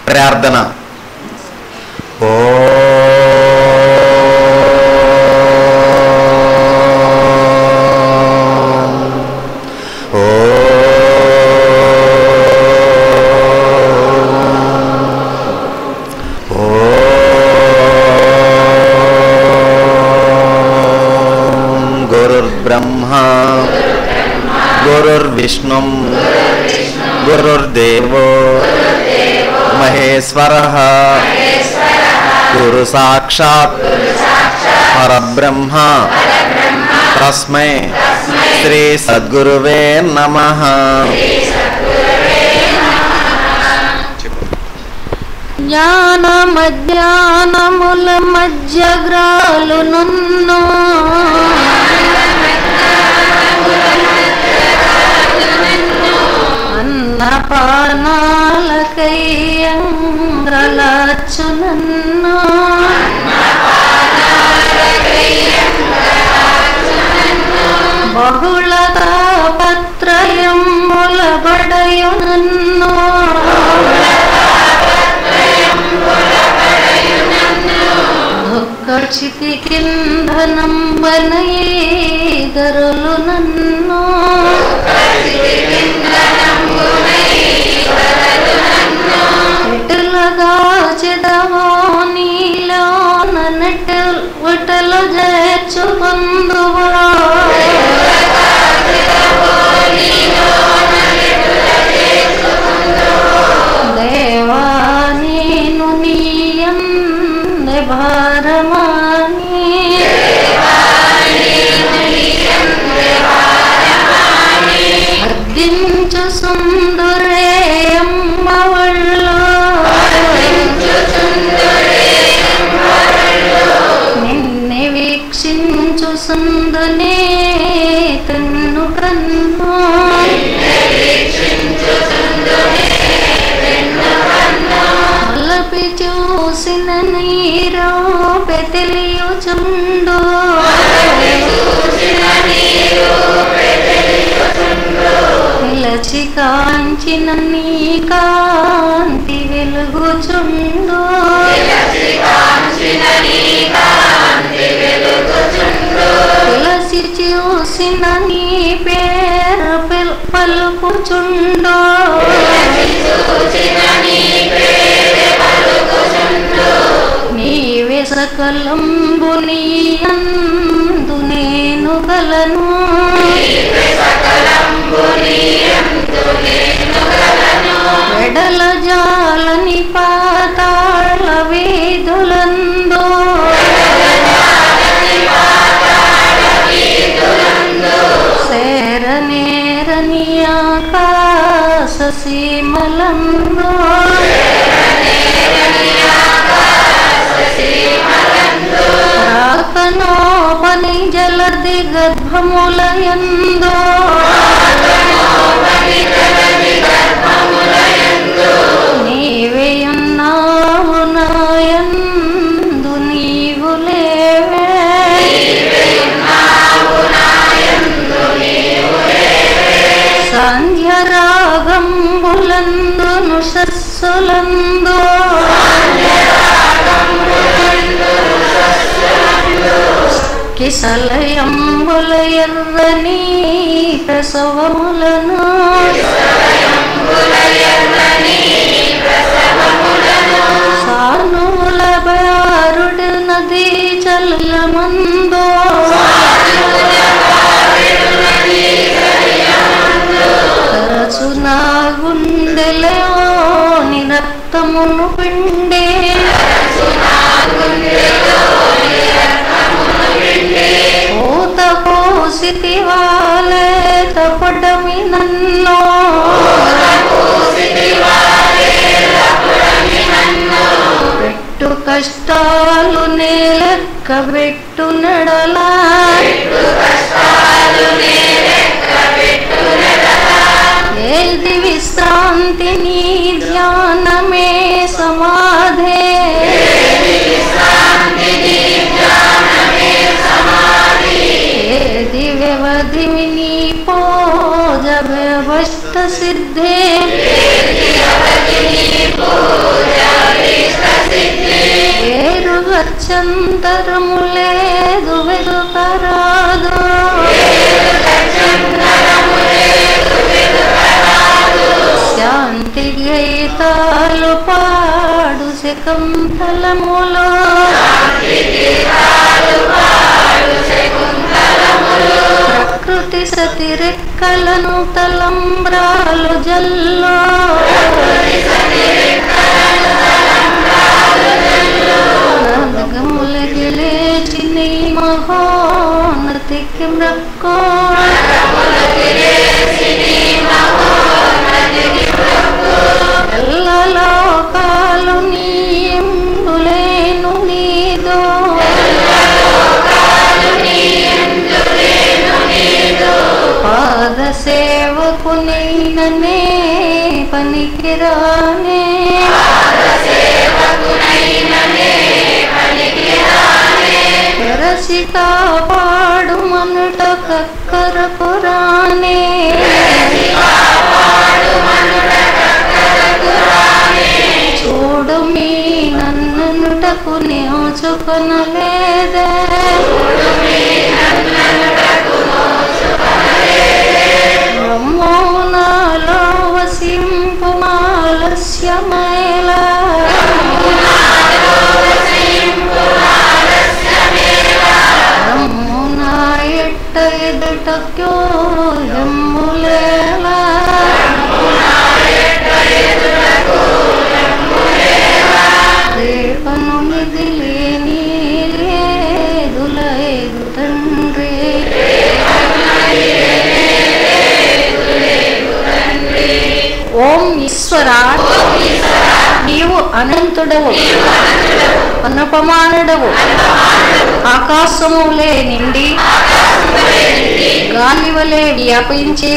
ప్రార్థన ఓ ఓ గురుర్బ్రహ్మా గురుర్విష్ణుం గురుర్దేవో మహేశ్వర గురు సాక్షాత్ పరబ్రహ్మ తస్మై శ్రీ సద్గురువే నమ జ్ఞానమజ్ఞానముల మధ్యగ్రాలు నున్ను అన్నపానాలకయ్యంగ్రలచ్చు నన్ను బహుళ తాపత్రయముల బడయు నన్ను దుఃఖచితి కింధనం వనయేదరులు నన్ను విటలగా చెదవో నీలో నన్నట విటలు చేర్చుకుందువా దేవా నేను నీయందే భారమాని అర్దించు సుందరే అమ్మవళ్ళు నిన్నే వీక్షించు సుందునే తన్ను కన్ను మలపి చూసిన నీరో పెతిలియుచుండు నిలచి కాంచిన నీ కాంతి వెలుగుచుండు తులసి చూసిన నీ పేరు పిల్- పలుకుచుండు నీవే సకలంబు నీయందు నేను గలను వెడల జాలని పాతాళ వేదులందో సేరనేరని ఆకాశ సీమలందో రాకనో పని జలది గర్భములయందో నీవేయున్నావు నాయందు నీవు లేవే సంధ్యరాగంబులందు శస్సులందు కిసలయంబుల ఎర్రని ప్రసవములను సానుల బారుడు నది చల్లమందో తరచు నా గుండెలోని రక్తమును పిండే పూత కోసితి వాలే తపడమి నన్ను పెట్టు కష్టాలు నేలెక్క పెట్టు నడలా ఏది విశ్రాంతి నీ ధ్యానమే సమాధే ఏది వ్యవధి నీ పోజ వ్యవస్థ సిద్ధే శకుంతలములో ప్రకృతి సతి రెక్కలను తలంబ్రాలు జల్లో నాదగములకి లేచి నీ మహోన్నతికి మ్రక్కో ఎల్ల లోకాలు నీయందులేను నీదో పాద సేవకు నైననే పనికిరానే తెరసి కాపాడు మనుట కక్కర పురాణే చూడు మీ నన్నుటకు నేర్చుకొనలేదే బ్రహ్మౌనాలో వసింపు మాలస్యమైల బ్రహ్మునా ఎట్ట ఎదుటక్యో ఎమ్ములేలా రేపను మిదిలేని లేదులేదు తండ్రి ఓం ఈశ్వర నీవు అనంతుడవు అనుపమానుడవు ఆకాశములే నిండి గాలి వలె వ్యాపించి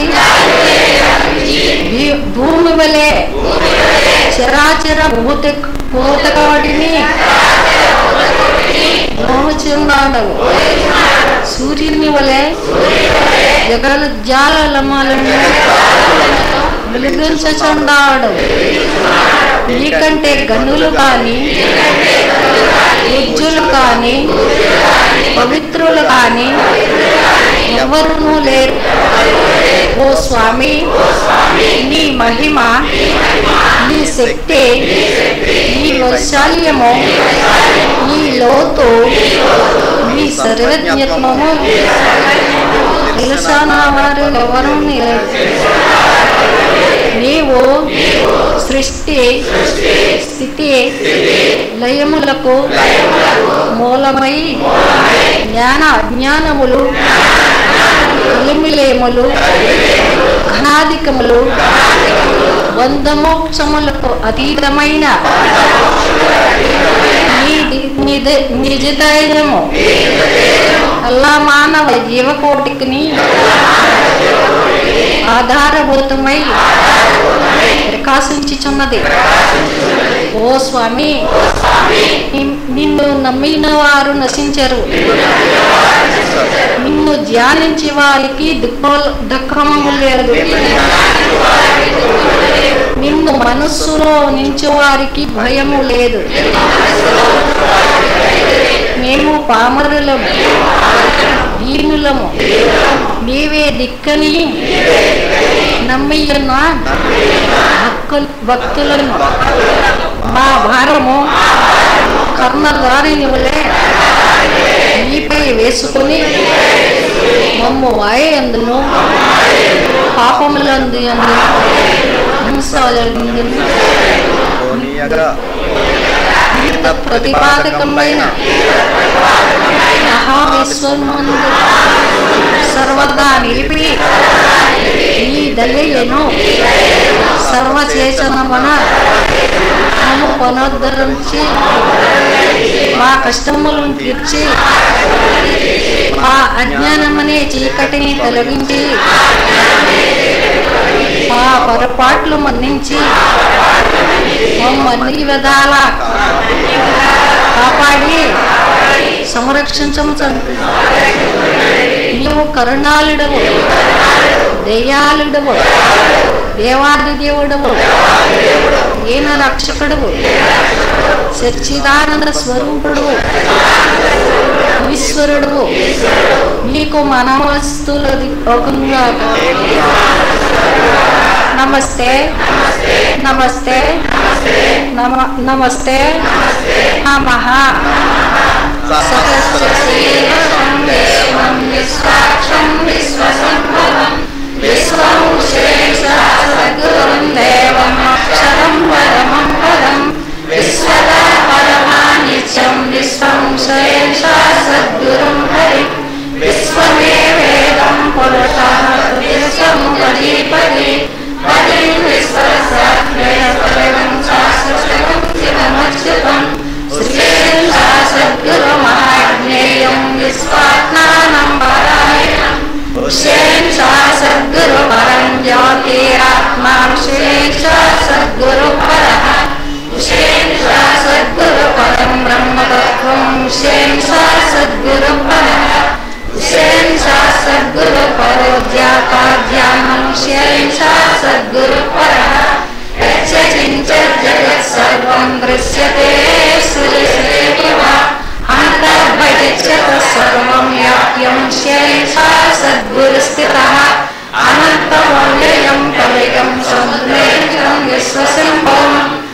భీ- భూమి వలె చరాచర భూత భూతకాడిని మోచున్నాడవు సూర్యుని వలె జగజ్జాలమాలను వెలిగించుచున్నాడు నీకంటే గనులు కానీ ఉజ్జులు కానీ పవిత్రులు కానీ ఎవరునూ లేరు ఓ స్వామి నీ మహిమ నీ శక్తి నీ వైశాల్యము నీ లోతు నీ సర్వజ్ఞత్వము తెలుసానా వారు ఎవరు లేరు నీవు సృష్టి స్థితి లయములకు మూలమై జ్ఞాన అజ్ఞానములు కలిమిలేములు ఘనాధికములు బంధమోక్షములకు అతీతమైన నీ ది- నిజ- నిజధైర్యము అల్లా మానవ జీవకోటికి ఆధారభూతమై ప్రకాశించుచున్నది ఓ స్వామి నిన్- నిన్ను నమ్మిన వారు నశించరు నిన్ను ధ్యానించే వారికి దుఃఖ దుఃఖము లేదు నిన్ను మనస్సులో నించే వారికి భయము లేదు మేము పామరులము దీనులము నీవే దిక్కని నమ్మియున్న భక్తులు భక్తులను మా భారము కర్ణధారిని వలె నీపై వేసుకుని మమ్ము వాయందును పాపములందు అందు హింసలందు పోనీయగా ప్రతిపాదకమైన మహావిశ్వమందు సర్వదా నిలిపి ఈ దయను సర్వచేతనమున మమ్ము పునరుద్ధరించి మా కష్టములను తీర్చి మా అజ్ఞానమనే చీకటిని తొలగించి మా పొరపాట్లు మన్నించి మమ్మల్ని విధాల కాపాడి సంరక్షించము తండ్రి నీవు కరుణాళుడవు దయాళుడవు దేవాది దేవుడవు ఈయన రక్షకుడవు సచ్చిదానంద స్వరూపుడు ఈశ్వరుడు నీకు మనవస్తులది ఒకగా నమస్తే నమస్తే నమ నమస్తే నమః సహస్రశీలం దేవం విశ్వాక్షం విశ్వసంభవం విశ్వం సద్గురుం దేవం అక్షరం పరమం పదం విశ్వదా పరమానిత్యం విశ్వం శేషా సద్గురుం హరి విశ్వమే వేదం పురుషः సముపదీపది పదిం విశ్వసాత్రేయం శాస్త్రం శివమచ్యుతం శ్రీం సద్గురుమహాజ్ఞేయం విశ్వాత్మానం పరాయణం శ్రీం సద్గురు పరం జ్యోతిరాత్మా శ్రీం సద్గురు పరః శ్రీం సద్గురు పరం బ్రహ్మతత్వం శ్రీం సద్గురు పరః శ్రీం సద్గురు పరో జ్ఞాతాధ్యానం శ్రీం సద్గురు పరః యచ్చ జగత్ సర్వం దృశ్యతే శ్రీశ్రీవ అంతర్బహిష్యత సర్వం వ్యాప్యం శ్రీం సద్గురు స్థితः అనంతమవ్యయం కవిగం సముద్రేంద్రం విశ్వసింభం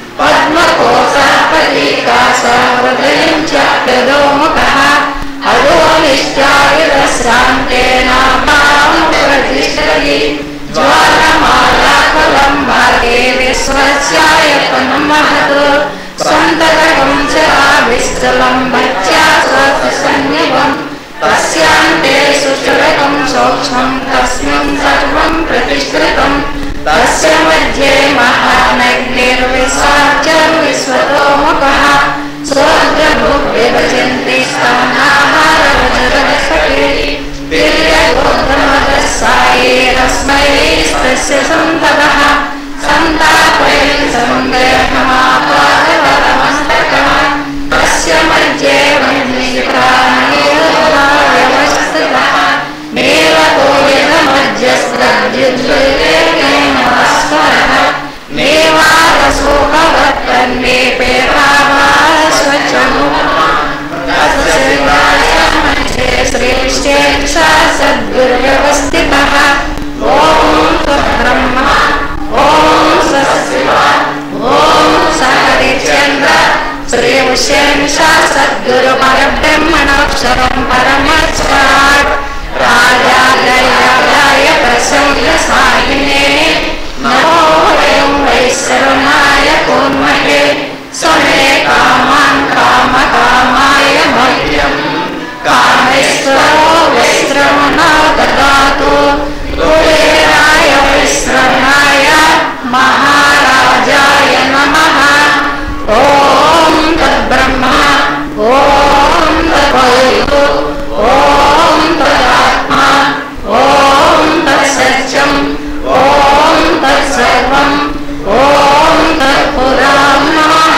పద్మకోశాపలీకాసహృదయం చ ప్రదోముఖः అదో నిశ్చాయుధశ్రాంతేన మాం ప్రతిష్టతి జ్వాలమాలాఫలం భాగే విశ్వస్యాయతనం మహత్ సంతకం చ ఆవిస్థలం భక్త్యా సన్నివం తస్యాంతే సుషురకం సూక్ష్మం తస్మిన్ సర్వం ప్రతిష్ఠితం తస్య మధ్యే మహానగ్నిర్విసార్జర్ విశ్వతోముఖः స్వర్గభుగ్విభజంతి స్తమనాహారవజ్రవసకే దివ్యగోధమదస్సాయేరస్మై తస్య సంతతः సంతాపయన్ సందేహమాపాదవరమస్తకः తస్య మధ్యే వ్యవస్థితः నీలకోయమధ్యస్త్రద్యుద్వేగేన స్వరः నేవారసోభవత్తన్మే పేరావాస్వచము శ్రీశ్చేక్ష సద్గురువ్యవస్థితः ఓం బ్రహ్మ ఓం సశివ ఓం సహరిచంద్ర శ్రీ ఉషేంష సద్గురు పరబ్రహ్మణాక్షరం పరమస్వాట్ రాజాలయాలయ ప్రసంగ సాహినే నమో వయం వైశ్వరనాయ కోన్మహే సమే కామాన్ కామ కామాయ భవ్యం కామేశ్వరో వైశ్రవణా దదాతు కుబేరాయ వైశ్రవణాయ మహారాజాయ నమః ఓం తద్బ్రహ్మ ఓం తద్వయు ఓం తదాత్మా ఓం తత్సత్యం ఓం తత్సర్వం ఓం తత్పురాం నమః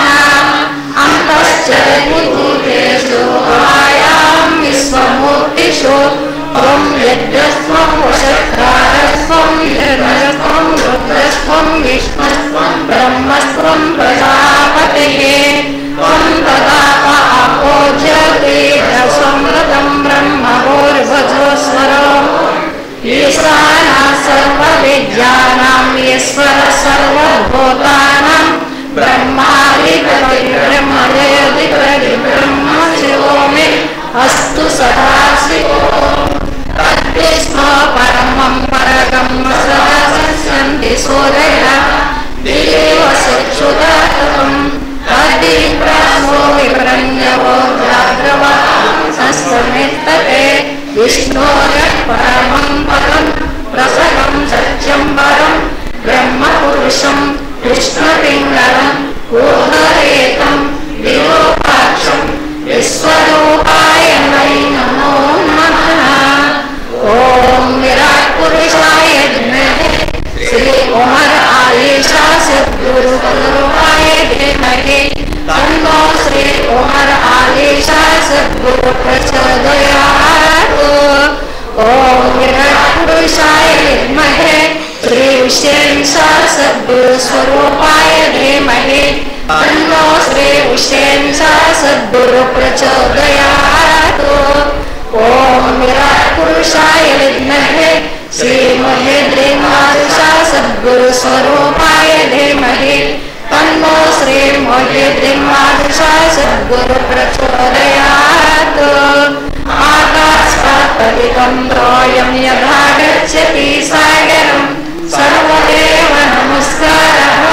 అంతశ్చరభూతేషు ఆయాం విశ్వమూర్తిషు త్వం యజ్ఞస్త్వం వశత్కారస్త్వం హిరణ్యస్త్వం రుద్రస్త్వం విష్ణుస్త్వం బ్రహ్మస్త్వం ప్రజాపతిः త్వం తదాప అపోజ్యతేజస్వమృతం బ్రహ్మభోర్భజోస్వరో ఈశానా సర్వవిద్యానాం ఈశ్వర సర్వభూతానాం బ్రహ్మాధిపతి బ్రహ్మదేవధిపతి బ్రహ్మ శివో మే అస్తు సదాశివో తద్విష్ణో పరమం పరగమ్మ సదా సస్యంతి సూరయ దేవ చక్షుదాతకం తద్విప్రాసో విప్రణ్యవో జాగ్రవ సంస్తమిత్తతే విష్ణోర పరమం పదం ప్రసగం సత్యం పరం బ్రహ్మ పురుషం కృష్ణపింగళం ఊహరేతం విరూపాక్షం విశ్వరూపాయ వై నమో నమః ఓం విరాట్ పురుషాయ ధీమహి శ్రీ ఉమర్ ఆయేషా సద్గురు గురువాయ ధీమహి తన్నో శ్రీ ఉమర్ ఆయేషా సద్గురు ప్రచోదయాత్ ఓం విరాట్ పురుషాయ విద్మహే శ్రీ విశేష సద్గురు స్వరూపాయ ధీమహి తన్నో శ్రీ విశేష సద్గురు ప్రచోదయాత్ ఓం విరాట్ పురుషాయ విద్మహే శ్రీ మహేంద్రి మారుషా సద్గురు స్వరూపాయ ధీమహి తన్నో जन्मो श्रीमोहिद्रिमादिशा सद्गुरुप्रचोदयात् आकाशात् पतितं द्रोयं यथा गच्छति सागरं सर्वदेव नमस्कारः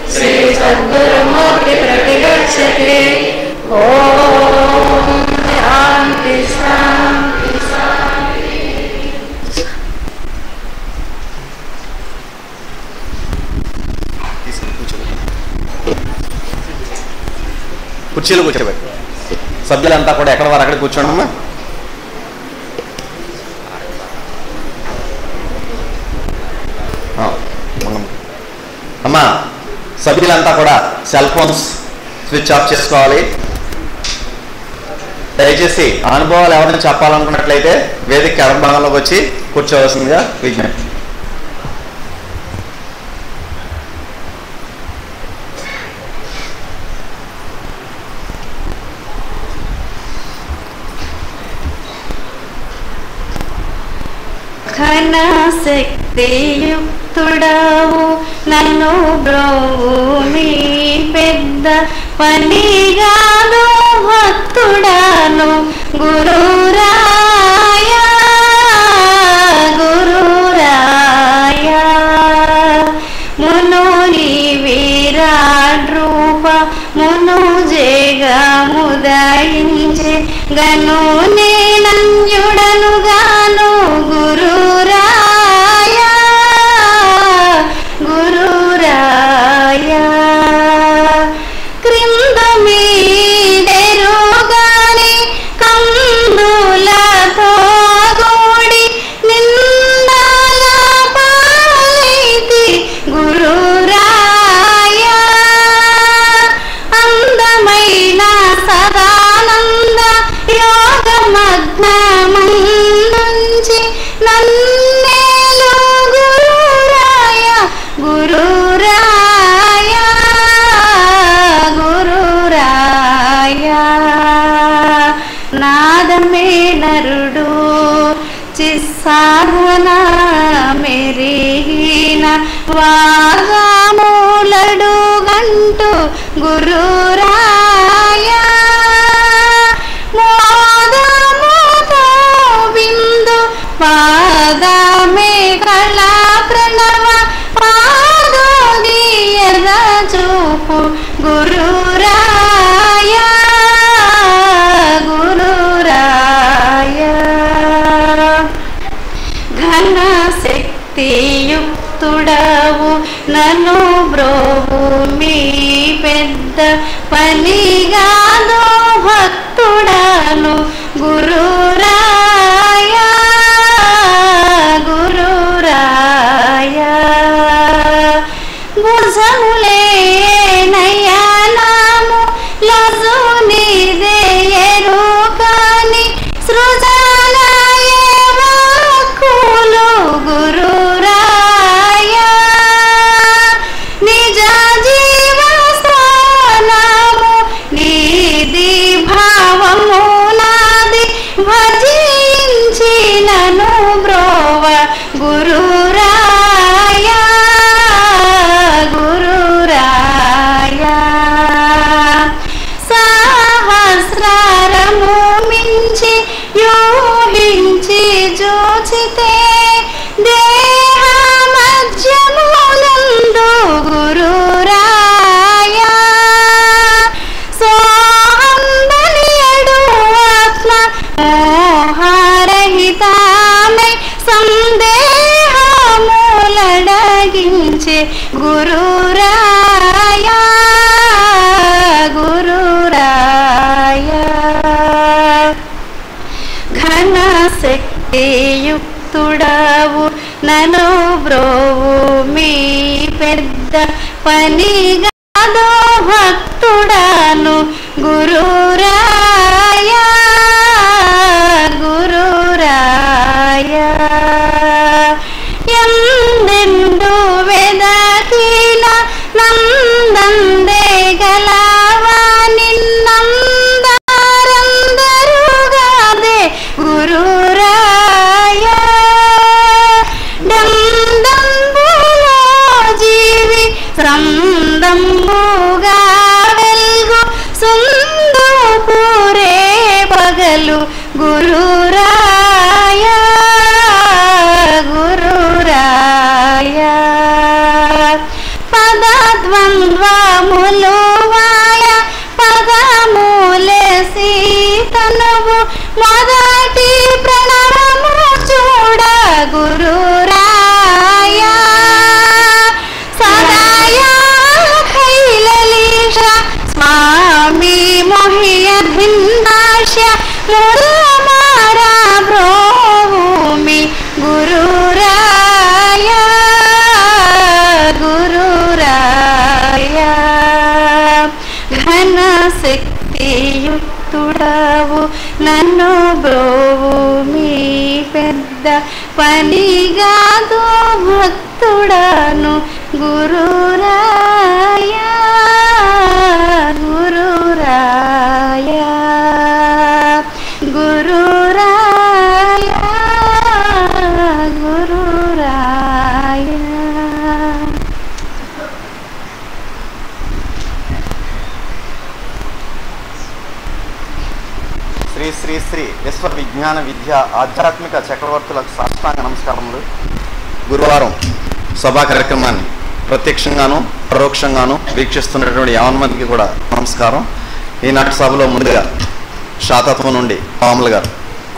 श्रीसद्गुरुमूर्तिप्रतिगच्छति ॐ शान्ति शान्ति తీసుకుని కూర్చోబెట్టు కుర్చీలో కూర్చోబెట్టు సభ్యులంతా కూడా ఎక్కడ వారు అక్కడ కూర్చోండి అమ్మా ఆ, మనం- అమ్మా సభ్యులంతా కూడా సెల్ ఫోన్స్ స్విచ్ ఆఫ్ చేసుకోవాలి దయచేసి అనుభవాలు ఎవరైనా చెప్పాలనుకున్నట్లయితే వేదిక ఎడమ భాగంలోకి వచ్చి కూర్చోవలసిందిగా విజ్ఞప్తి ఘన శక్తియుక్తుడవు నన్ను బ్రోమి పెద్ద పనిగాను భక్తుడాను గురురాయ గురురాయ మునుని విరాట్ రూప మును జగముదయించే గను నేనంజుడను గాను గురురాయ గురురాయ క్రింద మీడెరుగాని కందులతో గూడి నిందల పాలైతి గురురాయ అందమైన సదానంద యోగమగ్నమందుంచి నన్నేలు గురురాయ గురురాయ గురురాయ నాదమే నరుడు చిస్సాధన మెరిగిన వాగమూలడు గంటు గురురాయ మోదముతో బిందు పాదమే కళా ప్రణవ పాదోదీయద చూపు గురురాయ గురురాయ ఘన శక్తియుక్తుడవు నన్ను బ్రోవు మీ పెద్ద పనిగాను భక్తుడను గురురాయ గురురాయ భుజములే నయనాము లజు నిదేయరు కాని సృజనాయ వాక్కులు గురురాయ నిజ జీవస్థానము నీది భావము నాది భజించినను బ్రోవ గురురాయ గురురాయ సహస్రారము మించి యోహించి జోచితే దేహ మధ్యమునందు గురురాయ సోహంబలియడు ఆత్మ మోహరహితామై సందేహములడగించే గురురాయ గురురాయ ఘన శక్తియుక్తుడవు నను బ్రోవు మీ పెద్ద పనిగాదో భక్తుడాను గురురాయ గురురాయ ఎందెందు వెదకిన నందందే గలవా నిన్నందారందరుగాదే గురురాయ డందంబులో జీవి స్రందం మనుష్య మురమారా బ్రోమి గురురాయ గురురాయ ఘన శక్తియుక్తుడవు నన్ను బ్రోవు మీ పెద్ద పనిగాదు భక్తుడను గురురాయ గురురాయ గురురాయ గురురాయ శ్రీ శ్రీ శ్రీ విశ్వ విజ్ఞాన విద్య ఆధ్యాత్మిక చక్రవర్తులకు సాష్టాంగ నమస్కారములు గురువారం సభా కార్యక్రమాన్ని ప్రత్యక్షంగాను పరోక్షంగాను వీక్షిస్తున్నటువంటి యావన్ మందికి కూడా నమస్కారం ఈనాటి సభలో ముందుగా శాతత్వం నుండి పాములు గారు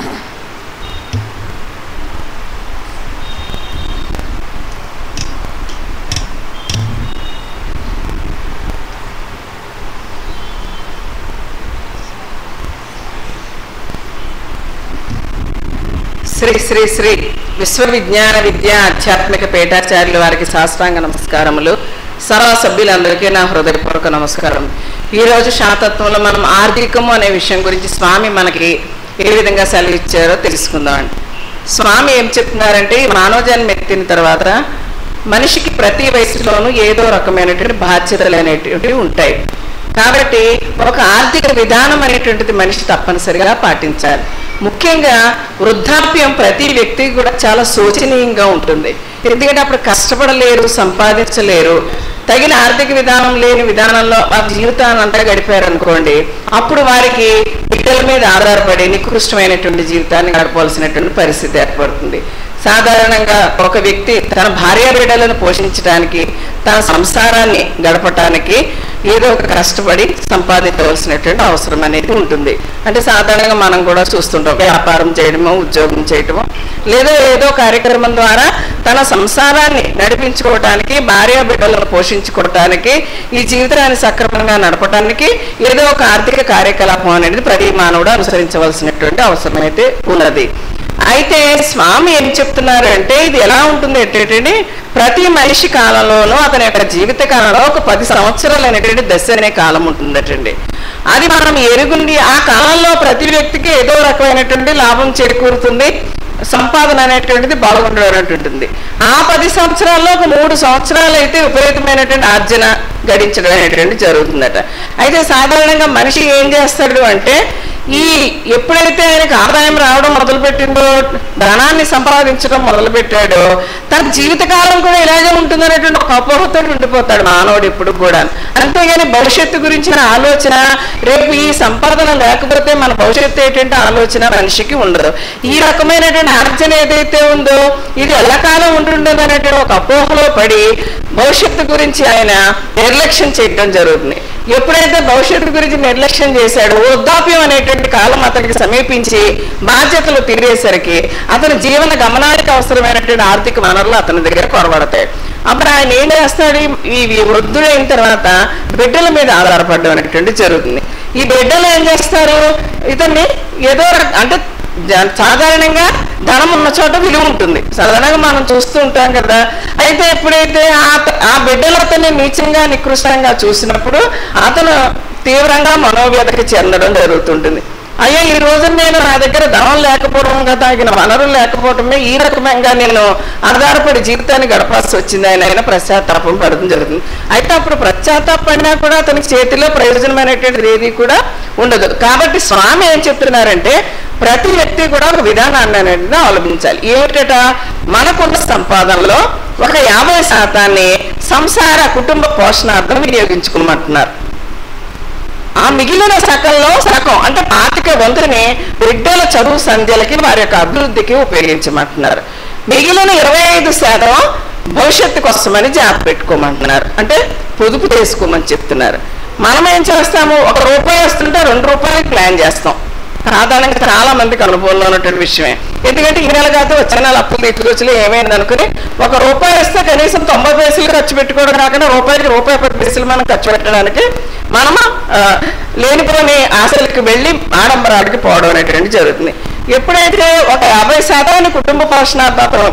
శ్రీ శ్రీ శ్రీ విశ్వవిజ్ఞాన విద్య ఆధ్యాత్మిక పీఠాచార్యుల వారికి సాష్టాంగ నమస్కారములు సర్వ సభ్యులందరికీ నా హృదయపూర్వక నమస్కారం ఈరోజు శాతత్వంలో మనం ఆర్థికము అనే విషయం గురించి స్వామి మనకి ఏ విధంగా సెలవు ఇచ్చారో తెలుసుకుందామండి స్వామి ఏం చెప్తున్నారంటే ఈ మానవ జన్మ ఎత్తిన తర్వాత మనిషికి ప్రతి వయసులోనూ ఏదో రకమైనటువంటి బాధ్యతలు అనేటువంటివి ఉంటాయి కాబట్టి ఒక ఆర్థిక విధానం అనేటువంటిది మనిషి తప్పనిసరిగా పాటించాలి ముఖ్యంగా వృద్ధాప్యం ప్రతి వ్యక్తికి కూడా చాలా శోచనీయంగా ఉంటుంది ఎందుకంటే అప్పుడు కష్టపడలేరు సంపాదించలేరు తగిన ఆర్థిక విధానం లేని విధానంలో ఆ జీవితాన్ని అంతా గడిపారు అనుకోండి అప్పుడు వారికి బిడ్డల మీద ఆధారపడి నికృష్టమైనటువంటి జీవితాన్ని గడపవలసినటువంటి పరిస్థితి ఏర్పడుతుంది సాధారణంగా ఒక వ్యక్తి తన భార్య బిడ్డలను పోషించడానికి తన సంసారాన్ని గడపటానికి ఏదో ఒక కష్టపడి సంపాదించవలసినటువంటి అవసరం అనేది ఉంటుంది అంటే సాధారణంగా మనం కూడా చూస్తుంటాం వ్యాపారం చేయడమో ఉద్యోగం చేయడమో లేదా ఏదో కార్యక్రమం ద్వారా తన సంసారాన్ని నడిపించుకోవటానికి భార్య బిడ్డలను పోషించుకోవటానికి ఈ జీవితాన్ని సక్రమంగా నడపడానికి ఏదో ఒక ఆర్థిక కార్యకలాపం అనేది ప్రతి మానవుడు అనుసరించవలసినటువంటి అవసరం అయితే ఉన్నది అయితే స్వామి ఏం చెప్తున్నారు అంటే ఇది ఎలా ఉంటుంది ఏంటంటే ప్రతి మనిషి కాలంలోనూ అతని యొక్క జీవిత కాలంలో ఒక పది సంవత్సరాలు అనేటువంటి దశ అనే కాలం ఉంటుందటండి అది మనం ఎరుగుండి ఆ కాలంలో ప్రతి వ్యక్తికి ఏదో రకమైనటువంటి లాభం చేకూరుతుంది సంపాదన అనేటువంటిది బాగుండేటువంటి ఆ పది సంవత్సరాల్లో ఒక మూడు సంవత్సరాలు అయితే విపరీతమైనటువంటి ఆర్జన గడించడం అనేటువంటి జరుగుతుందట అయితే సాధారణంగా మనిషి ఏం చేస్తాడు అంటే ఈ ఎప్పుడైతే ఆయనకు ఆదాయం రావడం మొదలుపెట్టిందో ధనాన్ని సంపాదించడం మొదలుపెట్టాడో తన జీవితకాలం కూడా ఇలాగే ఉంటుందనేటువంటి ఒక అపోహతో ఉండిపోతాడు మానవుడు ఎప్పుడు కూడా అంతేగాని భవిష్యత్తు గురించిన ఆలోచన రేపు ఈ సంపాదన లేకపోతే మన భవిష్యత్తు ఏంటంటే ఆలోచన మనిషికి ఉండదు ఈ రకమైనటువంటి ఆర్జన ఏదైతే ఉందో ఇది ఎల్లకాలం ఉంటుండదు అనేటువంటి ఒక అపోహలో పడి భవిష్యత్తు గురించి ఆయన నిర్లక్ష్యం చేయడం జరుగుతుంది ఎప్పుడైతే భవిష్యత్తు గురించి నిర్లక్ష్యం చేశాడో వృద్ధాప్యం అనేటువంటి కాలం అతనికి సమీపించి బాధ్యతలు తీరేసరికి అతని జీవన గమనానికి అవసరమైనటువంటి ఆర్థిక వనరులు అతని దగ్గర కొరబడతాయి అప్పుడు ఆయన ఏం చేస్తాడు ఈ ఈ వృద్ధుడైన తర్వాత బిడ్డల మీద ఆధారపడడం అనేటువంటి జరుగుతుంది ఈ బిడ్డలు ఏం చేస్తారు ఇతన్ని ఏదో రక- అంటే జ- సాధారణంగా ధనం ఉన్న చోట విలువ ఉంటుంది సాధారణంగా మనం చూస్తూ ఉంటాం కదా అయితే ఎప్పుడైతే ఆ ఆ బిడ్డలు అతన్ని నీచంగా నికృష్టంగా చూసినప్పుడు అతను తీవ్రంగా మనోవ్యధకి చెందడం జరుగుతుంటుంది అయ్యో ఈ రోజు నేను నా దగ్గర ధనం లేకపోవడం తగిన వనరులు లేకపోవటమే ఈ రకమంగా నేను ఆధారపడి జీవితాన్ని గడపాల్సి వచ్చింది ఆయన ఆయన పశ్చాత్తాపం పడడం జరుగుతుంది అయితే అప్పుడు పశ్చాత్తాపడినా కూడా అతనికి చేతిలో ప్రయోజనమైనటువంటిది ఏది కూడా ఉండదు కాబట్టి స్వామి ఏం చెప్తున్నారంటే ప్రతి వ్యక్తి కూడా ఒక విధానాన్ని అనేది అవలంబించాలి ఏమిటట మనకున్న సంపాదనలో ఒక యాభై శాతాన్ని సంసార కుటుంబ పోషణార్థం వినియోగించుకోమంటున్నారు ఆ మిగిలిన సగంలో సగం అంటే పాతిక వంతుని బిడ్డల చదువు సంధ్యలకి వారి యొక్క అభివృద్ధికి ఉపయోగించమంటున్నారు మిగిలిన ఇరవై ఐదు శాతం భవిష్యత్తు కోసమని జాబ్ పెట్టుకోమంటున్నారు అంటే పొదుపు చేసుకోమని చెప్తున్నారు మనం ఏం చేస్తాము ఒక రూపాయి వస్తుంటే రెండు రూపాయలకి ప్లాన్ చేస్తాం సాధారణంగా చాలా మందికి అనుభవంలో ఉన్నటువంటి విషయమే ఎందుకంటే ఈ నెల కాదు వచ్చే నెల అప్పులు తీసుకొచ్చి ఏమైంది అనుకుని ఒక రూపాయి ఇస్తే కనీసం తొంభై పైసలు ఖర్చు పెట్టుకోవడం కాకుండా రూపాయికి రూపాయి పది పైసలు మనం ఖర్చు పెట్టడానికి మనము ఆ, లేనిపోని ఆశలకు వెళ్ళి ఆడంబరాలకి పోవడం అనేటువంటి జరుగుతుంది ఎప్పుడైతే ఒక యాభై శాతాన్ని కుటుంబ పోషణార్థం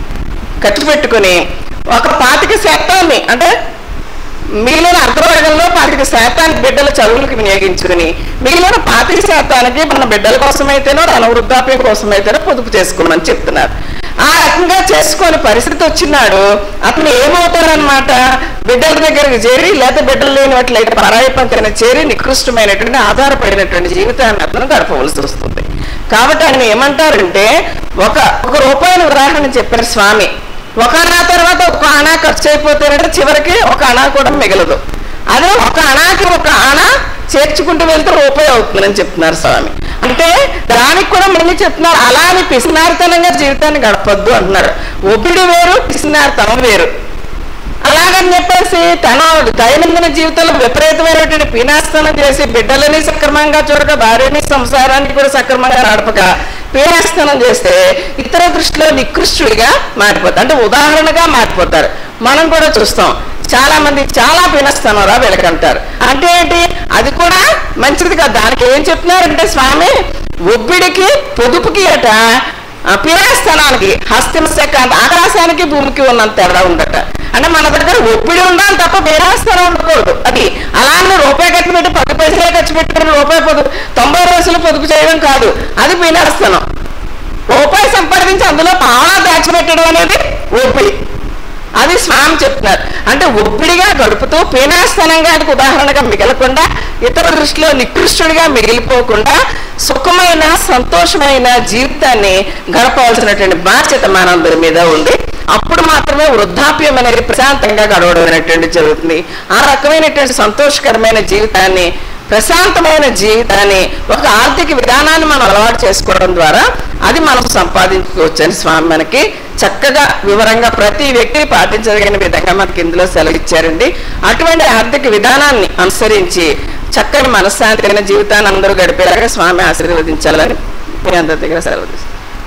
ఖర్చు పెట్టుకుని ఒక పాతిక శాతాన్ని అంటే మిగిలిన అర్ధవర్గంలో పాతిక శాతానికి బిడ్డల చదువులకు వినియోగించుకుని మిగిలిన పాతిక శాతానికి మన బిడ్డల కోసమైతేనో తన వృద్ధాప్యం కోసమైతేనో పొదుపు చేసుకోమని చెప్తున్నారు ఆ రకంగా చేసుకొని పరిస్థితి వచ్చినాడు అతను ఏమవుతాడనమాట బిడ్డల దగ్గరికి చేరి లేదా బిడ్డలు లేనివట్లయితే పరాయి పంకన చేరి నికృష్టమైనటువంటి ఆధారపడినటువంటి జీవితాన్ని అతను గడపవలసి వస్తుంది కాబట్టి ఆయన ఏమంటారంటే ఒక ఒక రూపాయల ఉదాహరణ చెప్పారు స్వామి ఒక అణా తర్వాత ఒక అణా ఖర్చు అయిపోతేనంటే చివరికి ఒక అణా కూడా మిగలదు అదే ఒక అణాకి ఒక అణా చేర్చుకుంటూ వెళ్తే రూపాయి అవుతుందని చెప్తున్నారు స్వామి అంటే దానికి కూడా మళ్ళీ చెప్తున్నారు అలా అని పిసినారితనంగా జీవితాన్ని గడపొద్దు అంటున్నారు ఒబ్బిడి వేరు పిసినారితనం వేరు అలాగని చెప్పేసి తన దైనందిన జీవితంలో విపరీతమైనటువంటి పీనాస్తనం చేసి బిడ్డలని సక్రమంగా చూడక భార్యని సంసారానికి కూడా సక్రమంగా నడపక పీనాస్తనం చేస్తే ఇతర దృష్టిలో నికృష్టుడిగా మారిపోతారు అంటే ఉదాహరణగా మారిపోతారు మనం కూడా చూస్తాం చాలా మంది చాలా పీనస్థానం రా వీళ్ళకంటారు అంటే ఏంటి అది కూడా మంచిది కాదు దానికి ఏం చెప్తున్నారంటే స్వామి ఒబ్బిడికి పొదుపుకి అట ఆ పీనాస్థానానికి హస్తిమ శాఖ ఆకాశానికి భూమికి ఉన్నంత తేడా ఉండట అంటే మన దగ్గర ఒప్పిడి ఉండాలి తప్ప పీనాస్థానం ఉండకూడదు అది అలానే రూపాయి ఖర్చు పెట్టి పది పైసలే ఖర్చు పెట్టుకుని రూపాయి పొదుపు తొంభై రోజులు పొదుపు చేయడం కాదు అది పీనాస్థానం రూపాయి సంపాదించి అందులో పావలా దాచిపెట్టడం అనేది ఒప్పిడి అది స్వామి చెప్తున్నారు అంటే ఒప్పిడిగా గడుపుతూ పీనాస్థానంగా అది ఉదాహరణగా మిగలకుండా ఇతర దృష్టిలో నికృష్టుడిగా మిగిలిపోకుండా సుఖమైన సంతోషమైన జీవితాన్ని గడపవలసినటువంటి బాధ్యత మనందరి మీద ఉంది అప్పుడు మాత్రమే వృద్ధాప్యం అనేది ప్రశాంతంగా గడవడం అనేటువంటి జరుగుతుంది ఆ రకమైనటువంటి సంతోషకరమైన జీవితాన్ని ప్రశాంతమైన జీవితాన్ని ఒక ఆర్థిక విధానాన్ని మనం అలవాటు చేసుకోవడం ద్వారా అది మనం సంపాదించుకోవచ్చని స్వామి మనకి చక్కగా వివరంగా ప్రతి వ్యక్తి పాటించదగిన విధంగా మనకి ఇందులో సెలవు ఇచ్చారండి అటువంటి ఆర్థిక విధానాన్ని అనుసరించి చక్కని మనశ్శాంతిమైన జీవితాన్ని అందరూ గడిపేలాగా స్వామి ఆశీర్వదించాలని మీ అందరి దగ్గర సెలవు తీసుకుంటాను.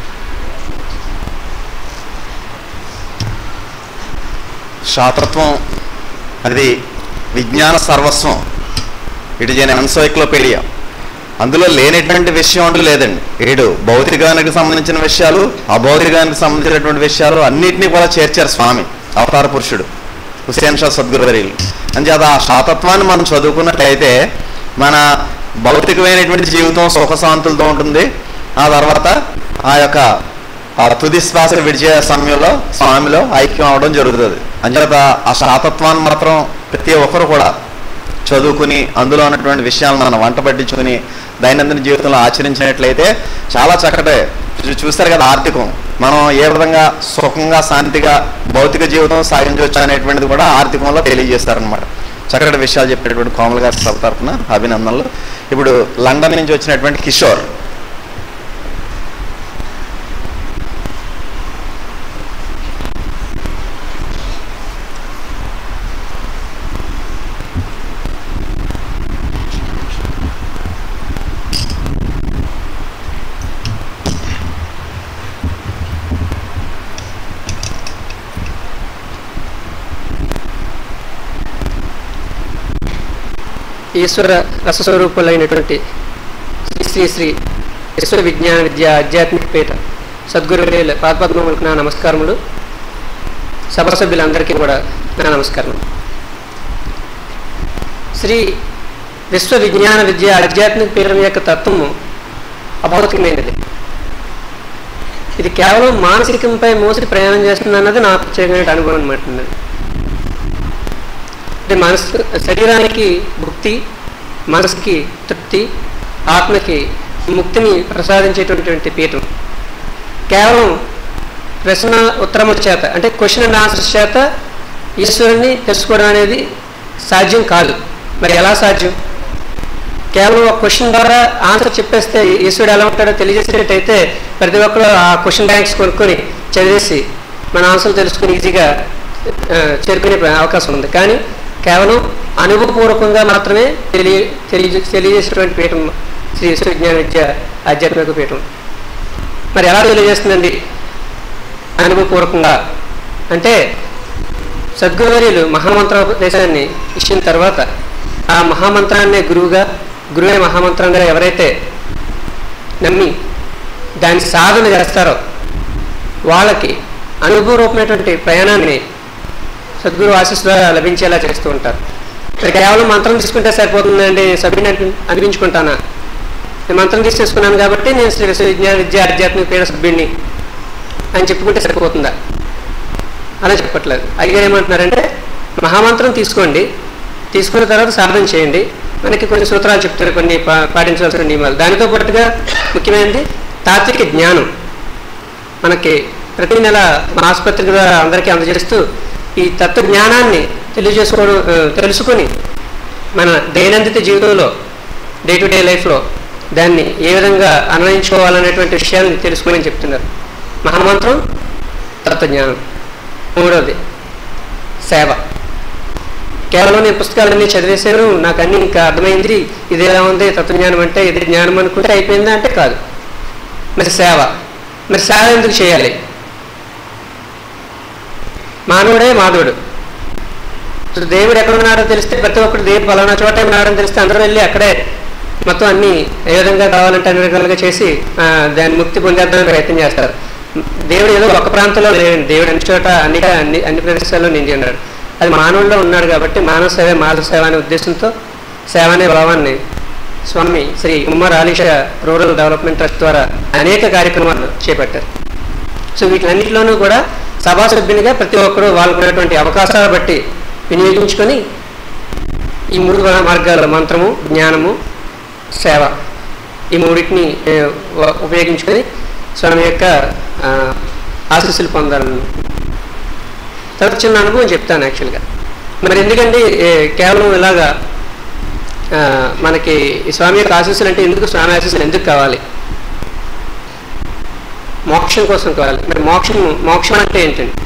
శాతత్వం అది విజ్ఞాన సర్వస్వం ఇటు చేయని ఎన్సైక్లోపీడియా అందులో లేనటువంటి విషయం అంటూ లేదండి ఏడు భౌతికానికి సంబంధించిన విషయాలు అభౌతికానికి సంబంధించినటువంటి విషయాలు అన్నిటినీ కూడా చేర్చారు స్వామి అవతార పురుషుడు హుసేన్ షా సద్గురువర్యులు అంచేత ఆ శాతత్వాన్ని మనం చదువుకున్నట్లయితే మన భౌతికమైనటువంటి జీవితం సుఖశాంతులతో ఉంటుంది ఆ తర్వాత ఆ యొక్క ఆ తుది శ్వాస విడిచే సమయంలో స్వామిలో ఐక్యం అవడం జరుగుతుంది అంచేత ఆ శాతత్వాన్ని మాత్రం ప్రతి ఒక్కరు కూడా చదువుకుని అందులో ఉన్నటువంటి విషయాలను మనం వంట పట్టించుకుని దైనందిన జీవితంలో ఆచరించినట్లయితే చాలా చక్కటి చూ- చూస్తారు కదా ఆర్థికం మనం ఏ విధంగా సుఖంగా శాంతిగా భౌతిక జీవితం సాగించవచ్చు అనేటువంటిది కూడా ఆర్థికంలో తెలియజేస్తారనమాట చక్కటి విషయాలు చెప్పేటటువంటి కోమల్ గారి సభ తరపున అభినందనలు ఇప్పుడు లండన్ నుంచి వచ్చినటువంటి కిషోర్ ఈశ్వర రసస్వరూపులైనటువంటి శ్రీ శ్రీ శ్రీ ఈశ్వర విజ్ఞాన విద్య ఆధ్యాత్మిక పీఠ సద్గురువుల పాదపద్మములకు నా నమస్కారములు సభ సభ్యులందరికీ కూడా నా నమస్కారం శ్రీ విశ్వ విజ్ఞాన విద్య ఆధ్యాత్మిక పీఠం యొక్క తత్వము అభౌతికమైనది ఇది కేవలం మానసికంపై మోసడి ప్రయాణం చేస్తుంది అన్నది నా ప్రత్యేకమైన అనుభవం అనమాట అంటే మనసు శరీరానికి భుక్తి మనసుకి తృప్తి ఆత్మకి ముక్తిని ప్రసాదించేటటువంటి పీఠం కేవలం ప్రశ్న ఉత్తరముల చేత అంటే క్వశ్చన్ అండ్ ఆన్సర్స్ చేత ఈశ్వరుణ్ణి తెలుసుకోవడం అనేది సాధ్యం కాదు మరి ఎలా సాధ్యం కేవలం ఒక క్వశ్చన్ ద్వారా ఆన్సర్ చెప్పేస్తే ఈశ్వరుడు ఎలా ఉంటాడో తెలియజేసేటట్టయితే ప్రతి ఒక్కరు ఆ క్వశ్చన్ బ్యాంక్స్ కొనుక్కొని చదివేసి మన ఆన్సర్లు తెలుసుకుని ఈజీగా ఆ, చేరుకునే అవకాశం ఉంది కానీ కేవలం అనుభవపూర్వకంగా మాత్రమే తెలియ తెలియ తెలియజేసేటువంటి పీఠం శ్రీ విశ్వవిజ్ఞాన విద్య ఆధ్యాత్మిక పీఠం మరి ఎలా తెలియజేస్తుందండి అనుభవపూర్వకంగా అంటే సద్గురువర్యులు మహామంత్రోపదేశాన్ని ఇచ్చిన తర్వాత ఆ మహామంత్రాన్నే గురువుగా గురువే మహామంత్రంగా ఎవరైతే నమ్మి దాని సాధన చేస్తారో వాళ్ళకి అనుభవరూపమైనటువంటి ప్రయాణాన్ని సద్గురు ఆశీస్సులో లభించేలా చేస్తూ ఉంటారు మరి కేవలం మంత్రం తీసుకుంటే సరిపోతుందండి సభ్యుని అనిపి అనిపించుకుంటానా నేను మంత్రం తీసేసుకున్నాను కాబట్టి నేను శ్రీ విశ్వవిజ్ఞాన విద్య ఆధ్యాత్మిక పీఠ సభ్యుడిని అని చెప్పుకుంటే సరిపోతుందా అలా చెప్పట్లేదు అయ్యారు ఏమంటున్నారంటే మహామంత్రం తీసుకోండి తీసుకున్న తర్వాత సాధన చేయండి మనకి కొన్ని సూత్రాలు చెప్తారు కొన్ని పా- పాటించవలసిన నియమాలు దానితో పాటుగా ముఖ్యమైనది తాత్విక జ్ఞానం మనకి ప్రతి నెల మన ఆసుపత్రి ద్వారా అందరికీ అందజేస్తూ ఈ తత్వ జ్ఞానాన్ని తెలియజేసుకోవడం ఆ, తెలుసుకొని మన దైనందిత జీవితంలో డే టు డే లైఫ్లో దాన్ని ఏ విధంగా అన్వయించుకోవాలనేటువంటి విషయాన్ని తెలుసుకోమని చెప్తున్నారు మహామంత్రం తత్వజ్ఞానం మూడవది సేవ కేవలం నేను పుస్తకాలన్నీ చదివేశాను నాకు అన్ని ఇంకా అర్థమైంది ఇది ఎలా ఉంది తత్వజ్ఞానం అంటే ఇది జ్ఞానం అనుకుంటే అయిపోయిందా అంటే కాదు మరి సేవ మరి సేవ ఎందుకు చేయాలి మానవుడే మాధవుడు ఇప్పుడు దేవుడు ఎక్కడ ఉన్నాడో తెలిస్తే ప్రతి ఒక్కరు దేవుడు పలానా చోట ఉన్నాడని తెలిస్తే అందరూ వెళ్ళి అక్కడే మొత్తం అన్ని ఏ విధంగా కావాలంటే అన్ని రకాలుగా చేసి ఆ, దాన్ని ముక్తి పొందేద్దామని ప్రయత్నం చేస్తారు దేవుడు ఏదో ఒక ప్రాంతంలో లేదండి దేవుడు అన్ని చోట అన్ని అన్ని అన్ని ప్రదేశాల్లో నిండి ఉన్నాడు అది మానవుల్లో ఉన్నాడు కాబట్టి మానవ సేవ మాధవ సేవ అనే ఉద్దేశంతో సేవ అనే భావాన్ని Swami Shri Umar Alisha rural development trust ద్వారా అనేక కార్యక్రమాలు చేపట్టారు సో వీటిలన్నింటిలోనూ కూడా సభా సభ్యునిగా ప్రతి ఒక్కరూ వాళ్ళకు ఉన్నటువంటి అవకాశాలు బట్టి వినియోగించుకొని ఈ మూడు మార్గాల మంత్రము జ్ఞానము సేవ ఈ మూడింటిని ఏ, వ- ఉపయోగించుకొని స్వామి యొక్క ఆ, ఆశీస్సులు పొందాలని తర్వాత చిన్న అనుభవం చెప్తాను యాక్చువల్గా మరి ఎందుకండి ఏ, కేవలం ఇలాగా ఆ, మనకి ఈ స్వామి యొక్క ఆశీస్సులు అంటే ఎందుకు స్వామి ఆశీస్సులు ఎందుకు కావాలి మోక్షం కోసం కావాలి మరి మోక్షం మోక్షం అంటే ఏంటండి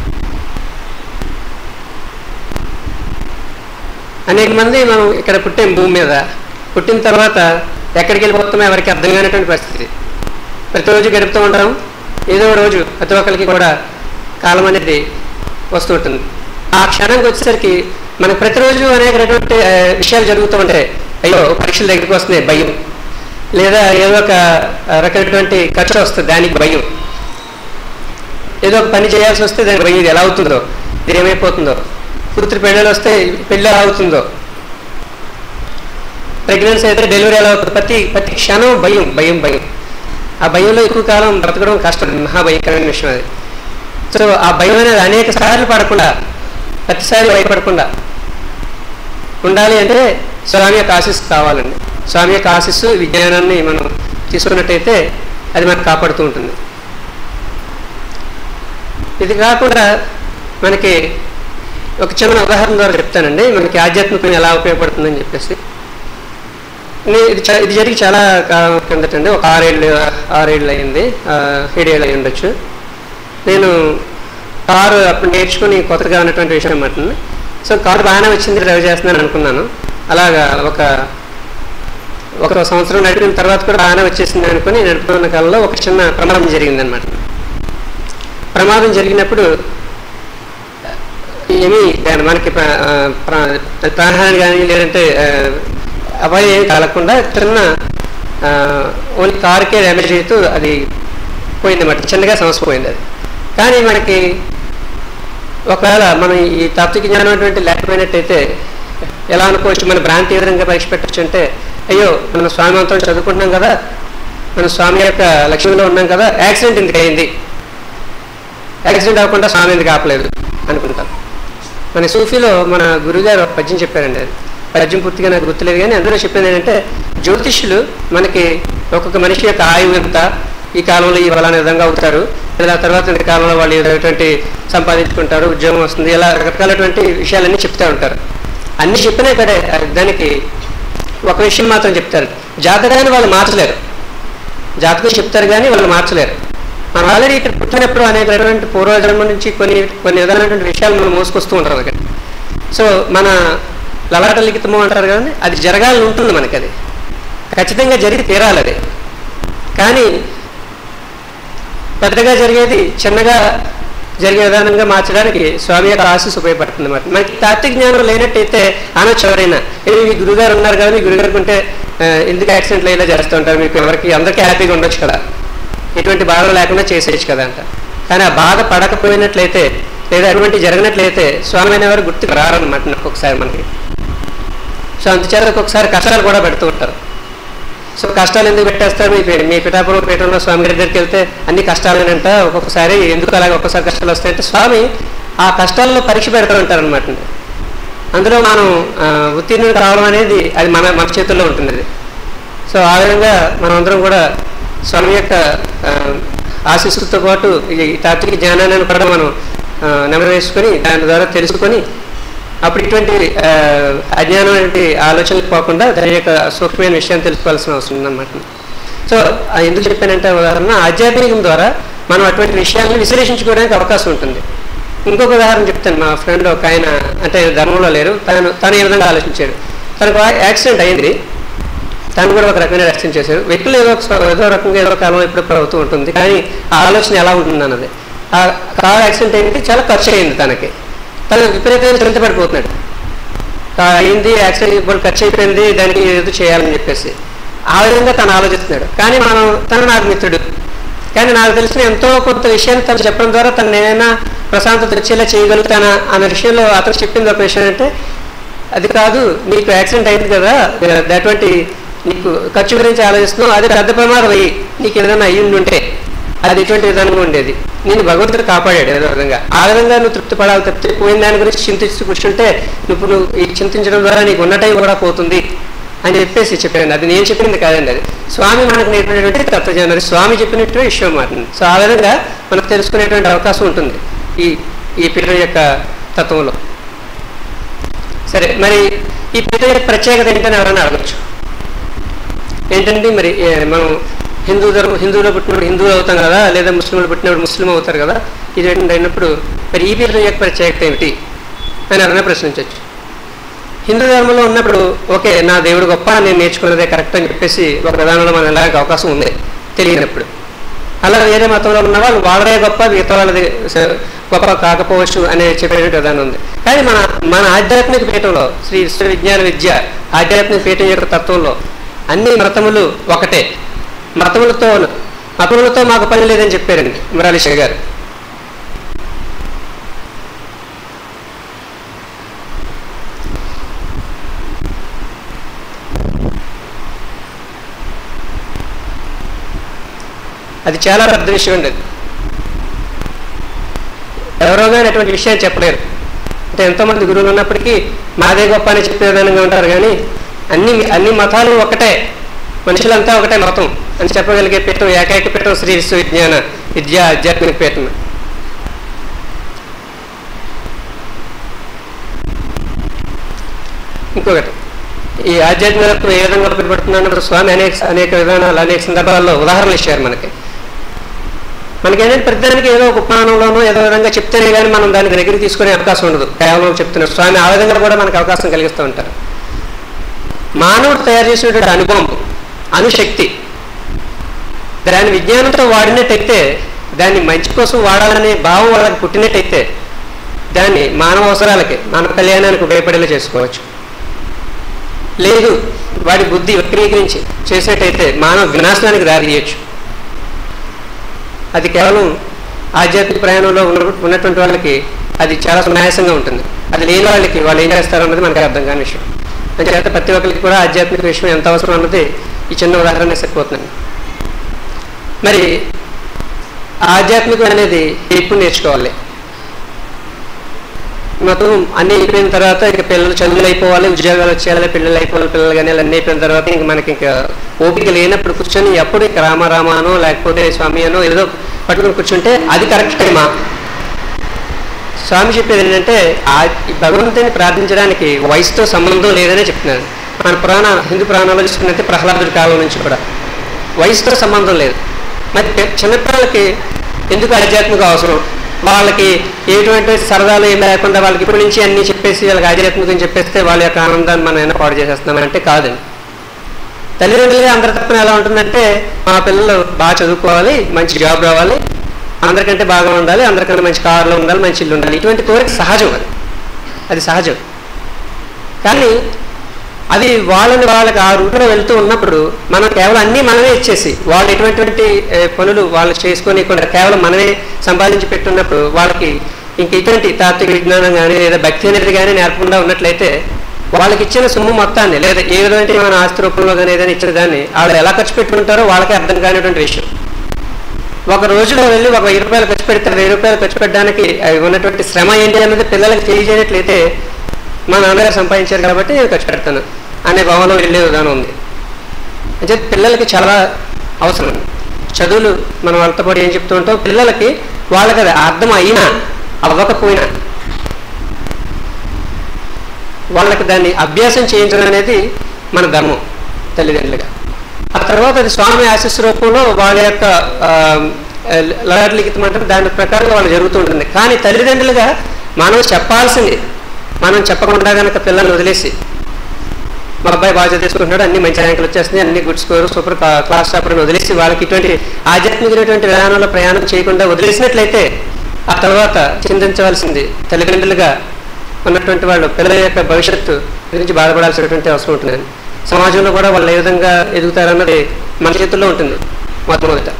అనేక మంది మనం ఇక్కడ పుట్టాం భూమి మీద పుట్టిన తర్వాత ఎక్కడికి వెళ్ళిపోతామో ఎవరికి అర్థం కానటువంటి పరిస్థితి ప్రతిరోజు గడుపుతూ ఉంటాం ఏదో ఒక రోజు ప్రతి ఒక్కరికి కూడా కాలం అనేది వస్తూ ఉంటుంది ఆ క్షణంకి వచ్చేసరికి మనకు ప్రతిరోజు అనేక రకమైన ఆ, విషయాలు జరుగుతూ ఉంటాయి అయ్యో పరీక్షలు దగ్గరికి వస్తున్నాయి భయం లేదా ఏదో ఒక ఆ, రకమైనటువంటి ఖర్చు వస్తుంది దానికి భయం ఏదో ఒక పని చేయాల్సి వస్తే దానికి భయం ఇది ఎలా అవుతుందో ఇది ఏమైపోతుందో కూతురు పెళ్ళిళ్ళు వస్తే పెళ్ళి ఎలా అవుతుందో ప్రెగ్నెన్సీ అయితే డెలివరీ ఎలా అవుతుంది ప్రతి ప్రతి క్షణం భయం భయం భయం ఆ భయంలో ఎక్కువ కాలం బ్రతకడం కష్టం మహాభయంకరమైన విషయం అది సో ఆ భయం అనేది అనేక సార్లు పడకుండా ప్రతిసారి భయపడకుండా ఉండాలి అంటే స్వామి యొక్క ఆశీస్సు కావాలండి స్వామి యొక్క ఆశీస్సు విజ్ఞానాన్ని మనం తీసుకున్నట్టయితే అది మనకు కాపాడుతూ ఉంటుంది ఇది కాకుండా మనకి ఒక చిన్న ఉదాహరణ ద్వారా చెప్తానండి మనకి ఆధ్యాత్మికం ఎలా ఉపయోగపడుతుందని చెప్పేసి నే- ఇది చా- ఇది జరిగి చాలా కాలం కిందటండి ఒక ఆరేళ్ళు ఆరేళ్ళు అయింది ఆ, ఏడేళ్ళు అయి ఉండొచ్చు నేను కారు అప్పుడు నేర్చుకుని కొత్తగా ఉన్నటువంటి విషయం అన్నమాట సో కారు బాగానే వచ్చింది డ్రైవ్ చేస్తున్నాను అనుకున్నాను అలాగా ఒక ఒక సంవత్సరం నడిపిన తర్వాత కూడా బాగానే వచ్చేసింది అనుకుని నడుపుతున్న కాలంలో ఒక చిన్న ప్రమాదం జరిగిందనమాట ప్రమాదం జరిగినప్పుడు ఏమీ దాని మనకి ప్ర- ఆ, ప్ర- ప్రాణహాని కానీ లేదంటే ఆ, అపాయం ఏమి కలగకుండా చిన్న ఆ, ఓన్లీ కారుకే డ్యామేజ్ అవుతూ అది పోయిందన్నమాట చిన్నగా సమస్య పోయింది అది కానీ మనకి ఒకవేళ మనం ఈ తాత్విక జ్ఞానం అటువంటి లేకపోయినట్టయితే ఎలా అనుకోవచ్చు మన భ్రాంతి ఏ విధంగా పరీక్ష పెట్టచ్చు అంటే అయ్యో మన స్వామి మంత్రం చదువుకుంటున్నాం కదా మన స్వామి యొక్క లక్ష్యంలో ఉన్నాం కదా యాక్సిడెంట్ ఎందుకు అయింది యాక్సిడెంట్ అవ్వకుండా స్వామి ఎందుకు ఆపలేదు అనుకుంటాం మన సూఫీలో మన గురుగారు ఒక పద్యం చెప్పారండి అది పద్యం పూర్తిగా నాకు గుర్తులేదు కానీ అందులో చెప్పింది ఏంటంటే జ్యోతిష్యులు మనకి ఒక్కొక్క మనిషి యొక్క ఆయువు ఎంత ఈ కాలంలో ఈ ఫలానా విధంగా అవుతారు ఇలా తర్వాత ఈ కాలంలో వాళ్ళు ఏదైనటువంటి సంపాదించుకుంటారు ఉద్యోగం వస్తుంది ఇలా రకరకాలటువంటి విషయాలన్నీ చెప్తూ ఉంటారు అన్ని చెప్పినా సరే దానికి ఒక విషయం మాత్రం చెప్తారు జాతకాన్ని వాళ్ళు మార్చలేరు జాతకం చెప్తారు కానీ వాళ్ళు మార్చలేరు మనం ఆల్రెడీ ఇక్కడ పుట్టినప్పుడు అనేక రకమైన పూర్వజన్మ నుంచి కొన్ని కొన్ని విధాలైనటువంటి విషయాలు మనం మోసుకొస్తూ ఉంటారు అక్కడ సో మన లలాట లిఖితము అంటారు కానీ అది జరగాలని ఉంటుంది మనకి అది ఖచ్చితంగా జరిగి తీరాలి అది కానీ పెద్దగా జరిగేది చిన్నగా జరిగే విధానంగా మార్చడానికి స్వామి యొక్క ఆశీస్ ఉపయోగపడుతుంది అన్నమాట మనకి తాత్విక జ్ఞానం లేనట్టయితే అనొచ్చు ఎవరైనా "ఏ, మీ గురుగారు ఉన్నారు కదా మీ గురుగారు ఉంటే ఆ, ఎందుకు యాక్సిడెంట్లు ఇలా చేస్తూ ఉంటారు మీకు ఎవరికి అందరికీ హ్యాపీగా ఉండొచ్చు కదా ఎటువంటి బాధ లేకుండా చేసేయచ్చు కదా అంట కానీ ఆ బాధ పడకపోయినట్లయితే లేదా అటువంటి జరిగినట్లయితే స్వామి అనేవారు గుర్తుకు రారన్నమాట ఒక్కొక్కసారి మనకి సో అందుచేత ఒక్కొక్కసారి కష్టాలు కూడా పెడుతూ ఉంటారు సో కష్టాలు ఎందుకు పెట్టేస్తారు మీ పే- మీ పిఠాపురం పీఠంలో స్వామి గారి దగ్గరికి వెళ్తే అన్ని కష్టాలేనంట ఒక్కొక్కసారి ఎందుకు అలాగే ఒక్కొక్కసారి కష్టాలు వస్తాయంటే స్వామి ఆ కష్టాల్లో పరీక్ష పెడతా ఉంటారు అనమాట అందులో మనం ఆ, ఉత్తీర్ణులు కావడం అనేది అది మన మన చేతుల్లో ఉంటుంది అది సో ఆ విధంగా మనం అందరం కూడా స్వామి యొక్క ఆ, ఆశీస్సులతో పాటు ఈ తాత్విక జ్ఞానాన్ని కూడా మనం ఆ, నెమరేసుకొని దాని ద్వారా తెలుసుకొని అప్పుడు ఇటువంటి ఆ, అజ్ఞానం వంటి ఆలోచనలు పోకుండా దాని యొక్క సూక్ష్మమైన విషయాన్ని తెలుసుకోవాల్సిన అవసరం ఉందన్నమాట సో ఆ ఎందుకు చెప్పానంటే ఉదాహరణ ఆధ్యాత్మికం ద్వారా మనం అటువంటి విషయాలను విశ్లేషించుకోవడానికి అవకాశం ఉంటుంది ఇంకొక ఉదాహరణ చెప్తాను మా ఫ్రెండ్ ఒక ఆయన అంటే ధర్మంలో లేరు తను తను ఏ విధంగా ఆలోచించాడు తనకు యాక్సిడెంట్ అయింది తను కూడా ఒక రకమైన యాక్సిడెంట్ చేశారు వ్యక్తులు ఏదో ఒక స- ఏదో రకంగా ఏదో కాలం ఎప్పుడు అవుతూ ఉంటుంది కానీ ఆ ఆలోచన ఎలా ఉంటుంది అన్నది ఆ కార్ యాక్సిడెంట్ అయింది చాలా ఖర్చు అయింది తనకి తను విపరీతమైన చింత పడిపోతున్నాడు కా- అయింది యాక్సిడెంట్ ఇప్పుడు ఖర్చు అయిపోయింది దానికి ఏదో చేయాలని చెప్పేసి ఆ విధంగా తను ఆలోచిస్తున్నాడు కానీ మనం తను నాకు మిత్రుడు కానీ నాకు తెలిసిన ఎంతో కొంత విషయాన్ని తను చెప్పడం ద్వారా తను నేనైనా ప్రశాంతత వచ్చేలా చేయగలుగుతానా అన్న విషయంలో అతను చెప్పింది ఒక విషయం అంటే అది కాదు నీకు యాక్సిడెంట్ అయింది కదా అటువంటి నీకు ఖర్చు గురించి ఆలోచిస్తున్నావు అది పెద్ద ప్రమాదం అయ్యి నీకు ఏదైనా అయ్యి ఉంటే అది ఎటువంటి విధానంగా ఉండేది నేను భగవంతుడు కాపాడాడు ఏదో విధంగా ఆ విధంగా నువ్వు తృప్తి పడాలి తప్పితే పోయిన దాని గురించి చింతిస్తూ కూర్చుంటే నువ్వు నువ్వు ఈ చింతించడం ద్వారా నీకు ఉన్న టైం కూడా పోతుంది అని చెప్పేసి చెప్పాను అది నేను చెప్పింది కాదండి అది స్వామి మనకు నేర్పినటువంటి తత్వజ్ఞానం అది స్వామి చెప్పినటువంటి విషయం మాట సో ఆ విధంగా మనకు తెలుసుకునేటువంటి అవకాశం ఉంటుంది ఈ ఈ పిల్లల యొక్క తత్వంలో సరే మరి ఈ పిల్లల యొక్క ప్రత్యేకత ఏంటని ఎవరైనా అడగచ్చు ఏంటంటే మరి ఏ, మనం హిందూ ధర్మం హిందువులో పుట్టినప్పుడు హిందువు అవుతాం కదా లేదా ముస్లింలు పుట్టినప్పుడు ముస్లిం అవుతారు కదా ఇది ఏంటంటే అయినప్పుడు మరి ఈ పీఠం యొక్క ప్రత్యేకత ఏమిటి అని ఎవరైనా ప్రశ్నించవచ్చు హిందూ ధర్మంలో ఉన్నప్పుడు ఓకే నా దేవుడు గొప్ప నేను నేర్చుకున్నదే కరెక్ట్ అని చెప్పేసి ఒక విధానంలో మనం వెళ్ళడానికి అవకాశం ఉంది తెలియనప్పుడు అలా వేరే మతంలో ఉన్న వాళ్ళు వాళ్ళదే గొప్ప మిగతా వాళ్ళది స- గొప్ప కాకపోవచ్చు అనే చెప్పే విధానం ఉంది కానీ మన మన ఆధ్యాత్మిక పీఠంలో శ్రీ విశ్వ విజ్ఞాన విద్య ఆధ్యాత్మిక పీఠం యొక్క తత్వంలో అన్ని మతములు ఒకటే మతములతో మతములతో మాకు పని లేదని చెప్పారండి మురాలిష గారు అది చాలా పెద్ద విషయం అండి అది ఎవరో కానీ అటువంటి విషయాన్ని చెప్పలేరు అంటే ఎంతోమంది గురువులు ఉన్నప్పటికీ మాదే గొప్ప అని చెప్పే విధానంగా ఉంటారు కానీ అన్ని అన్ని మతాలు ఒకటే మనుషులంతా ఒకటే మతం అని చెప్పగలిగే పీఠం ఏకైక పీఠం శ్రీ విశ్వవిజ్ఞాన విద్యా ఆధ్యాత్మిక పీఠం ఇంకొకటి ఈ ఆధ్యాత్మికతకు ఏ విధంగా ఉపయోగపడుతుందన్నప్పుడు స్వామి అనేక అనేక విధానాలు అనేక సందర్భాల్లో ఉదాహరణలు ఇచ్చారు మనకి మనకేంటంటే ప్రతిదానికి ఏదో ఒక ఉపమానంలోనో ఏదో విధంగా చెప్తేనే కానీ మనం దాన్ని దగ్గరికి తీసుకునే అవకాశం ఉండదు కేవలం చెప్తున్నారు స్వామి ఆ విధంగా కూడా మనకు అవకాశం కలిగిస్తూ ఉంటారు మానవుడు తయారు చేసినటువంటి అనుభవం అనుశక్తి దాని విజ్ఞానంతో వాడినట్టయితే దాన్ని మంచి కోసం వాడాలనే భావం వాళ్ళకి పుట్టినట్టయితే దాన్ని మానవ అవసరాలకి మానవ కళ్యాణానికి ఉపయోగపడేలా చేసుకోవచ్చు లేదు వాడి బుద్ధి వక్రీకరించి చేసినట్టయితే మానవ వినాశనానికి దారి తీయచ్చు అది కేవలం ఆధ్యాత్మిక ప్రయాణంలో ఉన్న ఉన్నటువంటి వాళ్ళకి అది చాలా సునాయాసంగా ఉంటుంది అది లేని వాళ్ళకి వాళ్ళు ఏం చేస్తారు అన్నది మనకి అర్థం కాని విషయం అంచేత ప్రతి ఒక్కరికి కూడా ఆధ్యాత్మిక విషయం ఎంత అవసరం అన్నది ఈ చిన్న ఉదాహరణ సరిపోతుంది మరి ఆధ్యాత్మికం అనేది ఎప్పుడు నేర్చుకోవాలి మొత్తం అన్ని అయిపోయిన తర్వాత ఇక పిల్లలు చదువులు అయిపోవాలి ఉద్యోగాలు వచ్చేయాలి పిల్లలు అయిపోవాలి పిల్లలు కానీ అన్నీ అయిపోయిన తర్వాత ఇంక మనకి ఇంకా ఓపిక లేనప్పుడు కూర్చొని ఎప్పుడు ఇక రామ రామ అనో లేకపోతే స్వామి అనో ఏదో పట్టుకుని కూర్చుంటే అది కరెక్ట్ టైమా స్వామి చెప్పేది ఏంటంటే ఆ ఈ భగవంతుని ప్రార్థించడానికి వయసుతో సంబంధం లేదనే చెప్తున్నారు మన పురాణ హిందూ పురాణాలు చూసుకున్నట్టే ప్రహ్లాదుడి కాలం నుంచి కూడా వయసుతో సంబంధం లేదు మరి పె- చిన్నపిల్లలకి ఎందుకు ఆధ్యాత్మిక అవసరం వాళ్ళకి ఎటువంటి సరదాలు ఏం లేకుండా వాళ్ళకి ఇప్పటి నుంచి అన్ని చెప్పేసి వాళ్ళకి ఆధ్యాత్మికం చెప్పేస్తే వాళ్ళ యొక్క ఆనందాన్ని మనం ఏమైనా పాడు చేసేస్తున్నాం అంటే కాదండి తల్లిదండ్రులుగా అందరి తప్పన ఎలా ఉంటుందంటే మా పిల్లలు బాగా చదువుకోవాలి మంచి జాబ్ రావాలి అందరికంటే బాగా ఉండాలి అందరికంటే మంచి కారులో ఉండాలి మంచి ఇల్లు ఉండాలి ఇటువంటి కోరిక సహజం అది అది సహజం కానీ అది వాళ్ళని వాళ్ళకి ఆ రూట్లో వెళ్తూ ఉన్నప్పుడు మనం కేవలం అన్నీ మనమే ఇచ్చేసి వాళ్ళు ఎటువంటి ఏ, పనులు వాళ్ళు చేసుకోనికుండా కేవలం మనమే సంపాదించి పెట్టున్నప్పుడు వాళ్ళకి ఇంక ఇటువంటి తాత్విక విజ్ఞానం కానీ లేదా భక్తి అనేది కానీ నేర్పకుండా ఉన్నట్లయితే వాళ్ళకి ఇచ్చిన సొమ్ము మొత్తాన్ని లేదా ఏ విధమైన మన ఆస్తి రూపంలో కానీ ఏదైనా ఇచ్చిన దాన్ని వాళ్ళు ఎలా ఖర్చు పెట్టుకుంటారో వాళ్ళకి అర్థం కానిటువంటి విషయం ఒక రోజులో వెళ్ళి ఒక వెయ్యి రూపాయలు ఖర్చు పెడితే వెయ్యి రూపాయలు ఖర్చు పెట్టడానికి అవి ఉన్నటువంటి శ్రమ ఏంటి అన్నది పిల్లలకి తెలియజేయనట్లయితే మా నాన్నగారు సంపాదించారు కాబట్టి నేను ఖర్చు పెడతాను అనే భావనలో వెళ్ళే విధానం ఉంది అంటే పిల్లలకి చాలా అవసరం చదువులు మనం వాళ్ళతో పాటు ఏం చెప్తూ ఉంటాం పిల్లలకి వాళ్ళకి అది అర్థం అయినా అవ్వకపోయినా వాళ్ళకి దాన్ని అభ్యాసం చేయించడం అనేది మన ధర్మం తల్లిదండ్రులుగా ఆ తర్వాత అది స్వామి ఆశీస్ రూపంలో వాళ్ళ యొక్క లహర్ లిఖితం అంటే దాని ప్రకారం వాళ్ళు జరుగుతూ ఉంటుంది కానీ తల్లిదండ్రులుగా మనం చెప్పాల్సింది మనం చెప్పకుండా కనుక పిల్లల్ని వదిలేసి మా అబ్బాయి బాగా తీసుకుంటున్నాడు అన్ని మంచి ర్యాంకులు వచ్చేస్తున్నాయి అన్ని good score super class topper అని వదిలేసి వాళ్ళకి ఇటువంటి ఆధ్యాత్మికమైనటువంటి విధానంలో ప్రయాణం చేయకుండా వదిలేసినట్లయితే ఆ తర్వాత చింతించవలసింది తల్లిదండ్రులుగా ఉన్నటువంటి వాళ్ళు పిల్లల యొక్క భవిష్యత్తు గురించి బాధపడాల్సినటువంటి అవసరం ఉంటుంది సమాజంలో కూడా వాళ్ళు ఏ విధంగా ఎదుగుతారన్నది మన చేతుల్లో ఉంటుంది మొట్టమొదట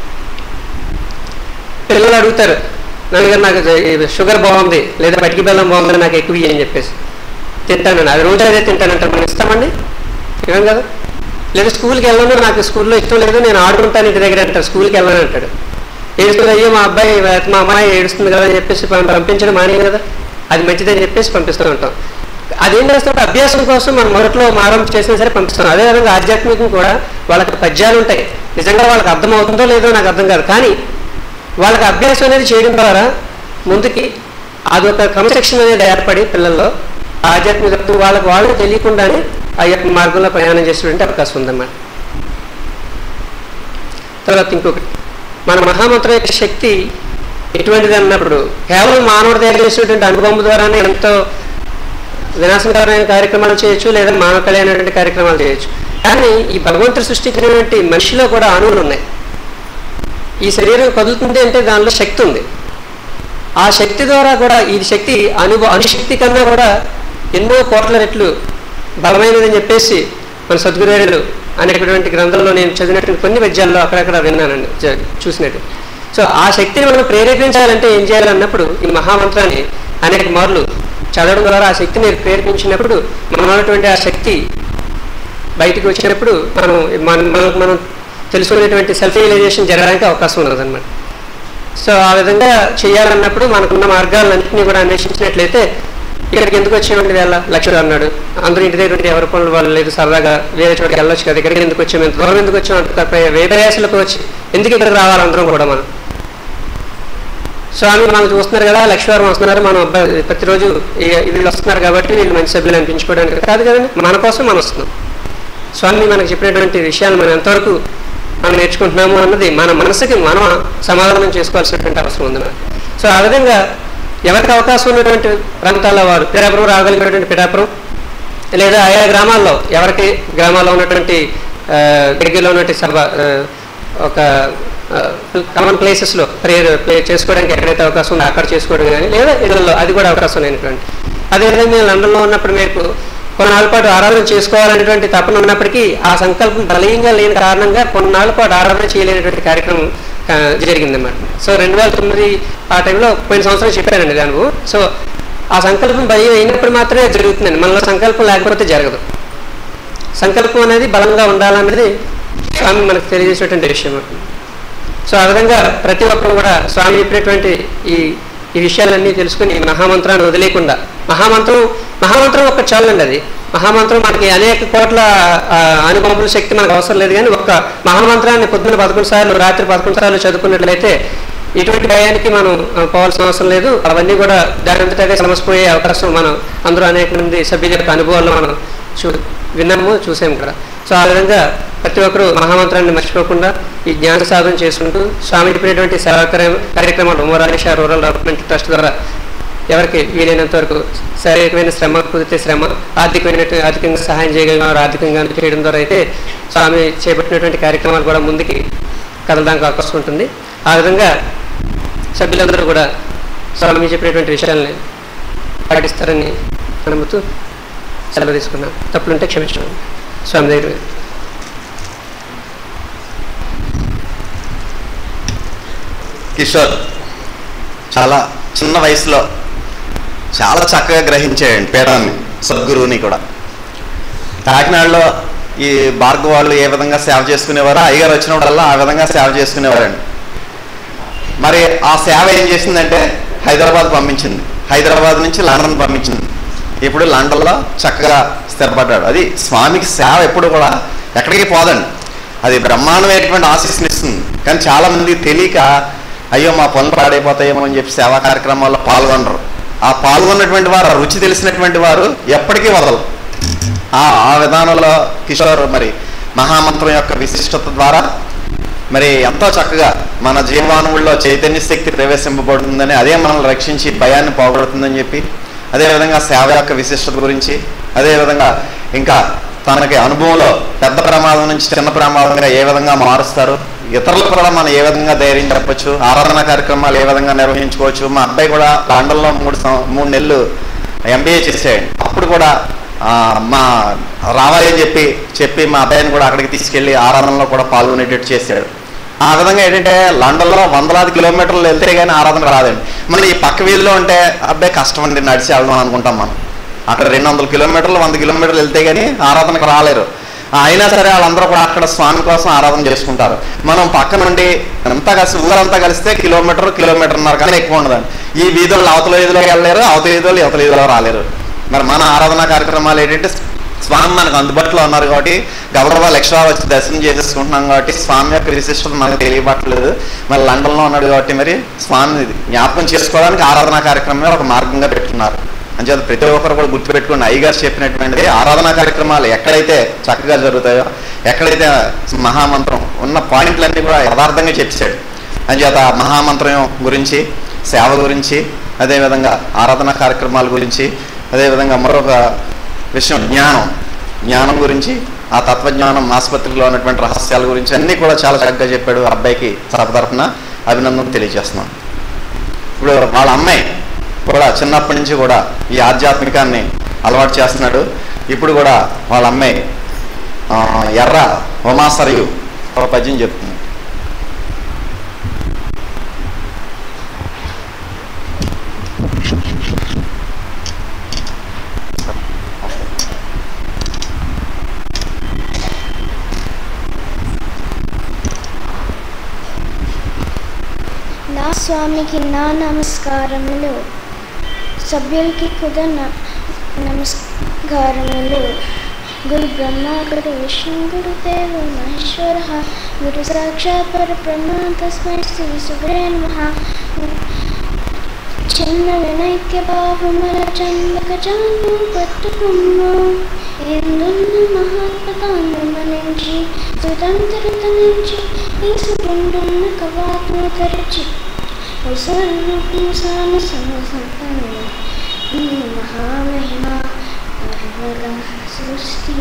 పిల్లలు అడుగుతారు నాన్నగారు నాకు ఈ షుగర్ బాగుంది లేదా పటికి బెల్లం బాగుందని నాకు ఎక్కువ ఇయ్యి" అని చెప్పేసి తింటానండి అది రోజు అదే తింటానంటారు మనం ఇస్తామండి ఇవ్వం కదా లేదా స్కూల్కి వెళ్ళను నాకు స్కూల్లో ఇష్టం లేదు నేను ఆడుకుంటాను ఇంటి దగ్గర అంటారు స్కూల్కి వెళ్ళను అంటాడు ఏడుస్తుంది అయ్యో మా అబ్బాయి మా అమ్మాయి ఏడుస్తుంది కదా అని చెప్పేసి పం- పంపించడం మానే కదా అది మంచిదని చెప్పేసి పంపిస్తూ ఉంటాం అదేం చేస్తాం అభ్యాసం కోసం మనం మొదట్లో మారం చేసినా సరే పంపిస్తాం అదేవిధంగా ఆధ్యాత్మికం కూడా వాళ్ళకి పద్యాలు ఉంటాయి నిజంగా వాళ్ళకి అర్థం అవుతుందో లేదో నాకు అర్థం కాదు కానీ వాళ్ళకి అభ్యాసం అనేది చేయడం ద్వారా ముందుకి అదొక క్రమశిక్షణ అనేది ఏర్పడి పిల్లల్లో ఆధ్యాత్మికత్వం వాళ్ళకి వాళ్ళు తెలియకుండానే ఆ యొక్క మార్గంలో ప్రయాణం చేసేటువంటి అవకాశం ఉందన్నమాట తర్వాత ఇంకొకటి మన మహామంత్రం యొక్క శక్తి ఎటువంటిది అన్నప్పుడు కేవలం మానవుడు తయారు చేసినటువంటి అనుభవం ద్వారానే ఎంతో వినాశనకరమైన కార్యక్రమాలు చేయొచ్చు లేదా మానవ కళ్యాణటువంటి కార్యక్రమాలు చేయొచ్చు కానీ ఈ భగవంతుడు సృష్టించినటువంటి మనిషిలో కూడా అణువులు ఉన్నాయి ఈ శరీరం కదులుతుంది అంటే దానిలో శక్తి ఉంది ఆ శక్తి ద్వారా కూడా ఈ శక్తి అనుభవ అనుశక్తి కన్నా కూడా ఎన్నో కోట్ల రెట్లు బలమైనదని చెప్పేసి మన సద్గురువులు అనేటటువంటి గ్రంథంలో నేను చదివినటువంటి కొన్ని పద్యాల్లో అక్కడక్కడ విన్నానండి చ- చూసినట్టు సో ఆ శక్తిని మనం ప్రేరేపించాలంటే ఏం చేయాలన్నప్పుడు ఈ మహామంత్రాన్ని అనేక మార్లు చదవడం ద్వారా ఆ శక్తిని ప్రేరేపించినప్పుడు మనం ఉన్నటువంటి ఆ శక్తి బయటికి వచ్చినప్పుడు మనం మన- మనకు మనం తెలుసుకునేటువంటి సెల్ఫ్ రియలైజేషన్ జరగడానికి అవకాశం ఉన్నదన్నమాట సో ఆ విధంగా చేయాలన్నప్పుడు మనకున్న మార్గాలన్నింటినీ కూడా అన్వేషించినట్లయితే ఇక్కడికి ఎందుకు వచ్చామండి వేళ లక్ష్యుడు అన్నాడు అందరూ ఇంటి దగ్గర ఉంటే ఎవరి పనులు వాళ్ళు లేదు సరదాగా వేరే చోటికి వెళ్ళొచ్చు కదా ఇక్కడికి ఎందుకు వచ్చాము ఎంత దూరం ఎందుకు వచ్చాము అంత వేదయాసులకు వచ్చి ఎందుకు ఇక్కడికి రావాలి అందరం కూడా మనం స్వామి మనం చూస్తున్నారు కదా లక్ష్మీవారం వస్తున్నారు మనం అబ్బాయి ప్రతిరోజు ఈ- వీళ్ళు వస్తున్నారు కాబట్టి వీళ్ళు మంచి సభ్యులు అనిపించుకోవడానికి కాదు కదండి మన కోసం మనం వస్తున్నాం స్వామి మనకు చెప్పినటువంటి విషయాలు మనం ఎంతవరకు మనం నేర్చుకుంటున్నాము అన్నది మన మనసుకి మనం సమాధానం చేసుకోవాల్సినటువంటి అవసరం ఉంది మనకి సో ఆ విధంగా ఎవరికి అవకాశం ఉన్నటువంటి ప్రాంతాల్లో వారు పిఠాపురం రాగలిగినటువంటి పిఠాపురం లేదా ఆయా గ్రామాల్లో ఎవరికి గ్రామాల్లో ఉన్నటువంటి ఆ, దగ్గరలో ఉన్నటువంటి సభ ఆ, ఒక కామన్ ప్లేసెస్లో ప్రేయర్ ప్లే చేసుకోవడానికి ఎక్కడైతే అవకాశం ఉందో అక్కడ చేసుకోవడం కానీ లేదా ఇళ్ళల్లో అది కూడా అవకాశం లేనటువంటి అదేవిధంగా మేము లండన్లో ఉన్నప్పుడు మీకు కొన్నాళ్ళ పాటు ఆరాధన చేసుకోవాలనేటువంటి తపన ఉన్నప్పటికీ ఆ సంకల్పం బలీయంగా లేని కారణంగా కొన్నాళ్ళ పాటు ఆరాధన చేయలేనటువంటి కార్యక్రమం ఆ, జరిగిందన్నమాట సో రెండు వేల తొమ్మిది ఆ టైంలో పోయిన సంవత్సరం చెప్పానండి దాని సో ఆ సంకల్పం బలీయం అయినప్పుడు మాత్రమే జరుగుతుందండి మనలో సంకల్పం లేకపోతే జరగదు సంకల్పం అనేది బలంగా ఉండాలన్నది స్వామి మనకు తెలియజేసేటువంటి విషయం సో ఆ విధంగా ప్రతి ఒక్కరు కూడా స్వామి చెప్పినటువంటి ఈ ఈ విషయాలన్నీ తెలుసుకుని ఈ మహామంత్రాన్ని వదిలేయకుండా మహామంత్రం మహామంత్రం ఒక్క చాలండి అది మహామంత్రం మనకి అనేక కోట్ల ఆ, అనుభవముల శక్తి మనకు అవసరం లేదు కానీ ఒక్క మహామంత్రాన్ని పొద్దున్న పదకొండు సార్లు రాత్రి పదకొండు సార్లు చదువుకున్నట్లయితే ఇటువంటి భయానికి మనం ఆ, పోవాల్సిన అవసరం లేదు అవన్నీ కూడా దాని అంతటా సమసిపోయే అవకాశం మనం అందరూ అనేక మంది సభ్యుల యొక్క అనుభవాల్లో మనం చూ విన్నాము చూసాము కూడా సో ఆ విధంగా ప్రతి ఒక్కరూ మహామంత్రాన్ని మర్చిపోకుండా ఈ జ్ఞాన సాధన చేసుకుంటూ స్వామి చెప్పినటువంటి సేవా కార్య- కార్యక్రమాలు ఉమరాలేష రూరల్ డెవలప్మెంట్ ట్రస్ట్ ద్వారా ఎవరికి వీలైనంత వరకు శారీరకమైన శ్రమ కుదిరితే శ్రమ ఆర్థికమైన ఆర్థికంగా సహాయం చేయగలిగిన వారు ఆర్థికంగా చేయడం ద్వారా అయితే స్వామి చేపట్టినటువంటి కార్యక్రమాలు కూడా ముందుకి కదలడానికి అవకాశం ఉంటుంది ఆ విధంగా సభ్యులందరూ కూడా స్వామి చెప్పినటువంటి విషయాల్ని పాటిస్తారని నమ్ముతూ సెలవు తీసుకున్నాం తప్పులుంటే క్షమించడం స్వామి దగ్గర కిషోర్ చాలా చిన్న వయసులో చాలా చక్కగా గ్రహించాడండి పీఠాన్ని సద్గురువుని కూడా కాకినాడలో ఈ భార్గవ వాళ్ళు ఏ విధంగా సేవ చేసుకునేవారో అయ్యగారు వచ్చినప్పుడల్లా ఆ విధంగా సేవ చేసుకునేవారండి మరి ఆ సేవ ఏం చేసిందంటే హైదరాబాద్ పంపించింది హైదరాబాద్ నుంచి లండన్ పంపించింది ఇప్పుడు లండన్లో చక్కగా స్థిరపడ్డాడు అది స్వామికి సేవ ఎప్పుడు కూడా ఎక్కడికి పోదండి అది బ్రహ్మాండమైనటువంటి ఆశీస్సుని ఇస్తుంది కానీ చాలా మంది తెలియక అయ్యో మా పనులు పాడైపోతాయేమో అని చెప్పి సేవా కార్యక్రమాల్లో పాల్గొనరు ఆ పాల్గొన్నటువంటి వారు ఆ రుచి తెలిసినటువంటి వారు ఎప్పటికీ వదలరు ఆ ఆ విధానంలో కిషోర్ మరి మహామంత్రం యొక్క విశిష్టత ద్వారా మరి ఎంతో చక్కగా మన జీవాణువుల్లో చైతన్య శక్తి ప్రవేశింపబడుతుందని అదే మనల్ని రక్షించి భయాన్ని పోగొడుతుందని చెప్పి అదేవిధంగా సేవ యొక్క విశిష్టత గురించి అదేవిధంగా ఇంకా తనకి అనుభవంలో పెద్ద ప్రమాదం నుంచి చిన్న ప్రమాదంగా ఏ విధంగా మారుస్తారు ఇతరులకు కూడా మనం ఏ విధంగా ధైర్యం చెప్పొచ్చు ఆరాధన కార్యక్రమాలు ఏ విధంగా నిర్వహించుకోవచ్చు మా అబ్బాయి కూడా లండన్లో మూడు సం- మూడు నెలలు ఎంబీఏ చేసాడు అప్పుడు కూడా ఆ, మా రావాలి అని చెప్పి చెప్పి మా అబ్బాయిని కూడా అక్కడికి తీసుకెళ్లి ఆరాధనలో కూడా పాల్గొనేటట్టు చేశాడు ఆ విధంగా ఏంటంటే లండన్లో వందలాది కిలోమీటర్లు వెళ్తే కానీ ఆరాధన రాదండి మనం ఈ పక్క వీధిలో ఉంటే అబ్బాయి కష్టం అండి నడిచి వెళ్దాం అనుకుంటాం మనం అక్కడ రెండు వందల కిలోమీటర్లు వంద కిలోమీటర్లు వెళ్తే కానీ ఆరాధనకు రాలేరు అయినా సరే వాళ్ళందరూ కూడా అక్కడ స్వామి కోసం ఆరాధన చేసుకుంటారు మనం పక్క నుండి అంతా కలిసి ఊరంతా కలిస్తే కిలోమీటర్ కిలోమీటర్న్నర కన్నా ఎక్కువ ఉండదండి ఈ వీధుల్లో అవతల వీధిలోకి వెళ్ళలేరు అవతల వీధులు అవతల వీధిలో రాలేరు మరి మన ఆరాధన కార్యక్రమాలు ఏంటంటే స్వామి మనకు అందుబాటులో ఉన్నారు కాబట్టి గబగబా లక్షలా వచ్చి దర్శనం చేసేసుకుంటున్నాం కాబట్టి స్వామి యొక్క విశిష్టత మనకు తెలియబట్టలేదు మరి లండన్లో ఉన్నాడు కాబట్టి మరి స్వామిని జ్ఞాపకం చేసుకోవడానికి ఆరాధన కార్యక్రమమే ఒక మార్గంగా పెట్టుకున్నారు అంచేత ప్రతి ఒక్కరు కూడా గుర్తుపెట్టుకుని అయ్యగారు చెప్పినటువంటిది ఆరాధన కార్యక్రమాలు ఎక్కడైతే చక్కగా జరుగుతాయో ఎక్కడైతే మహామంత్రం ఉన్న పాయింట్లన్నీ కూడా యథార్థంగా చెప్పాడు అంచేత ఆ మహామంత్రం గురించి సేవ గురించి అదేవిధంగా ఆరాధన కార్యక్రమాల గురించి అదేవిధంగా మరొక విషయం జ్ఞానం జ్ఞానం గురించి ఆ తత్వజ్ఞానం ఆసుపత్రిలో ఉన్నటువంటి రహస్యాల గురించి అన్నీ కూడా చాలా చక్కగా చెప్పాడు ఆ అబ్బాయికి సభ తరఫున అభినందన తెలియజేస్తున్నాను ఇప్పుడు వాళ్ళ అమ్మాయి కూడా చిన్నప్పటి నుంచి కూడా ఈ ఆధ్యాత్మికాన్ని అలవాటు చేస్తున్నాడు ఇప్పుడు కూడా వాళ్ళ అమ్మాయి ఆ, ఎర్ర ఉమాసరియు ఒక పద్యం చెప్తుంది నా స్వామికి నా నమస్కారములు సభ్యులకి కూడా నా నమస్కారములు గురు బ్రహ్మ గురు విష్ణు గురు దేవ మహేశ్వర గురు సాక్షాత్ పర బ్రహ్మ తస్మై శ్రీ సుగ్రే నమః చిన్న వినైక్య బాహుమల చందక జాను పట్టుకున్న ఎందున్న మహాత్మతాన్ని మనించి సుతంత్రత నుంచి ఈసుకుంటున్న కవాతును తెరచి ఉసరుసాన సమసంపన్న ఈ మహామహిమ పర్వగ సృష్టి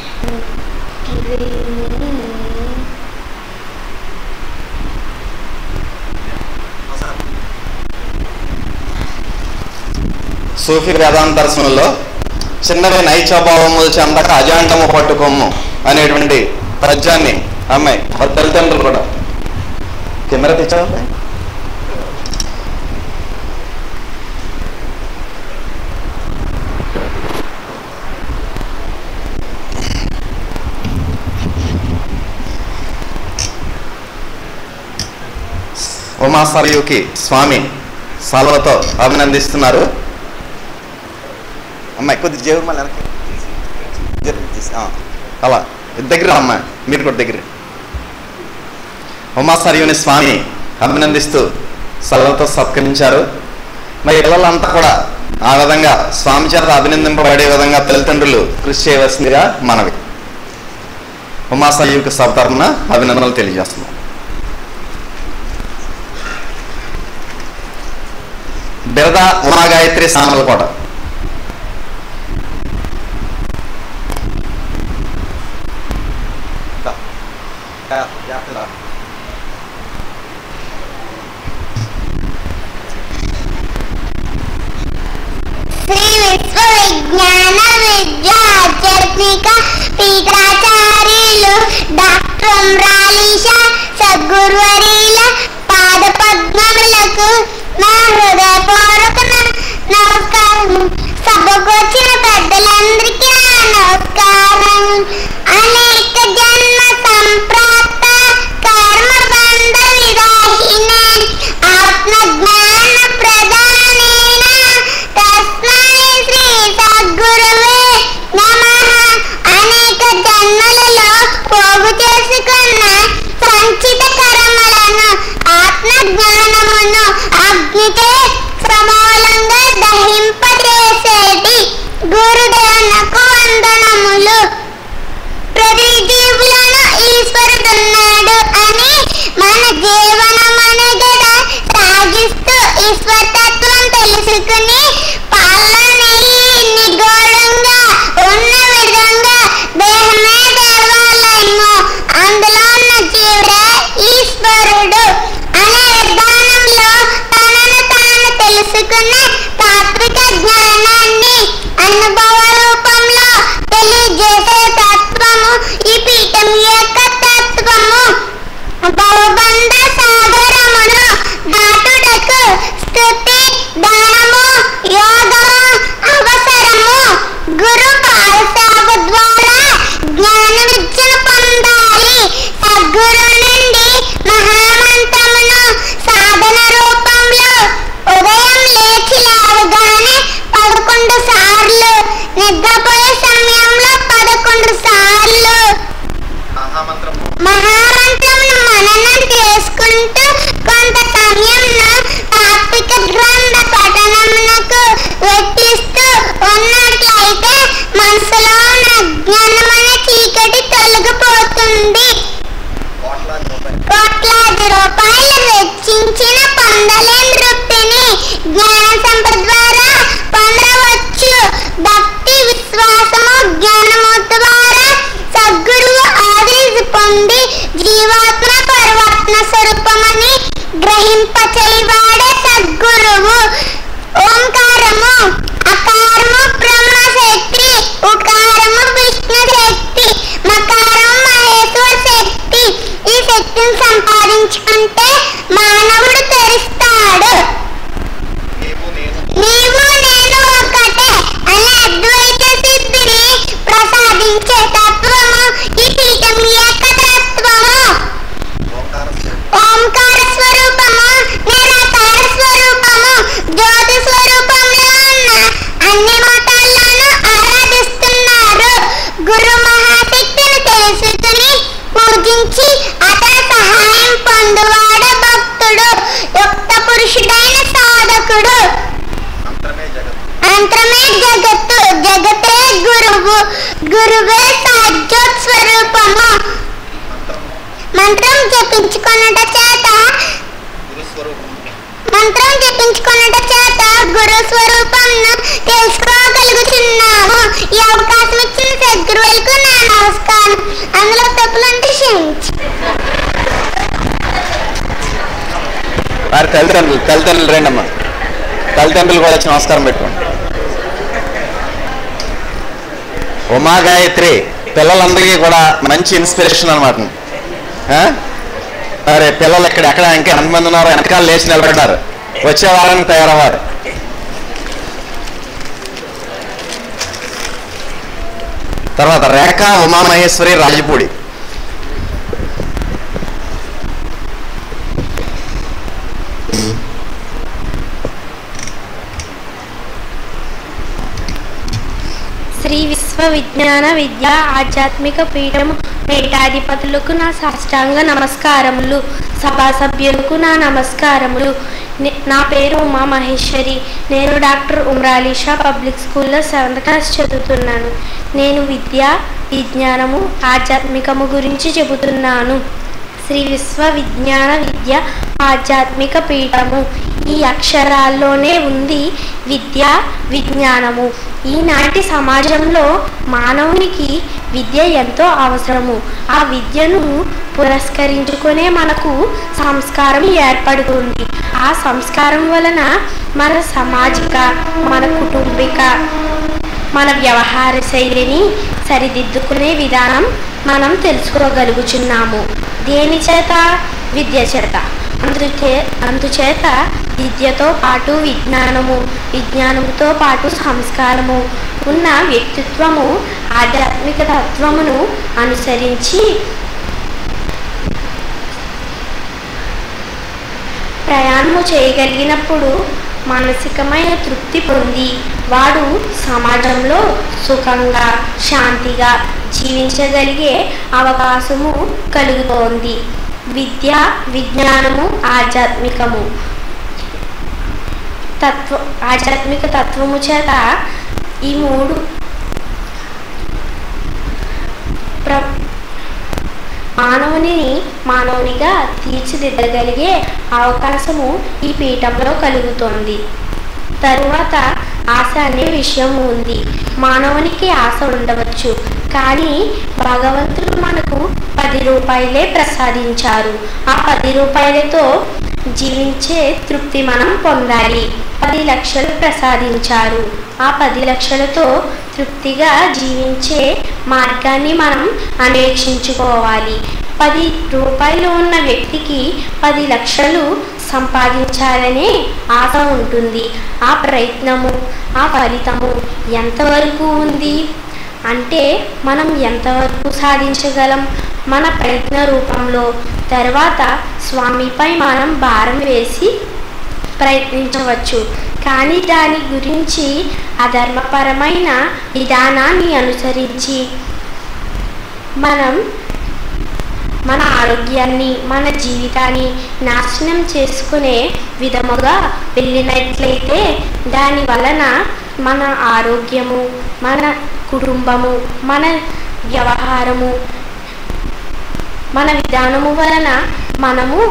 సూఫీ వేదాంత దర్శనంలో చిన్నవి నైచభావములు చెందక అజాండము పట్టుకొమ్ము అనేటువంటి పద్యాన్ని అమ్మాయి వాళ్ళ తల్లిదండ్రులు కూడా కెమెరా తెచ్చావా ఉమాసరయుకి స్వామి సాల్వతో అభినందిస్తున్నారు అమ్మాయి కొద్ది జేబు మళ్ళీ వెనక్కి జర- తీసి, ఆ, అలా దగ్గర అమ్మా మీరు కూడా దగ్గర ఉమాసర్యుని స్వామి అభినందిస్తూ సలవుతో సత్కరించారు మరి పిల్లలంతా కూడా ఆ విధంగా స్వామి చేత అభినందింపబడే విధంగా తల్లిదండ్రులు కృషి చేయవలసిందిగా మనవి ఉమాసర్యుకి సభ తరఫున అభినందనలు తెలియజేస్తున్నాం బిరద ఉమాగాయత్రి సామలకోట శ్రీ విశ్వవిజ్ఞాన విద్య ఆధ్యాత్మిక పీఠాచార్యులు డాక్టర్ ఉమ్రాలీష సద్గురువరీల పాద పద్మములకు నా హృదయపూర్వక న- నమస్కారం సభకు వచ్చిన పెద్దలందరికీ నా నమస్కారం అనేక జన్మ సంప్రాప్త కర్మ బంధ విరాహిణ ఆత్మ జ్ఞాన ప్రదానేన తస్మై శ్రీ సద్గురువే నమః అనేక జన్మలలో పోగు చేసుకున్న సంచిత కర్మలను ఆత్మ జ్ఞానమును అగ్నితే సమూలంగా దహింపచేసేటి గురుదేవునకు వందనములు ప్రతి జీవులను ఈశ్వరుడున్నాడు అని మన జీవనమనగడ సాగిస్తూ ఈశ్వరతత్వం తెలుసుకుని పాలనని నిగూఢంగా ఉన్న విధంగా దేహమే దేవాలయము అందులో ఉన్న జీవుడే ఈశ్వరుడు అనే విధానంలో తనను తాను తెలుసుకున్న తాత్విక జ్ఞానాన్ని అనుభవ రూపంలో తెలియజేసే తత్వము ఈ పీఠం యొక్క తత్వము భవబంధ సాగరమును దాటుటకు స్థుతి దానము యోగము అవసరము గురు పాఠశాల ద్వారా జ్ఞాన విద్యను పొందాలి సద్గురు నుండి మహామంత్రమును సాధన రూపంలో ఉదయం లేచి లేవగానే పదకొండు సార్లు నిద్రపోయే సమయంలో పదకొండు సార్లు మహామంత్రమును మననం చేసుకుంటూ కొంత సమయంలో తాత్విక గ్రంథ పఠనమునకు వెచ్చిస్తూ ఉన్నట్లయితే మనసులో ఉన్న అజ్ఞానమనే చీకటి తొలగిపోతుంది కోట్లాది రూపాయలు వెచ్చించిన పొందలేని వృత్తిని జ్ఞాన సంపద ద్వారా పొందవచ్చు భక్తి విశ్వాసము జ్ఞానము ద్వారా సద్గురువు ఆదేశి పొంది జీవాత్మ పరమాత్మ స్వరూపమని గ్రహింపచేయవాడే సద్గురువు ఓంకారము అకారము బ్రహ్మశక్తి ఉకారము విష్ణు శక్తి మకారం మహేశ్వర శక్తి ఈ శక్తిని సంపాదించుకుంటే మానవుడు తెరిస్తాడు నీవు నేను ఒకటే అనే అద్వైత సిద్ధిని ప్రసాదించే తత్వము ఈ పీఠం యొక్క తత్వము ఓంకార స్వరూపము నిరాకార స్వరూపము జ్యోతి స్వరూపంలో ఉన్న అన్ని మతాలను ఆరాధిస్తున్నారు గురు మహాశక్తిని తెలుసుకుని పూజించి అతని సహాయం పొందువాడు భక్తుడు యుక్త పురుషుడైన సాధకుడు అంతరమే జగత్తు జగతే గురువు గురువే సాధ్యోత్ స్వరూపము మంత్రం జపించుకొనుట చేత మంత్రం జపించుకొనుట చేత గురు స్వరూపంను తెలుసుకోగలుగుతున్నాము ఈ అవకాశం ఇచ్చిన సద్గురువులకు నా నమస్కారం అందులో తప్పులంటే క్షమించు వారి తల్లిదండ్రులు తల్లిదండ్రులు రండమ్మా తల్లిదండ్రులు కూడా వచ్చి నమస్కారం పెట్టుకోండి ఉమా గాయత్రి పిల్లలందరికీ కూడా మంచి ఇన్స్పిరేషన్ అనమాట అరే పిల్లలు ఇక్కడ ఎక్కడ ఇంకా ఎంతమంది ఉన్నారో వెనకాల లేచి నిలబడ్డారు వచ్చే వారానికి తయారవ్వాలి తర్వాత రేఖ ఉమామహేశ్వరి రాజపూడి శ్రీ విశ్వవిజ్ఞాన విద్య ఆధ్యాత్మిక పీఠము పీఠాధిపతులకు నా సాష్టాంగ నమస్కారములు సభా సభ్యులకు నా నమస్కారములు నే- నా పేరు ఉమా మహేశ్వరి నేను డాక్టర్ ఉమ్రాలీషా పబ్లిక్ స్కూల్లో సెవెంత్ క్లాస్ చదువుతున్నాను నేను విద్య విజ్ఞానము ఆధ్యాత్మికము గురించి చెబుతున్నాను శ్రీ విశ్వవిజ్ఞాన విద్య ఆధ్యాత్మిక పీఠము ఈ అక్షరాల్లోనే ఉంది విద్య విజ్ఞానము ఈనాటి సమాజంలో మానవునికి విద్య ఎంతో అవసరము ఆ విద్యను పురస్కరించుకునే మనకు సంస్కారం ఏర్పడుతుంది ఆ సంస్కారం వలన మన సామాజిక మన కుటుంబిక మన వ్యవహార శైలిని సరిదిద్దుకునే విధానం మనం తెలుసుకోగలుగుచున్నాము దేని చేత విద్య చేత అందుచే అందుచేత విద్యతో పాటు విజ్ఞానము విజ్ఞానముతో పాటు సంస్కారము ఉన్న వ్యక్తిత్వము ఆధ్యాత్మిక తత్వమును అనుసరించి ప్రయాణము చేయగలిగినప్పుడు మానసికమైన తృప్తి పొంది వాడు సమాజంలో సుఖంగా శాంతిగా జీవించగలిగే అవకాశము కలుగుతోంది విద్య విజ్ఞానము ఆధ్యాత్మికము తత్వ ఆధ్యాత్మిక తత్వము చేత ఈ మూడు ప్ర మానవుని మానవునిగా తీర్చిదిద్దగలిగే అవకాశము ఈ పీఠంలో కలుగుతోంది తరువాత ఆశ అనే విషయం ఉంది మానవునికి ఆశ ఉండవచ్చు కానీ భగవంతుడు మనకు పది రూపాయలే ప్రసాదించారు ఆ పది రూపాయలతో జీవించే తృప్తి మనం పొందాలి పది లక్షలు ప్రసాదించారు ఆ పది లక్షలతో తృప్తిగా జీవించే మార్గాన్ని మనం అన్వేషించుకోవాలి పది రూపాయలు ఉన్న వ్యక్తికి పది లక్షలు సంపాదించాలనే ఆశ ఉంటుంది ఆ ప్రయత్నము ఆ ఫలితము ఎంతవరకు ఉంది అంటే మనం ఎంతవరకు సాధించగలం మన ప్రయత్న రూపంలో తర్వాత స్వామిపై మనం భారం వేసి ప్రయత్నించవచ్చు కానీ దాని గురించి అధర్మపరమైన విధానాన్ని అనుసరించి మనం మన ఆరోగ్యాన్ని మన జీవితాన్ని నాశనం చేసుకునే విధముగా వెళ్ళినట్లయితే దాని వలన మన ఆరోగ్యము మన కుటుంబము మన వ్యవహారము మన విధానము వలన మనము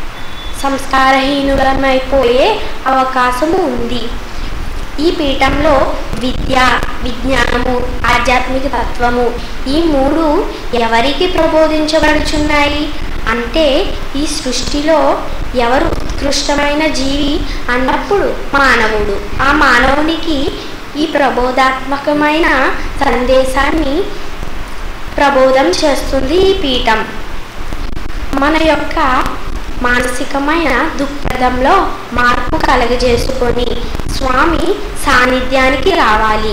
సంస్కారహీనులమైపోయే అవకాశము ఉంది ఈ పీఠంలో విద్య విజ్ఞానము ఆధ్యాత్మిక తత్వము ఈ మూడు ఎవరికి ప్రబోధించబడుచున్నాయి అంటే ఈ సృష్టిలో ఎవరు ఉత్కృష్టమైన జీవి అన్నప్పుడు మానవుడు ఆ మానవునికి ఈ ప్రబోధాత్మకమైన సందేశాన్ని ప్రబోధం చేస్తుంది ఈ పీఠం మన యొక్క మానసికమైన దుఃఖదంలో మార్పు కలగజేసుకొని స్వామి సాన్నిధ్యానికి రావాలి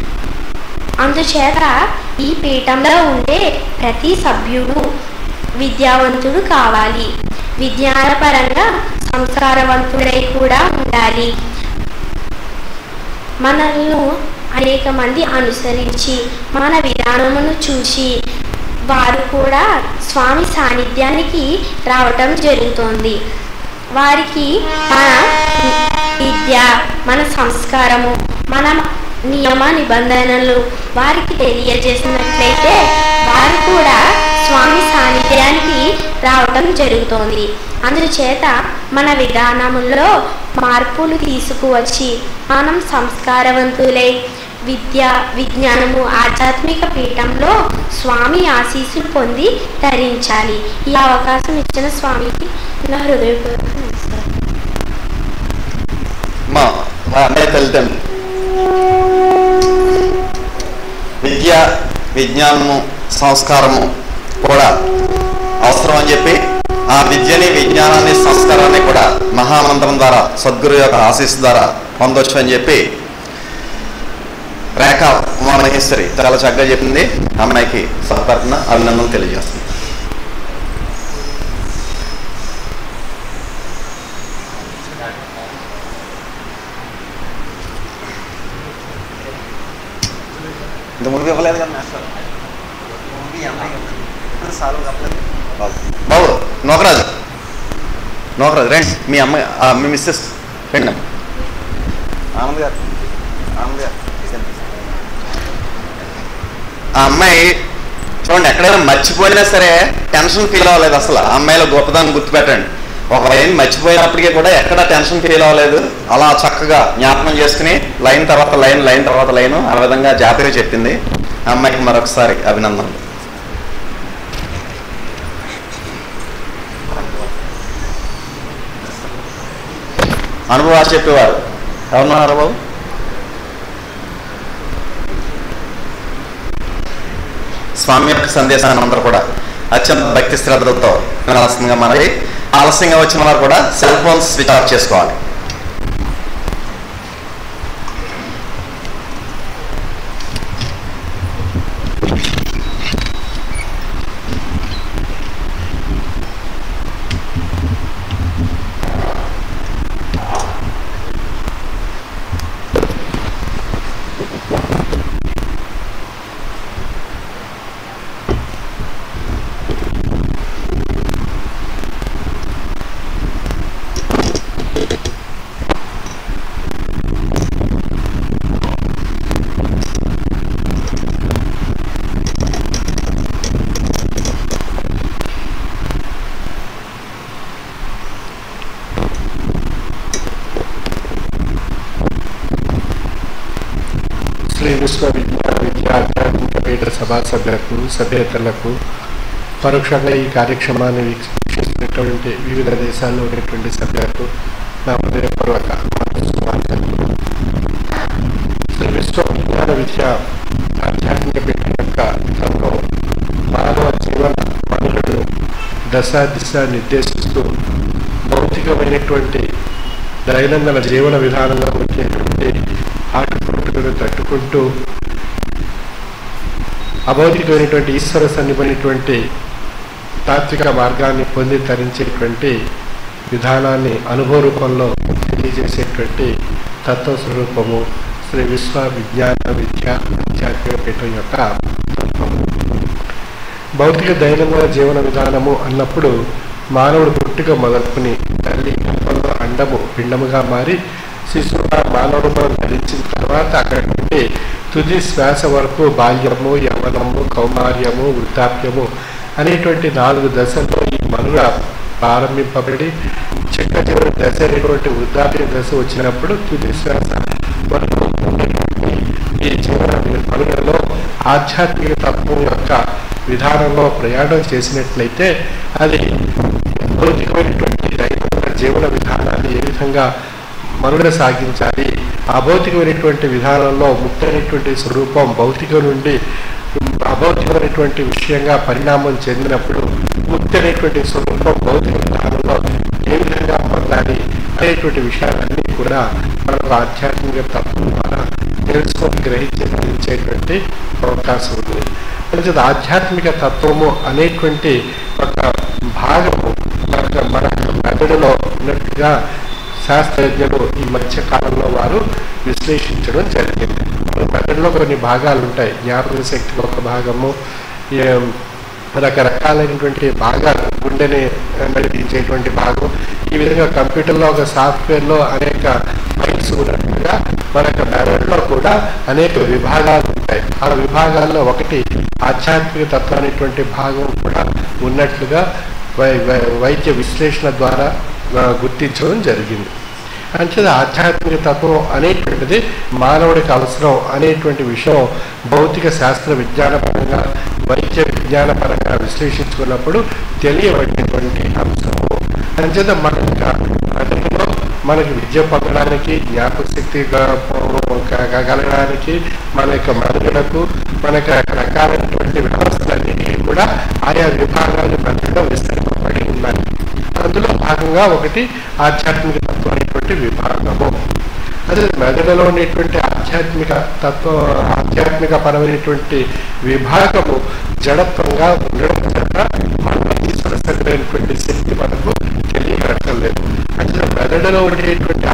అందుచేత ఈ పీఠంలో ఉండే ప్రతి సభ్యుడు విద్యావంతుడు కావాలి విజ్ఞానపరంగా సంస్కారవంతుడై కూడా ఉండాలి మనల్ని అనేక మంది అనుసరించి మన విధానమును చూసి వారు కూడా స్వామి సాన్నిధ్యానికి రావటం జరుగుతోంది వారికి మన విద్య మన సంస్కారము మన నియమ నిబంధనలు వారికి తెలియజేసినట్లయితే వారు కూడా స్వామి సాన్నిధ్యానికి రావటం జరుగుతోంది అందుచేత మన విధానములో మార్పులు తీసుకువచ్చి మనం సంస్కారవంతులై విద్య విజ్ఞానము ఆధ్యాత్మిక పీఠంలో స్వామి ఆశీస్సులు పొంది ధరించాలి ఈ అవకాశం ఇచ్చిన స్వామికి నా హృదయపూర్వక నమస్కారం మా మా అన్నయ్య తల్లిదండ్రులు విద్య విజ్ఞానము సంస్కారము కూడా అవసరం అని చెప్పి ఆ విద్యని విజ్ఞానాన్ని సంస్కారాన్ని కూడా మహామంత్రం ద్వారా సద్గురు యొక్క ఆశీస్సు ద్వారా పొందొచ్చు అని చెప్పి రేఖ ఉమామహేశ్వరి చాలా చక్కగా చెప్పింది అమ్మాయికి సహతరపున అభినందనలు తెలియజేస్తుంది ఇంత ముందు ఇవ్వలేదు కదా మాస్టర్ బాబు. బాబు నోకరాజు నోకరాజు రండి మీ అమ్మాయి ఆ, మీ మిస్సెస్ రండి అమ్మ. ఆనంద్ గారు ఆనంద్ గారు ఆ అమ్మాయి చూడండి ఎక్కడైనా మర్చిపోయినా సరే టెన్షన్ ఫీల్ అవ్వలేదు అసలు ఆ అమ్మాయిల గొప్పదాన్ని గుర్తుపెట్టండి ఒక లైన్ మర్చిపోయినప్పటికీ కూడా ఎక్కడ టెన్షన్ ఫీల్ అవ్వలేదు అలా చక్కగా జ్ఞాపకం చేసుకుని లైన్ తర్వాత లైన్ లైన్ తర్వాత లైన్ ఆ విధంగా జాతర చెప్పింది ఆ అమ్మాయికి మరొకసారి అభినందనలు అనుభవాలు చెప్పేవారు ఎవరున్నారు బాబు స్వామి యొక్క సందేశాన్ని అందరూ కూడా అత్యంత భక్తి శ్రద్ధలతో వినాల్సిందిగా మనకి ఆలస్యంగా వచ్చిన వారు కూడా సెల్ ఫోన్స్ స్విచ్ ఆఫ్ చేసుకోవాలి శ్రీ విశ్వవిద్యా విద్యా ఆధ్యాత్మిక పీఠ సభా సభ్యులకు సభ్యేతరులకు పరోక్షంగా ఈ కార్యక్రమాన్ని వీక్షిస్తున్నటువంటి వివిధ దేశాల్లో ఉన్నటువంటి సభ్యులకు నా హృదయపూర్వక స్వాగతాలు. శ్రీ విశ్వవిజ్ఞాన విద్య ఆధ్యాత్మిక పీఠం యొక్క తత్వం మానవ జీవన మనుగడను దశ దిశ నిర్దేశిస్తూ భౌతికమైనటువంటి దైనందిన జీవన విధానంలో వచ్చేటువంటి ఆటుపోటులను తట్టుకుంటూ అభౌతికమైనటువంటి ఈశ్వర సన్నిపడినటువంటి తాత్విక మార్గాన్ని పొంది తరించేటువంటి విధానాన్ని అనుభవ రూపంలో తెలియజేసేటువంటి తత్వ స్వరూపము శ్రీ విశ్వ విజ్ఞాన విద్య ఆధ్యాత్మిక పీఠం యొక్క తత్వము భౌతిక దైనందిన జీవన విధానము అన్నప్పుడు మానవుడు పుట్టుక మొదలుకుని తల్లి గర్భంలో అండము పిండముగా మారి శిశువుగా మానవ రూపం ధరించిన తర్వాత అక్కడ నుండి తుది శ్వాస వరకు బాల్యము యవనము కౌమార్యము వృద్ధాప్యము అనేటువంటి నాలుగు దశల్లో ఈ మనుగడ ప్రారంభింపబడి చిట్ట చివరి దశ అనేటువంటి వృద్ధాప్య దశ వచ్చినప్పుడు తుది శ్వాస వరకు ఉండేటువంటి ఈ జీవన మనుగడలో ఆధ్యాత్మిక తత్వం యొక్క విధానంలో ప్రయాణం చేసినట్లయితే అది భౌతికమైనటువంటి దైనందిన జీవన విధానాన్ని ఏ విధంగా మనుగడ సాగించాలి అభౌతికమైనటువంటి విధానంలో ముక్తమైనటువంటి స్వరూపం భౌతికం నుండి అభౌతికమైనటువంటి విషయంగా పరిణామం చెందినప్పుడు ముక్తి అనేటువంటి స్వరూపం భౌతిక విధానంలో ఏ విధంగా పొందాలి అనేటువంటి విషయాలన్నీ కూడా మనకు ఆధ్యాత్మిక తత్వం ద్వారా తెలుసుకొని గ్రహించి గ్రహించేటువంటి అవకాశం ఉంది అంటే ఆధ్యాత్మిక తత్వము అనేటువంటి ఒక భాగము మన మన మెదడులో ఉన్నట్టుగా శాస్త్రజ్ఞులు ఈ మధ్య కాలంలో వారు విశ్లేషించడం జరిగింది మన మెదడులో కొన్ని భాగాలు ఉంటాయి జ్ఞాపక శక్తికి ఒక భాగము ఏ- రకరకాలైనటువంటి భాగాలు గుండెని నడిపించేటువంటి భాగం ఈ విధంగా కంప్యూటర్లో ఒక సాఫ్ట్వేర్లో అనేక ఫైల్స్ ఉన్నట్టుగా మనకు మెదడులో కూడా అనేక విభాగాలు ఉంటాయి ఆ విభాగాల్లో ఒకటి ఆధ్యాత్మిక తత్వం అనేటువంటి భాగం కూడా ఉన్నట్లుగా వై వై- వైద్య విశ్లేషణ ద్వారా ఆ, గుర్తించడం జరిగింది అంచేది ఆధ్యాత్మిక తత్వం అనేటువంటిది మానవుడికి అవసరం అనేటువంటి విషయం భౌతిక శాస్త్ర విజ్ఞానపరంగా వైద్య విజ్ఞానపరంగా విశ్లేషించుకున్నప్పుడు తెలియబడినటువంటి అంశము అంచేత మన యొక్క మెదడులో మనకి విద్య పొందడానికి జ్ఞాపక శక్తి గా- క- క- కలగడానికి మన యొక్క మనుగడకు మనకు రకరకాలైనటువంటి వ్యవస్థలన్నిటికీ కూడా ఆయా విభాగాలు మధ్యలో విస్తరింపబడి ఉన్నాయి అందులో భాగంగా ఒకటి ఆధ్యాత్మిక తత్వం అనేటువంటి విభాగము అదే మెదడులో ఉండేటువంటి ఆధ్యాత్మిక తత్వ ఆధ్యాత్మిక పరమైనటువంటి విభాగము జడత్వంగా ఉండడం చేత మన ఈశ్వర సరైనటువంటి శక్తి మనకు తెలియబడటం లేదు అంటే మెదడులో ఉండేటువంటి ఆధ్యాత్మిక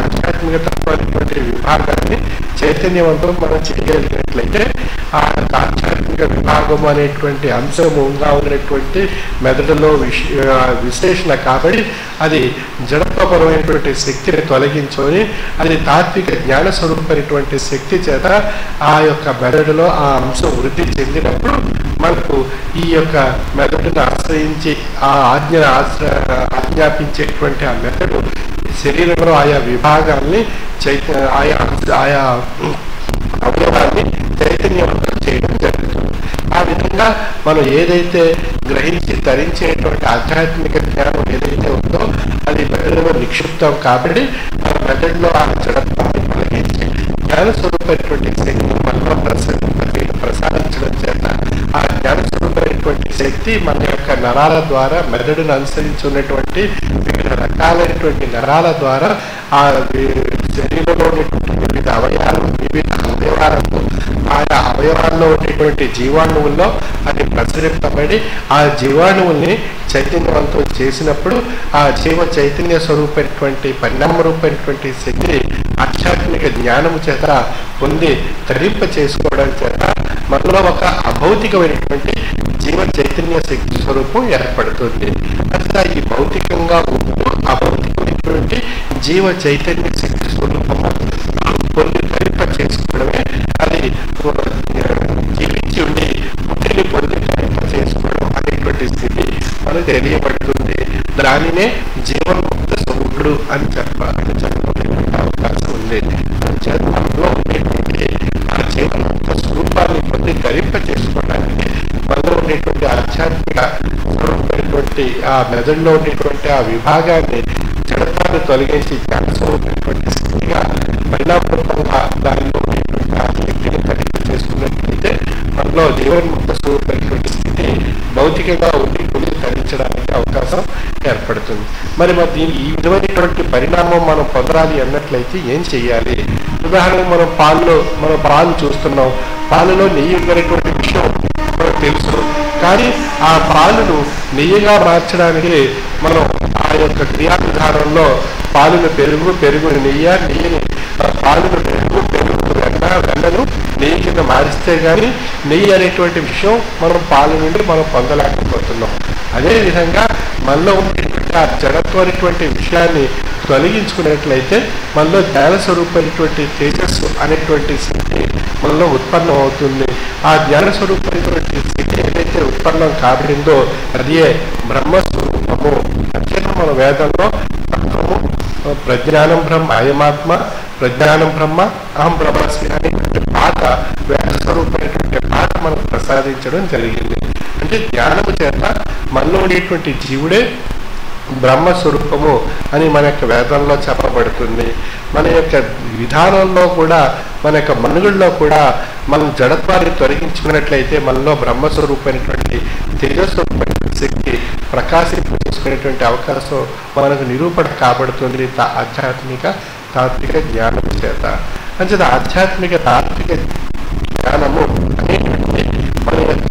ఆధ్యాత్మిక తత్వమైనటువంటి విభాగాన్ని చైతన్యవంతం మనం చేయగలిగినట్లయితే ఆ యొక్క ఆధ్యాత్మిక విభాగం అనేటువంటి అంశముగా ఉన్నటువంటి మెదడులో విశ్ ఆ విశ్లేషణ కాబట్టి అది జడత్వపరమైనటువంటి శక్తిని తొలగించుకొని అది తాత్విక జ్ఞాన స్వరూపమైనటువంటి శక్తి చేత ఆ యొక్క మెదడులో ఆ అంశం వృద్ధి చెందినప్పుడు మనకు ఈ యొక్క మెదడును ఆశ్రయించి ఆ ఆజ్ఞ ఆశ్ర ఆజ్ఞాపించేటువంటి ఆ మెదడు శరీరంలో ఆయా విభాగాల్ని చైత ఆయా ఆయా అవయవాన్ని చైతన్యవంతం చేయడం జరుగుతుంది ఆ విధంగా మనం ఏదైతే గ్రహించి ధరించేటువంటి ఆధ్యాత్మిక జ్ఞానం ఏదైతే ఉందో అది మెదడులో నిక్షిప్తం కాబట్టి మన మెదడులో ఆ జడత్వాన్ని తొలగించి జ్ఞాన స్వరూపమైనటువంటి శక్తి మనలో ప్రసరి ప్రసాదించడం చేత ఆ జ్ఞాన స్వరూపమైనటువంటి శక్తి మన యొక్క నరాల ద్వారా మెదడును అనుసరించి ఉన్నటువంటి వివిధ రకాలైనటువంటి నరాల ద్వారా ఆ వి- శరీరంలో ఉన్నటువంటి వివిధ అవయవాలు వివిధ అవయవాలకు ఆయా అవయవాల్లో ఉండేటువంటి జీవాణువుల్లో అది ప్రసరింపబడి ఆ జీవాణువుల్ని చైతన్యవంతం చేసినప్పుడు ఆ జీవ చైతన్య స్వరూపమైనటువంటి పరిణామ రూపమైనటువంటి శక్తి ఆధ్యాత్మిక జ్ఞానము చేత పొంది తరింప చేసుకోవడం చేత మనలో ఒక అభౌతికమైనటువంటి జీవ చైతన్య శక్తి స్వరూపం ఏర్పడుతుంది అట్లా ఈ భౌతికంగా ఉంటూ అభౌతికమైనటువంటి జీవ చైతన్య శక్తి స్వరూపము పొంది తరింప చేసుకోవడమే అది జీవించి ఉండి పుట్టిని పొంది తరింప చేసుకోవడం అనేటువంటి స్థితి మనకు తెలియబడుతుంది దానినే జీవన్ముక్త స్వరూపుడు అని చెప్ప అని చెప్పడానికి అవకాశం ఉంది అందుచేత మనలో ఉండేటువంటి ఆ జీవన్ముక్త స్వరూపాన్ని పొంది తరింప చేసుకోవడానికి మనలో ఉండేటువంటి ఆధ్యాత్మిక స్వరూపమైనటువంటి ఆ మెదడులో ఉండేటువంటి ఆ విభాగాన్ని జడతాన్ని తొలగించి జ్ఞానస్వరూపమైనటువంటి స్థితిగా పరిణామరూపంగా దానిలో ఉండేటువంటి ఆ శక్తిని తరింప చేసుకున్నట్లయితే మనలో జీవన్ముక్త స్వరూపమైనటువంటి స్థితి భౌతికంగా ఉండి పొంది తరించడానికి అవకాశం ఏర్పడుతుంది మరి మరి దీని ఈ విధమైనటువంటి పరిణామం మనం పొందాలి అన్నట్లయితే ఏం చేయాలి ఉదాహరణకు మనం పాలలో మనం పాలు చూస్తున్నాం పాలలో నెయ్యి ఉన్నటువంటి విషయం మనకు తెలుసు కానీ ఆ పాలను నెయ్యిగా మార్చడానికి మనం ఆ యొక్క క్రియా విధానంలో పాలును పెరుగు పెరుగుని నెయ్యి నెయ్యిని ఆ పాలును పెరుగు పెరుగు వెన్న వెన్నను నెయ్యి కింద మారిస్తే కానీ నెయ్యి అనేటువంటి విషయం మనం పాలు నుండి మనం పొందలేకపోతున్నాం అదేవిధంగా మనలో ఉండేటువంటి ఆ జడత్వమైనటువంటి విషయాన్ని తొలగించుకున్నట్లయితే మనలో జ్ఞాన స్వరూపమైనటువంటి తేజస్సు అనేటువంటి స్థితి మనలో ఉత్పన్నం అవుతుంది ఆ జ్ఞాన స్వరూపమైనటువంటి స్థితి ఏదైతే ఉత్పన్నం కాబడిందో అదే బ్రహ్మస్వరూపము అంతేనా మన వేదంలో తత్వము ప్రజ్ఞానం బ్రహ్మ అయమాత్మ ప్రజ్ఞానం బ్రహ్మ అహం బ్రహ్మాస్మి అనేటువంటి పాట వేద స్వరూపమైనటువంటి పాట మనకు ప్రసాదించడం జరిగింది అంటే జ్ఞానము చేత మనలో ఉండేటువంటి జీవుడే బ్రహ్మస్వరూపము అని మన యొక్క వేదంలో చెప్పబడుతుంది మన యొక్క విధానంలో కూడా మన యొక్క మనుగుల్లో కూడా మనం జడత్వాన్ని తొలగించుకున్నట్లయితే మనలో బ్రహ్మస్వరూపమైనటువంటి తేజస్వరూపమైన శక్తి ప్రకాశింప చేసుకునేటువంటి అవకాశం మనకు నిరూపణ కాబడుతుంది తా- ఆధ్యాత్మిక తాత్విక జ్ఞానం చేత అంచేత ఆధ్యాత్మిక తాత్విక జ్ఞానము అనేటువంటి మన యొక్క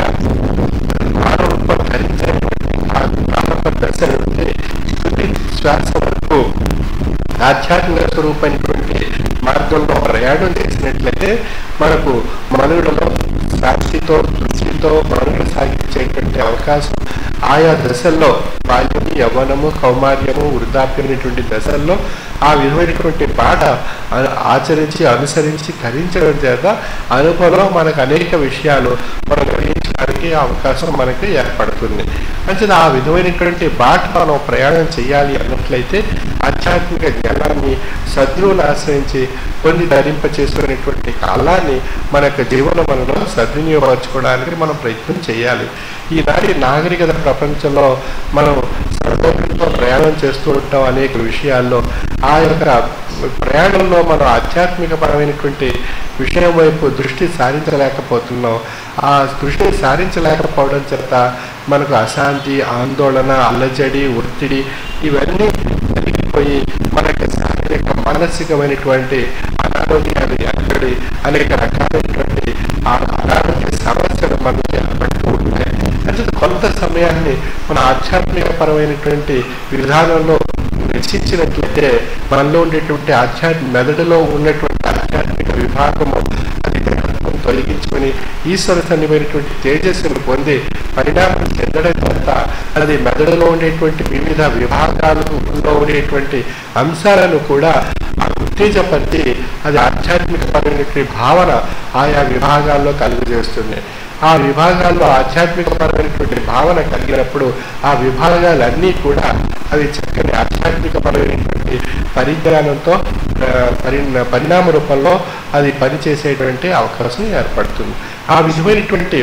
మానవ ధరించేటువంటి ఆ ప్రారంభ దశ నుండి తుది శ్వాస వరకు ఆధ్యాత్మిక స్వరూపమైనటువంటి మార్గంలో ప్రయాణం చేసినట్లయితే మనకు మనుగడలో శాంతితో తృప్తితో మనుగడ సాగించేటువంటి అవకాశం ఆయా దశల్లో బాల్యము యవ్వనము కౌమార్యము వృద్ధాప్యం అనేటువంటి దశల్లో ఆ విధమైనటువంటి పాట ఆ- ఆచరించి అనుసరించి ధరించడం చేత అనుభవంలో మనకు అనేక విషయాలు మనం గ్రహించడానికి అవకాశం మనకి ఏర్పడుతుంది అంటే ఆ విధమైనటువంటి బాట మనం ప్రయాణం చేయాలి అన్నట్లయితే ఆధ్యాత్మిక జ్ఞానాన్ని సద్గురువుని ఆశ్రయించి కొన్ని ధరింప చేసుకునేటువంటి కాలాన్ని మన యొక్క జీవన మనలో సద్వినియోగపరచుకోవడానికి మనం ప్రయత్నం చేయాలి ఈనాటి నాగరికత ప్రపంచంలో మనం సర్వోపరితో ప్రయాణం చేస్తూ ఉంటాం అనేక విషయాల్లో ఆ యొక్క ప్రయాణంలో మనం ఆధ్యాత్మిక పరమైనటువంటి విషయం వైపు దృష్టి సారించలేకపోతున్నాం ఆ దృష్టిని సారించలేకపోవడం చేత మనకు అశాంతి ఆందోళన అల్లజడి ఒత్తిడి ఇవన్నీ పెరిగిపోయి మనకి శారీరక మానసికమైనటువంటి అనారోగ్యాలు ఏర్పడి అనేక రకాలైనటువంటి ఆ అనారోగ్య సమస్యలు మనకి ఏర్పడుతూ ఉంటాయి అంటే కొంత సమయాన్ని మన ఆధ్యాత్మిక పరమైనటువంటి విధానంలో రక్షించినట్లయితే మనలో ఉండేటువంటి ఆధ్యాత్మిక మెదడులో ఉన్నటువంటి ఆధ్యాత్మిక విభాగము అది దేహత్వం తొలగించుకొని ఈశ్వర సన్నిమైనటువంటి తేజస్సును పొంది పరిణామం చెందడం తర్వాత అది మెదడులో ఉండేటువంటి వివిధ విభాగాలలో ఉండేటువంటి అంశాలను కూడా ఆ ఉత్తేజపరిచి అది ఆధ్యాత్మికపరమైనటువంటి భావన ఆయా విభాగాల్లో కలుగజేస్తుంది ఆ విభాగాల్లో ఆధ్యాత్మికపరమైనటువంటి భావన కలిగినప్పుడు ఆ విభాగాలన్నీ కూడా అవి చక్కని ఆధ్యాత్మికపరమైనటువంటి పరిజ్ఞానంతో ఆ, పరి పరిణామ రూపంలో అది పనిచేసేటువంటి అవకాశం ఏర్పడుతుంది ఆ విధమైనటువంటి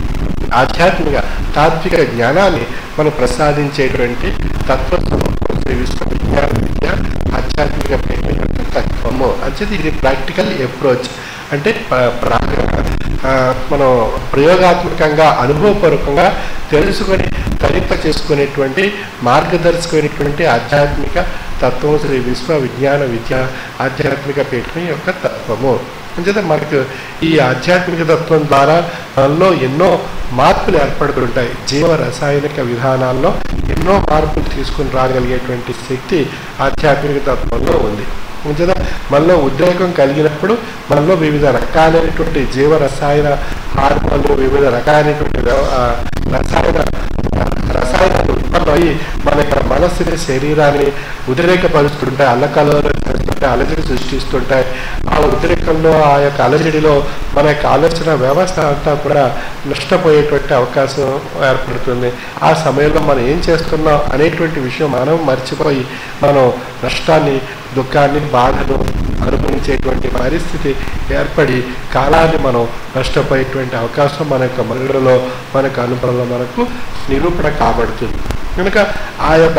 ఆధ్యాత్మిక తాత్విక జ్ఞానాన్ని మనం ప్రసాదించేటువంటి తత్వస్వరూపం శ్రీ విశ్వవిజ్ఞాన విద్య ఆధ్యాత్మిక ప్రేమ యొక్క తత్వము అంటే ఇది ప్రాక్టికల్ అప్రోచ్ అంటే ప్ర- ప్రా- ఆ, మనం ప్రయోగాత్మకంగా అనుభవపూర్వకంగా తెలుసుకొని తరింప చేసుకునేటువంటి మార్గదర్శకమైనటువంటి ఆధ్యాత్మిక తత్వం శ్రీ విశ్వ విజ్ఞాన విద్య ఆధ్యాత్మిక పీఠం యొక్క తత్వము అంచేత మనకు ఈ ఆధ్యాత్మిక తత్వం ద్వారా మనలో ఎన్నో మార్పులు ఏర్పడుతుంటాయి జీవ రసాయనిక విధానాల్లో ఎన్నో మార్పులు తీసుకుని రాగలిగేటువంటి శక్తి ఆధ్యాత్మిక తత్వంలో ఉంది అంచేత మనలో ఉద్రేకం కలిగినప్పుడు మనలో వివిధ రకాలైనటువంటి జీవ రసాయన హార్మోన్లు వివిధ రకాలైనటువంటి వ్యవ- ఆ, రసాయన రసాయనాలు ఉత్పన్నమయ్యి మన యొక్క మనస్సుని శరీరాన్ని ఉద్రేకపరుస్తుంటాయి అల్లకల్లో చేస్తుంటాయి అలజడి సృష్టిస్తుంటాయి ఆ ఉద్రేకంలో ఆ యొక్క అలజడిలో మన యొక్క ఆలోచన వ్యవస్థ అంతా కూడా నష్టపోయేటువంటి అవకాశం ఏర్పడుతుంది ఆ సమయంలో మనం ఏం చేస్తున్నాం అనేటువంటి విషయం మనం మర్చిపోయి మనం నష్టాన్ని దుఃఖాన్ని బాధను అనుభవించేటువంటి పరిస్థితి ఏర్పడి కాలాన్ని మనం నష్టపోయేటువంటి అవకాశం మన యొక్క మనుగడలో మన యొక్క అనుభవంలో మనకు నిరూపణ కాబడుతుంది కనుక ఆ యొక్క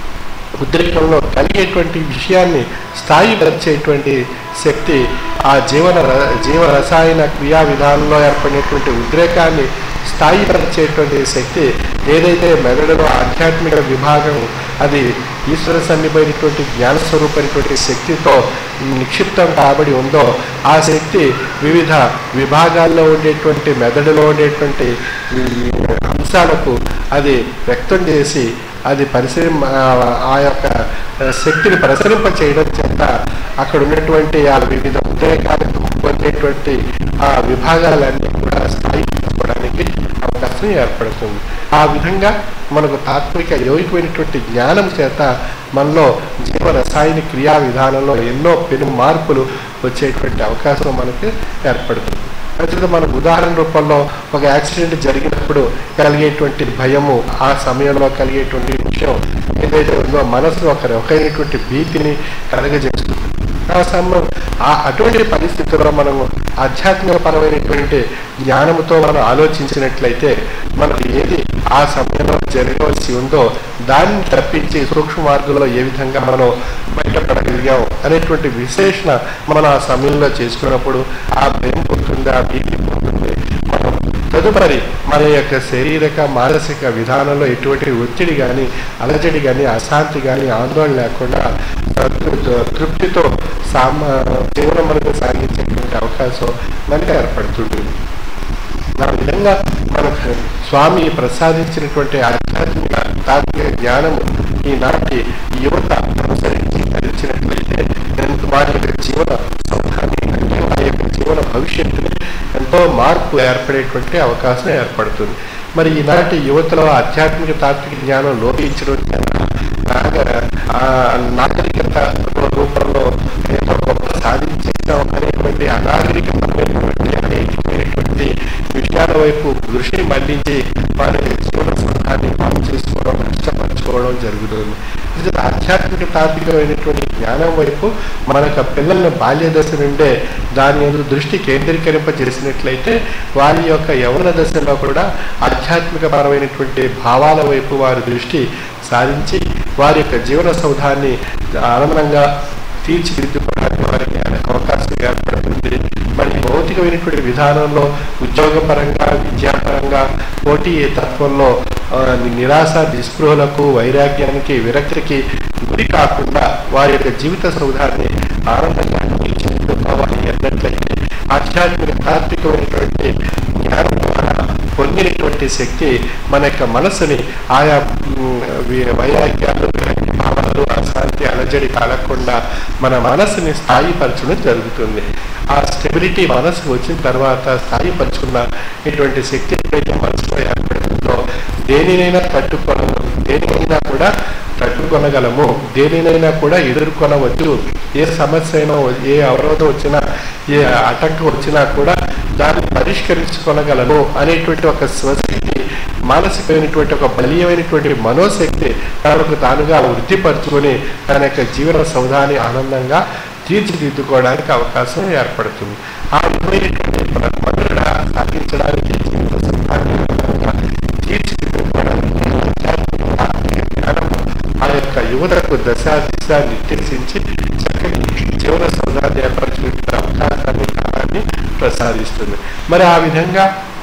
ఉద్రేకంలో కలిగేటువంటి విషయాన్ని స్థాయిపరిచేటువంటి శక్తి ఆ జీవన ర- జీవ రసాయన క్రియా విధానంలో ఏర్పడినటువంటి ఉద్రేకాన్ని స్థాయిపరిచేటువంటి శక్తి ఏదైతే మెదడులో ఆధ్యాత్మిక విభాగం అది ఈశ్వర సన్నిపైనటువంటి జ్ఞానస్వరూపమైనటువంటి శక్తితో నిక్షిప్తం కాబడి ఉందో ఆ శక్తి వివిధ విభాగాల్లో ఉండేటువంటి మెదడులో ఉండేటువంటి ఈ అంశాలకు అది వ్యక్తం చేసి అది పరిశ్రమ ఆ యొక్క శక్తిని ప్రసరింప చేయడం చేత అక్కడ ఉన్నటువంటి ఆ వివిధ ఉద్రేకాలకు పొందేటువంటి ఆ విభాగాలన్నీ కూడా స్థాయికి అవకాశం ఏర్పడుతుంది ఆ విధంగా మనకు తాత్విక యోగికమైనటువంటి జ్ఞానం చేత మనలో జీవ రసాయన క్రియా విధానంలో ఎన్నో పెను మార్పులు వచ్చేటువంటి అవకాశం మనకి ఏర్పడుతుంది అయితే మనకు ఉదాహరణ రూపంలో ఒక యాక్సిడెంట్ జరిగినప్పుడు కలిగేటువంటి భయము ఆ సమయంలో కలిగేటువంటి విషయం ఏదైతే ఉందో మనసు ఒక రకమైనటువంటి భీతిని కలగజేస్తుంది ఆ సమయం ఆ అటువంటి పరిస్థితుల్లో మనము ఆధ్యాత్మికపరమైనటువంటి జ్ఞానంతో మనం ఆలోచించినట్లయితే మనకు ఏది ఆ సమయంలో జరగవలసి ఉందో దాన్ని తప్పించి సూక్ష్మ మార్గంలో ఏ విధంగా మనం బయటపడగలిగాం అనేటువంటి విశ్లేషణ మనం ఆ సమయంలో చేసుకున్నప్పుడు ఆ భయం పోతుంది ఆ భీతి పోతుంది మనం తదుపరి మన యొక్క శారీరక మానసిక విధానంలో ఎటువంటి ఒత్తిడి కానీ అలజడి కానీ అశాంతి కానీ ఆందోళన లేకుండా తృ- తృప్తితో సామ జీవనం మనకు సాగించేటువంటి అవకాశం మనకు ఏర్పడుతుంది ఆ విధంగా మనకు స్వామి ప్రసాదించినటువంటి ఆధ్యాత్మిక తాత్విక జ్ఞానము ఈనాటి యువత అనుసరించి ధరించినట్లయితే ఎంత వారి యొక్క జీవన సౌధాన్ని అంటే వారి యొక్క జీవన భవిష్యత్తుని ఎంతో మార్పు ఏర్పడేటువంటి అవకాశం ఏర్పడుతుంది మరి ఈనాటి యువతలో ఆధ్యాత్మిక తాత్విక జ్ఞానం లోపించడం చేత నాగ ఆ నాగరికత రూపంలో ఏదో గొప్ప సాధించేసాం అనేటువంటి అనాగరికమైనటువంటి అనేకమైనటువంటి విషయాల వైపు దృష్టి మళ్లించి వారి జీవన సంఘాన్ని పాలు చేసుకోవడం కష్టపరచుకోవడం జరుగుతుంది ఇది ఆధ్యాత్మిక తాత్వికమైనటువంటి జ్ఞానం వైపు మన యొక్క పిల్లలను బాల్య దశ నుండే దాని మీద దృష్టి కేంద్రీకరింపజేసినట్లయితే వారి యొక్క యవన దశలో కూడా ఆధ్యాత్మిక పరమైనటువంటి భావాల వైపు వారి దృష్టి సారించి వారి యొక్క జీవన సౌధాన్ని ఆనందంగా తీర్చిదిద్దుకోవడానికి వారికి అవకాశం ఏర్పడుతుంది మరి భౌతికమైనటువంటి విధానంలో ఉద్యోగపరంగా విద్యాపరంగా పోటీ తత్వంలో ఆ, నిరాశ నిస్పృహలకు వైరాగ్యానికి విరక్తికి గురి కాకుండా వారి యొక్క జీవిత సౌధాన్ని ఆనందంగా తీర్చిదిద్దుకోవాలి అన్నట్లయితే ఆధ్యాత్మిక తాత్వికమైనటువంటి జ్ఞానం ద్వారా పొందినటువంటి శక్తి మన యొక్క మనసుని ఆయా ఉమ్, వి- వైరాగ్యాలు విరక్తి భావాలు అశాంతి అలజడి కలగకుండా మన మనసుని స్థాయిపరచడం జరుగుతుంది ఆ స్టెబిలిటీ మనసు వచ్చిన తర్వాత స్థాయిపరచుకున్న ఇటువంటి శక్తి ఎప్పుడైతే మనసులో ఏర్పడుతుందో దేనినైనా తట్టుకోగలము దేనినైనా కూడా తట్టుకొనగలము దేనినైనా కూడా ఎదుర్కొనవచ్చు ఏ సమస్య అయినా ఏ అవరోధం వచ్చినా ఏ ఆటంకం వచ్చినా కూడా దాన్ని పరిష్కరించుకొనగలను అనేటువంటి ఒక స్వశక్తి మానసికమైనటువంటి ఒక బలీయమైనటువంటి మనోశక్తి తనకు తానుగా వృద్ధిపరచుకొని తన యొక్క జీవన సౌధాన్ని ఆనందంగా తీర్చిదిద్దుకోవడానికి అవకాశం ఏర్పడుతుంది ఆ విధమైనటువంటి మనుగడ సాగించడానికి జీవిత సౌధాన్ని ఆనందంగా తీర్చిదిద్దుకోవడానికి ఆధ్యాత్మిక జ్ఞానం ఆ యొక్క యువతకు దశ దిశ నిర్దేశించి చక్కని జీవన సౌధాన్ని ఏర్పరచుకునే అవకాశాన్ని కాలాన్ని ప్రసాదిస్తుంది మరి ఆ విధంగా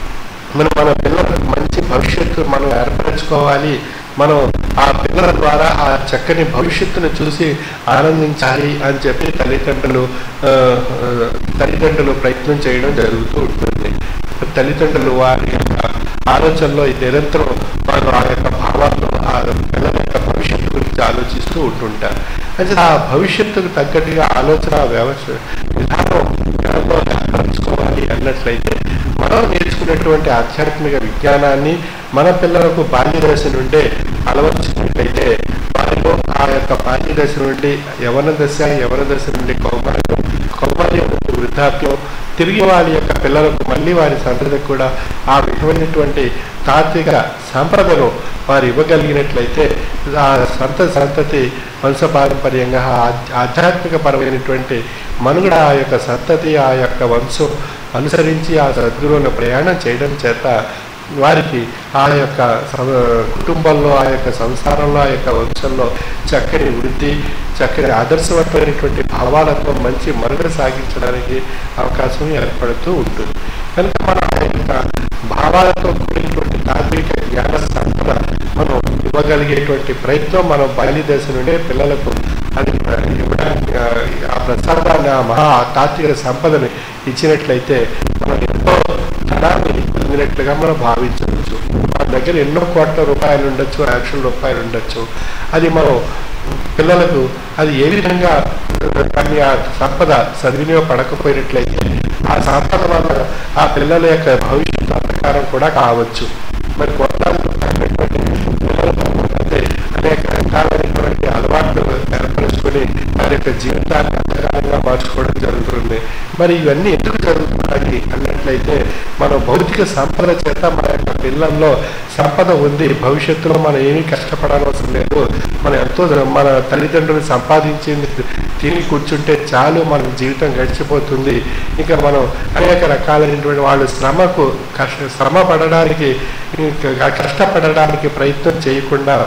మనం మన పిల్లలకు మంచి భవిష్యత్తు మనం ఏర్పరచుకోవాలి మనం ఆ పిల్లల ద్వారా ఆ చక్కని భవిష్యత్తును చూసి ఆనందించాలి అని చెప్పి తల్లిదండ్రులు ఆ, ఆ, తల్లిదండ్రులు ప్రయత్నం చేయడం జరుగుతూ ఉంటుంది తల్లిదండ్రులు వారి యొక్క ఆలోచనలో ఈ నిరంతరం వారు ఆ యొక్క భావాలను ఆ పిల్లల యొక్క భవిష్యత్తు గురించి ఆలోచిస్తూ ఉంటుంటారు అంటే ఆ భవిష్యత్తుకు తగ్గట్టుగా ఆలోచన వ్యవస్థ విధానం పిల్లల్లో ఏర్పరచుకోవాలి అన్నట్లయితే మనం నేర్చుకున్నటువంటి ఆధ్యాత్మిక విజ్ఞానాన్ని మన పిల్లలకు బాల్య దశ నుండే అలవర్చినట్లయితే వారిలో ఆ యొక్క బాల్య దశ నుండి యవన దశ యవన దశ నుండి కౌమార్యం కౌమార్యం నుండి వృద్ధాప్యం తిరిగి వారి యొక్క పిల్లలకు మళ్ళీ వారి సంతతికి కూడా ఆ విధమైనటువంటి తాత్విక సంప్రదను వారు ఇవ్వగలిగినట్లయితే ఆ సంత సంతతి వంశపారంపర్యంగా ఆ- ఆధ్యాత్మిక పరమైనటువంటి మనుగడ ఆ యొక్క సంతతి ఆ యొక్క వంశం అనుసరించి ఆ సద్గురువుల ప్రయాణం చేయడం చేత వారికి ఆ యొక్క సమ- కుటుంబంలో ఆ యొక్క సంసారంలో ఆ యొక్క వంశంలో చక్కని వృద్ధి చక్కని ఆదర్శవంతమైనటువంటి భావాలతో మంచి మనుగడ సాగించడానికి అవకాశం ఏర్పడుతూ ఉంటుంది కనుక మన ఆ యొక్క భావాలతో కూడినటువంటి తాత్విక జ్ఞాన సంపద మనం ఇవ్వగలిగేటువంటి ప్రయత్నం మనం బాల్య దశ నుండే పిల్లలకు అది ఇవ్వడానికి ఆ, ఆ ప్రసాదాన్ని ఆ మహా తాత్విక సంపదని ఇచ్చినట్లయితే మనం ఎంతో ధనాన్ని పొందినట్లుగా మనం భావించవచ్చు మన దగ్గర ఎన్నో కోట్ల రూపాయలు ఉండొచ్చు లక్షల రూపాయలు ఉండొచ్చు అది మనం పిల్లలకు అది ఏ విధంగా దాన్ని ఆ సంపద సద్వినియోగపడకపోయినట్లయితే ఆ సంపద వల్ల ఆ పిల్లల యొక్క భవిష్యత్తు అంధకారం కూడా కావచ్చు మరి కోట్లాది రూపాయలటువంటి పిల్లలకు అంటే అనేక రకాలైనటువంటి అలవాట్లు ఏర్పరచుకొని వారి యొక్క జీవితాన్ని అంధకారంగా మార్చుకోవడం జరుగుతుంది మరి ఇవన్నీ ఎందుకు జరుగుతున్నాయి అన్నట్లయితే మనం భౌతిక సంపద చేత మన యొక్క పిల్లల్లో సంపద ఉంది భవిష్యత్తులో మనం ఏమీ కష్టపడనవసరం లేదు మనం ఎంతో మన తల్లిదండ్రులు సంపాదించింది తిని కూర్చుంటే చాలు మన జీవితం గడిచిపోతుంది ఇంకా మనం అనేక రకాలైనటువంటి వాళ్ళు శ్రమకు కష్ట శ్రమ పడడానికి ఇంకా కష్టపడడానికి ప్రయత్నం చేయకుండా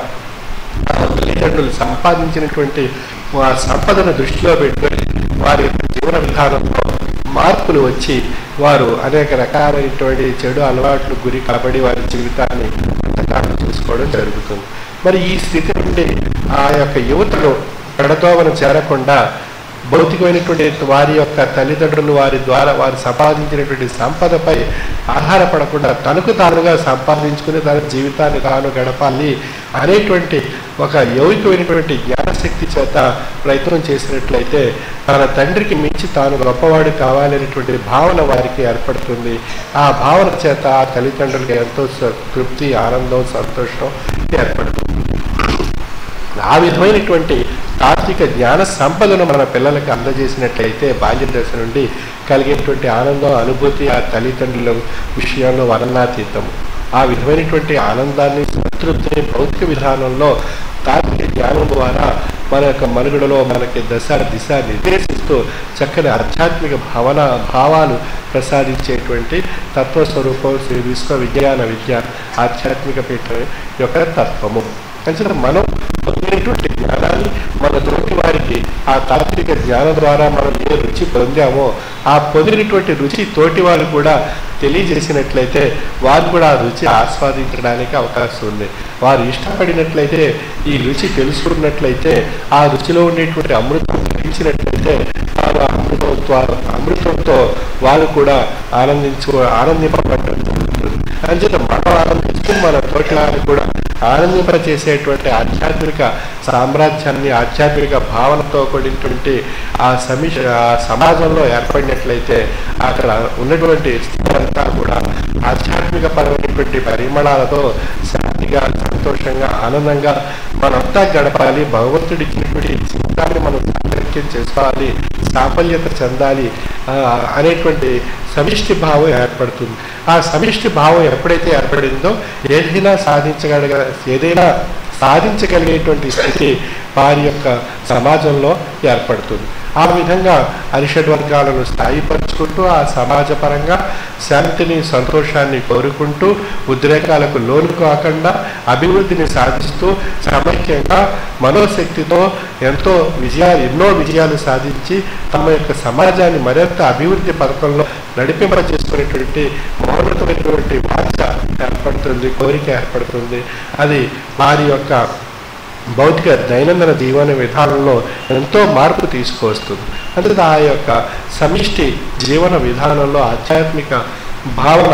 ఆ తల్లిదండ్రులు సంపాదించినటువంటి ఆ సంపదను దృష్టిలో పెట్టుకొని వారి యొక్క జీవన విధానంలో మార్పులు వచ్చి వారు అనేక రకాలైనటువంటి చెడు అలవాట్లు గురి కాబడి వారి జీవితాన్ని అంతకాలం చేసుకోవడం జరుగుతుంది మరి ఈ స్థితి నుండి ఆ యొక్క యువతను పెడతోవను చేరకుండా భౌతికమైనటువంటి వారి యొక్క తల్లిదండ్రులు వారి ద్వారా వారు సంపాదించినటువంటి సంపదపై ఆధారపడకుండా తనకు తానుగా సంపాదించుకుని తన జీవితాన్ని తాను గడపాలి అనేటువంటి ఒక యౌవికమైనటువంటి జ్ఞానశక్తి చేత ప్రయత్నం చేసినట్లయితే తన తండ్రికి మించి తాను గొప్పవాడు కావాలనేటువంటి భావన వారికి ఏర్పడుతుంది ఆ భావన చేత ఆ తల్లిదండ్రులకి ఎంతో స- తృప్తి ఆనందం సంతోషం ఏర్పడుతుంది ఆ విధమైనటువంటి తాత్విక జ్ఞాన సంపదను మన పిల్లలకు అందజేసినట్లయితే బాల్య దశ నుండి కలిగేటువంటి ఆనందం అనుభూతి ఆ తల్లిదండ్రుల విషయంలో వర్ణనాతీతం ఆ విధమైనటువంటి ఆనందాన్ని సంతృప్తిని భౌతిక విధానంలో తాత్విక జ్ఞానం ద్వారా మన యొక్క మనుగడలో మనకి దశ దిశ నిర్దేశిస్తూ చక్కని ఆధ్యాత్మిక భావన భావాలు ప్రసాదించేటువంటి తత్వస్వరూపం శ్రీ విశ్వ విజ్ఞాన విద్య ఆధ్యాత్మిక పీఠం యొక్క తత్వము అంచేత మనం పొందినటువంటి జ్ఞానాన్ని మన తోటి వారికి ఆ తాత్విక జ్ఞానం ద్వారా మనం ఏ రుచి పొందామో ఆ పొందినటువంటి రుచి తోటి వారు కూడా తెలియజేసినట్లయితే వారు కూడా ఆ రుచి ఆస్వాదించడానికి అవకాశం ఉంది వారు ఇష్టపడినట్లయితే ఈ రుచి తెలుసుకున్నట్లయితే ఆ రుచిలో ఉండేటువంటి అమృతం గ్రహించినట్లయితే వారు ఆ అమృతంతో అమృతంతో వారు కూడా ఆనందించు ఆనందింపబడటం జరుగుతుంది అంచేత మనం ఆనందిస్తూ మన తోటి వారు కూడా ఆనందింపచేసేటువంటి ఆధ్యాత్మిక సామ్రాజ్యాన్ని ఆధ్యాత్మిక భావనతో కూడినటువంటి ఆ సమీ ఆ సమాజంలో ఏర్పడినట్లయితే అక్కడ ఉన్నటువంటి స్థితి కూడా ఆధ్యాత్మిక పరమైనటువంటి పరిమళాలతో శాంతిగా సంతోషంగా ఆనందంగా మనంతా గడపాలి భగవంతుడి ఇచ్చినటువంటి జీవితాన్ని మనం సామర్థ్యం చేసుకోవాలి సాఫల్యత చెందాలి ఆ, అనేటువంటి సమిష్టి భావం ఏర్పడుతుంది ఆ సమిష్టి భావం ఎప్పుడైతే ఏర్పడిందో ఏదైనా సాధించగలగ ఏదైనా సాధించగలిగేటువంటి స్థితి వారి యొక్క సమాజంలో ఏర్పడుతుంది ఆ విధంగా అరిషడ్ వర్గాలను స్థాయిపరుచుకుంటూ ఆ సమాజపరంగా శాంతిని సంతోషాన్ని కోరుకుంటూ ఉద్రేకాలకు లోను కాకుండా అభివృద్ధిని సాధిస్తూ సమైక్యంగా మనోశక్తితో ఎంతో విజయాలు ఎన్నో విజయాలు సాధించి తమ యొక్క సమాజాన్ని మరింత అభివృద్ధి పథకంలో నడిపింపజేసుకునేటువంటి మౌనతమైనటువంటి వాంఛ ఏర్పడుతుంది కోరిక ఏర్పడుతుంది అది వారి యొక్క భౌతిక దైనందిన జీవన విధానంలో ఎంతో మార్పు తీసుకువస్తుంది అందుకే ఆ యొక్క సమిష్టి జీవన విధానంలో ఆధ్యాత్మిక భావన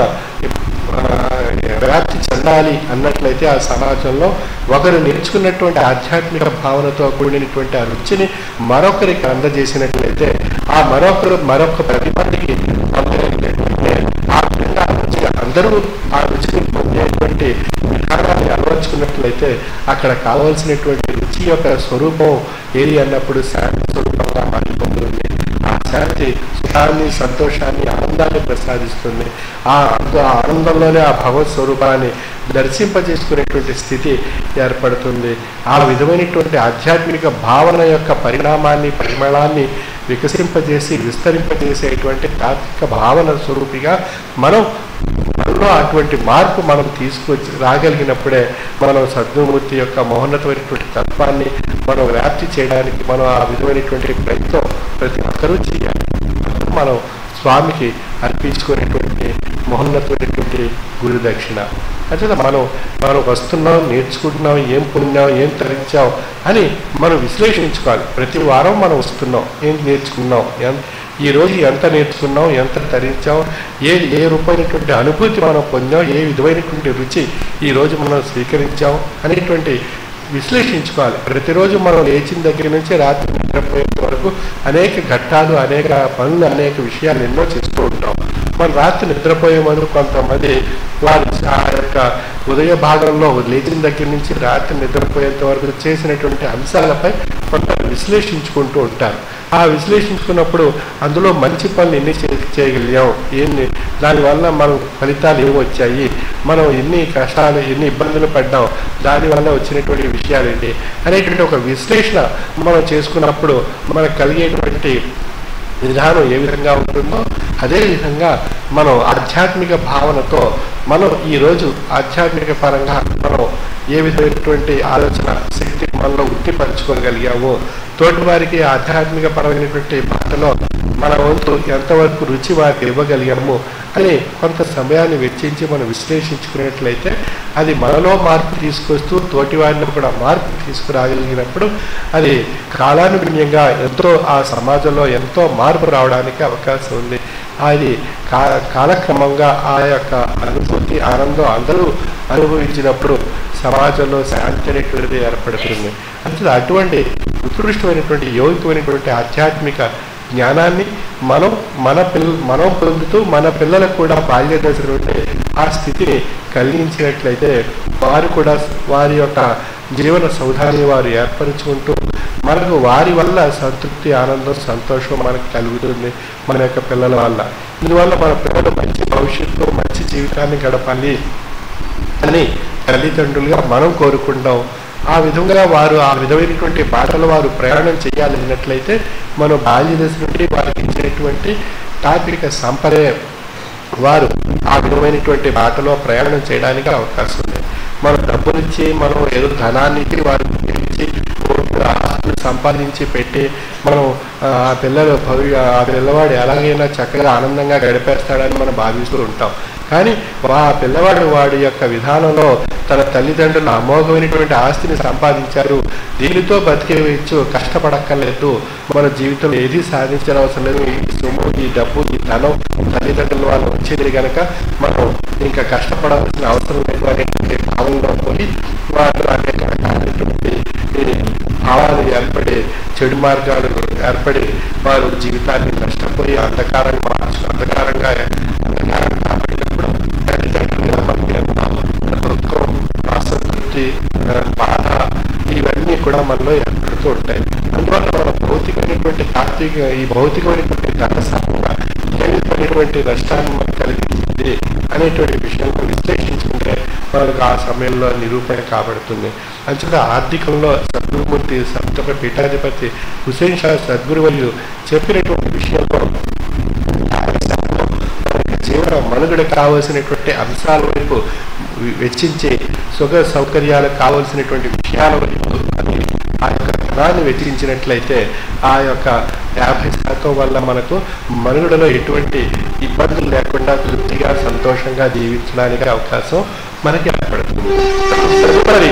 ఆ, వ్యాప్తి చెందాలి అన్నట్లయితే ఆ సమాజంలో ఒకరు నేర్చుకున్నటువంటి ఆధ్యాత్మిక భావనతో కూడినటువంటి ఆ రుచిని మరొకరికి అందజేసినట్లయితే ఆ మరొకరు మరొక పది మందికి పొందగలిగినట్లయితే ఆ విధంగా ఆ రుచి అందరూ ఆ రుచిని పొందేటువంటి విధానాన్ని అలవర్చుకున్నట్లయితే అక్కడ కావలసినటువంటి రుచి యొక్క స్వరూపం ఏది అన్నప్పుడు శాంతి స్వరూపంగా మారిపోతుంది ఆ శాంతి సుఖాన్ని సంతోషాన్ని ఆనందాన్ని ప్రసాదిస్తుంది ఆ ఆ ఆనందంలోనే ఆ భగవత్ స్వరూపాన్ని దర్శింపజేసుకునేటువంటి స్థితి ఏర్పడుతుంది ఆ విధమైనటువంటి ఆధ్యాత్మిక భావన యొక్క పరిణామాన్ని పరిమళాన్ని వికసింపజేసి విస్తరింపజేసేటువంటి తాత్విక భావన స్వరూపిగా మనం మనలో అటువంటి మార్పు మనం తీసుకొచ్చి రాగలిగినప్పుడే మనం సద్గుమూర్తి యొక్క మహోన్నతమైనటువంటి తత్వాన్ని మనం వ్యాప్తి చేయడానికి మనం ఆ విధమైనటువంటి ప్రయత్నం ప్రతి ఒక్కరూ చేయాలి మనం స్వామికి అర్పించుకునేటువంటి మహోన్నతమైనటువంటి గురు దక్షిణ అంటే మనం మనం వస్తున్నాం నేర్చుకుంటున్నాం ఏం పొందాం ఏం తరించాం అని మనం విశ్లేషించుకోవాలి ప్రతి వారం మనం వస్తున్నాం ఏం నేర్చుకున్నాం ఎం- ఈ రోజు ఎంత నేర్చుకున్నాం ఎంత తరించాం ఏ ఏ రూపమైనటువంటి అనుభూతి మనం పొందాం ఏ విధమైనటువంటి రుచి ఈ రోజు మనం స్వీకరించాం అనేటువంటి విశ్లేషించుకోవాలి ప్రతిరోజు మనం లేచిన దగ్గర నుంచి రాత్రి నిద్రపోయేంత వరకు అనేక ఘట్టాలు అనేక పనులు అనేక విషయాలు ఎన్నో చేస్తూ ఉంటాం మన రాత్రి నిద్రపోయే ముందు కొంతమంది వారి ఆ యొక్క ఉదయ భాగంలో లేచిన దగ్గర నుంచి రాత్రి నిద్రపోయేంత వరకు చేసినటువంటి అంశాలపై కొంత విశ్లేషించుకుంటూ ఉంటారు ఆ విశ్లేషించుకున్నప్పుడు అందులో మంచి పనులు ఎన్ని చే- చేయగలిగాం ఎన్ని దానివల్ల మనం ఫలితాలు ఏమి వచ్చాయి మనం ఎన్ని కష్టాలు ఎన్ని ఇబ్బందులు పడ్డాం దానివల్ల వచ్చినటువంటి విషయాలు ఏంటి అనేటువంటి ఒక విశ్లేషణ మనం చేసుకున్నప్పుడు మనకు కలిగేటువంటి విధానం ఏ విధంగా ఉంటుందో అదే విధంగా మనం ఆధ్యాత్మిక భావనతో మనం ఈరోజు ఆధ్యాత్మిక పరంగా మనం ఏ విధమైనటువంటి ఆలోచన శక్తి మనలో ఉట్టిపరచుకోగలిగామో తోటి వారికి ఆధ్యాత్మిక పరమైనటువంటి బాటలో మన వంతు ఎంతవరకు రుచి వారికి ఇవ్వగలిగాము అని కొంత సమయాన్ని వెచ్చించి మనం విశ్లేషించుకున్నట్లయితే అది మనలో మార్పు తీసుకొస్తూ తోటి వారిని కూడా మార్పు తీసుకురాగలిగినప్పుడు అది కాలానుగుణ్యంగా ఎంతో ఆ సమాజంలో ఎంతో మార్పు రావడానికి అవకాశం ఉంది అది కా కాలక్రమంగా ఆ యొక్క అనుభూతి ఆనందం అందరూ అనుభవించినప్పుడు సమాజంలో శాంతి అనేటువంటిది ఏర్పడుతుంది అంటే అటువంటి ఉత్కృష్టమైనటువంటి యోగికమైనటువంటి ఆధ్యాత్మిక జ్ఞానాన్ని మనం మన పిల్ల మనం పొందుతూ మన పిల్లలకు కూడా బాల్య దశ నుండి ఆ స్థితిని కలిగించినట్లయితే వారు కూడా వారి యొక్క జీవన సౌధాన్ని వారు ఏర్పరచుకుంటూ మనకు వారి వల్ల సంతృప్తి ఆనందం సంతోషం మనకు కలుగుతుంది మన యొక్క పిల్లల వల్ల ఇందువల్ల మన పిల్లలు మంచి భవిష్యత్తు మంచి జీవితాన్ని గడపాలి అని తల్లిదండ్రులుగా మనం కోరుకుంటాం ఆ విధంగా వారు ఆ విధమైనటువంటి బాటలో వారు ప్రయాణం చేయాలన్నట్లయితే మనం బాల్య దశ నుండి వారికి ఇచ్చినటువంటి తాత్విక సంప్రదాయం వారు ఆ విధమైనటువంటి బాటలో ప్రయాణం చేయడానికి అవకాశం ఉంది మనం డబ్బునిచ్చి మనం ఏదో ధనాన్ని ఇచ్చి వారికి ఇచ్చి ఆస్తులు సంపాదించి పెట్టి మనం ఆ పిల్లలు భవి ఆ పిల్లవాడు ఎలాగైనా చక్కగా ఆనందంగా గడిపేస్తాడని మనం భావిస్తూ ఉంటాం కానీ ఆ పిల్లవాడు వాడి యొక్క విధానంలో తన తల్లిదండ్రులు అమోఘమైనటువంటి ఆస్తిని సంపాదించారు దీనితో బతికేయచ్చు కష్టపడక్కర్లేదు మన జీవితంలో ఏది సాధించిన అవసరం లేదు ఈ సొమ్ము ఈ డబ్బు ఈ ధనం తల్లిదండ్రుల వాళ్ళు వచ్చేది కనుక మనం ఇంకా కష్టపడాల్సిన అవసరం లేదు అనేటువంటి భావంలో పోయి వాళ్ళు అనేక రకాలైనటువంటి ఈ భావాలు ఏర్పడి చెడు మార్గాలు ఏర్పడి వారు జీవితాన్ని నష్టపోయి అంధకారంగా మార్చు అంధకారంగా అంధకారంగా మారినప్పుడు తల్లిదండ్రులుగా మనకి ఎంతో దుఃఖం అసంతృప్తి ఆ, బాధ ఇవన్నీ కూడా మనలో ఏర్పడుతూ ఉంటాయి అందువల్ల మన భౌతికమైనటువంటి తాత్విక ఈ భౌతికమైనటువంటి ధన సంపద ఏ విధమైనటువంటి నష్టాన్ని మనకు కలిగించింది అనేటువంటి విషయాలను విశ్లేషించుకుంటే మనకు ఆ సమయంలో నిరూపణ కాబడుతుంది అంచేత ఆర్థికంలో సద్గురుమూర్తి సప్తక పీఠాధిపతి హుసేన్ షా సద్గురువర్యులు చెప్పినటువంటి విషయంలో మనకి జీవన మనుగడ కావలసినటువంటి అంశాల వైపు వె- వెచ్చించి సుఖ సౌకర్యాలకు కావలసినటువంటి విషయాల వైపు అది ఆ యొక్క ధనాన్ని వెచ్చించినట్లయితే ఆ యొక్క యాభై శాతం వల్ల మనకు మనుగడలో ఎటువంటి ఇబ్బందులు లేకుండా తృప్తిగా సంతోషంగా జీవించడానికి అవకాశం మనకి ఏర్పడుతుంది తదుపరి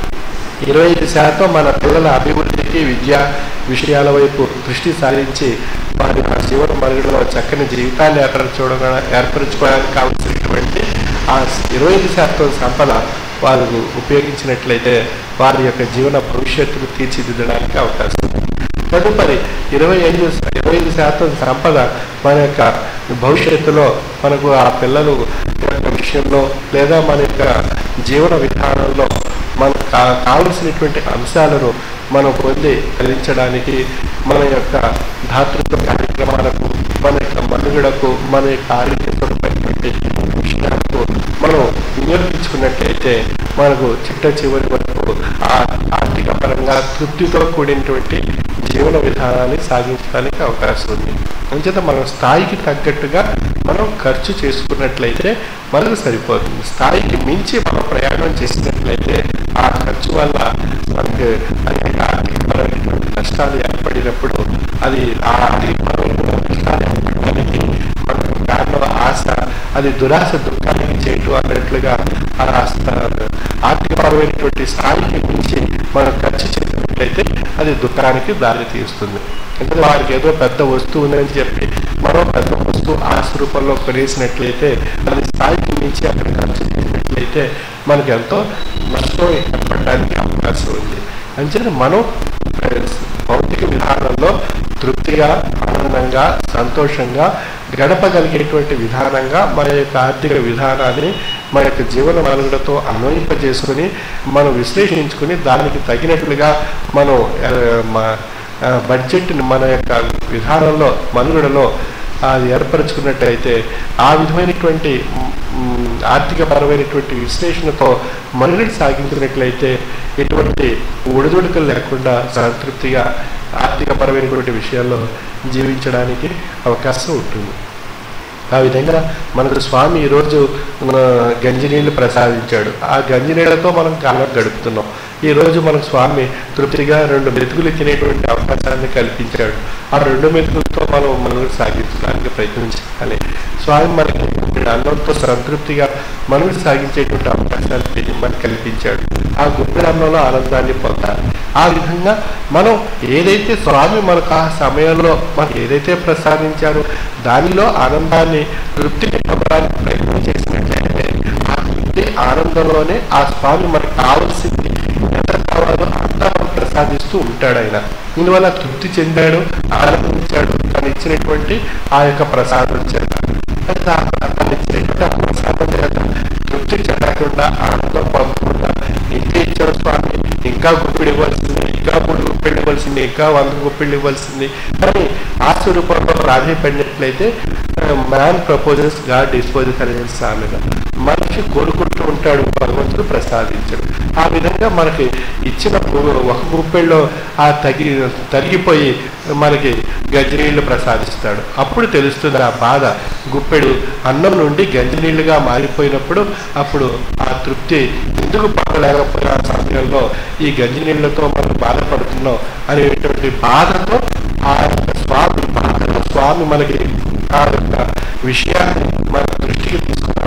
ఇరవై ఐదు శాతం మన పిల్లల అభివృద్ధికి విద్యా విషయాల వైపు దృష్టి సారించి వారి ఆ జీవన మనుగడలో చక్కని జీవితాన్ని ఏర్పరచుకోవడం ఏర్పరచుకోవడానికి కావలసినటువంటి ఆ ఇరవై ఐదు శాతం సంపద వారు ఉపయోగించినట్లయితే వారి యొక్క జీవన భవిష్యత్తును తీర్చిదిద్దడానికి అవకాశం ఉంది తదుపరి ఇరవై ఐదు ఇరవై ఐదు శాతం సంపద మన యొక్క భవిష్యత్తులో మనకు ఆ పిల్లలు యొక్క విషయంలో లేదా మన యొక్క జీవన విధానంలో మనకు కా కావలసినటువంటి అంశాలను మనం పొంది కలిగించడానికి మన యొక్క ధాతృత్వ కార్యక్రమాలకు మన యొక్క మనుగడకు మన యొక్క ఆరోగ్యపరమైనటువంటి విషయాలకు మనం వినియోగించుకున్నట్లయితే మనకు చిట్ట చివరి వరకు ఆ ఆర్థిక పరంగా తృప్తితో కూడినటువంటి జీవన విధానాన్ని సాగించడానికి అవకాశం ఉంది అంచేత మన స్థాయికి తగ్గట్టుగా మనం ఖర్చు చేసుకున్నట్లయితే మనకు సరిపోతుంది స్థాయికి మించి మనం ప్రయాణం చేసినట్లయితే ఆ ఖర్చు వల్ల మనకి అనేక ఆర్థికపరమైనటువంటి నష్టాలు ఏర్పడినప్పుడు అది ఆ ఆర్థికపరమైన నష్టాలు ఏర్పడడానికి మనకు కారణం ఆశ అది దురాశ దుఃఖానికి చేయటం అన్నట్లుగా ఆ స్థా- ఆర్థికపరమైనటువంటి స్థాయికి మించి మనం ఖర్చు చేసినట్లయితే అది దుఃఖానికి దారి తీస్తుంది అంటే వారికి ఏదో పెద్ద వస్తువు ఉందని చెప్పి మరో పెద్ద వస్తువు ఆశ రూపంలో కొనేసినట్లయితే అది స్థాయికి మించి అక్కడ ఖర్చు చేసినట్లయితే మనకు ఎంతో నష్టం ఏర్పడడానికి అవకాశం ఉంది అంచేత మనం ఫ్రెండ్స్, భౌతిక విధానంలో తృప్తిగా ఆనందంగా సంతోషంగా గడపగలిగేటువంటి విధానంగా మన యొక్క ఆర్థిక విధానాన్ని మన యొక్క జీవన మనుగడతో అన్వయింపజేసుకుని మనం విశ్లేషించుకుని దానికి తగినట్లుగా మనం ఆ, మ- ఆ, బడ్జెట్ని మన యొక్క విధానంలో మనుగడలో అది ఏర్పరచుకున్నట్టయితే ఆ విధమైనటువంటి మ్, ఆర్థికపరమైనటువంటి విశ్లేషణతో మనుగడ సాగించినట్లయితే ఎటువంటి ఒడిదుడుకులు లేకుండా సంతృప్తిగా ఆర్థికపరమైనటువంటి విషయాల్లో జీవించడానికి అవకాశం ఉంటుంది ఆ విధంగా మనకు స్వామి ఈరోజు మన గంజినీళ్ళు ప్రసాదించాడు ఆ గంజినీళ్ళతో మనం కాలం గడుపుతున్నాం ఈ రోజు మనకు స్వామి తృప్తిగా రెండు మెతుకులు తినేటువంటి అవకాశాన్ని కల్పించాడు ఆ రెండు మెతుకులతో మనం మనం సాగించడానికి ప్రయత్నించాలి స్వామి మనకి అన్నంతో సంతృప్తిగా మనం సాగించేటువంటి అవకాశాన్ని మనకు కల్పించాడు ఆ గుప్పెడు అన్నంలో ఆనందాన్ని పొందాలి ఆ విధంగా మనం ఏదైతే స్వామి మనకు ఆ సమయంలో మనకు ఏదైతే ప్రసాదించారో దానిలో ఆనందాన్ని తృప్తిని పొందడానికి ప్రయత్నం చేసినట్లయితే ఆ తృప్తి ఆనందంలోనే ఆ స్వామి మనకు కావలసింది ఎంత కావాలో అంతా ప్రసాదిస్తూ ఉంటాడు ఆయన ఇందువల్ల తృప్తి చెందాడు ఆనందించాడు తను ఇచ్చినటువంటి ఆ యొక్క ప్రసాదం చేత అయితే ఆ తను ఇచ్చినటువంటి ఆ ప్రసాదం చేత తృప్తి చెందకుండా ఆనందం పొందకుండా ఇంకా ఇచ్చాడు స్వామి ఇంకా గుప్పిడి ఇవ్వాల్సింది ఇంకా మూడు గుప్పిళ్ళు ఇవ్వాల్సింది ఇంకా వంద గుప్పిళ్ళు ఇవ్వాల్సింది కానీ ఆ స్వరూపంలో ప్రాధాన్యపడినట్లయితే మ్యాన్ ప్రపోజెస్ గాడ్ డిస్పోజెస్ అనేది సామెత మనిషి కోరుకుంటూ ఉంటాడు భగవంతుడు ప్రసాదించడు ఆ విధంగా మనకి ఇచ్చిన గు- ఒక గుప్పెల్లో ఆ తగి తరిగిపోయి మనకి గంజినీళ్లు ప్రసాదిస్తాడు అప్పుడు తెలుస్తుంది ఆ బాధ గుప్పెడు అన్నం నుండి గంజినీళ్లుగా మారిపోయినప్పుడు అప్పుడు ఆ తృప్తి ఎందుకు పడలేకపోయిన ఆ సమయంలో ఈ గంజినీళ్లతో మనం బాధపడుతున్నాం అనేటువంటి బాధతో ఆ యొక్క స్వామి బాధతో స్వామి మనకి ఆ యొక్క విషయాన్ని మన దృష్టికి తీసుకురావడం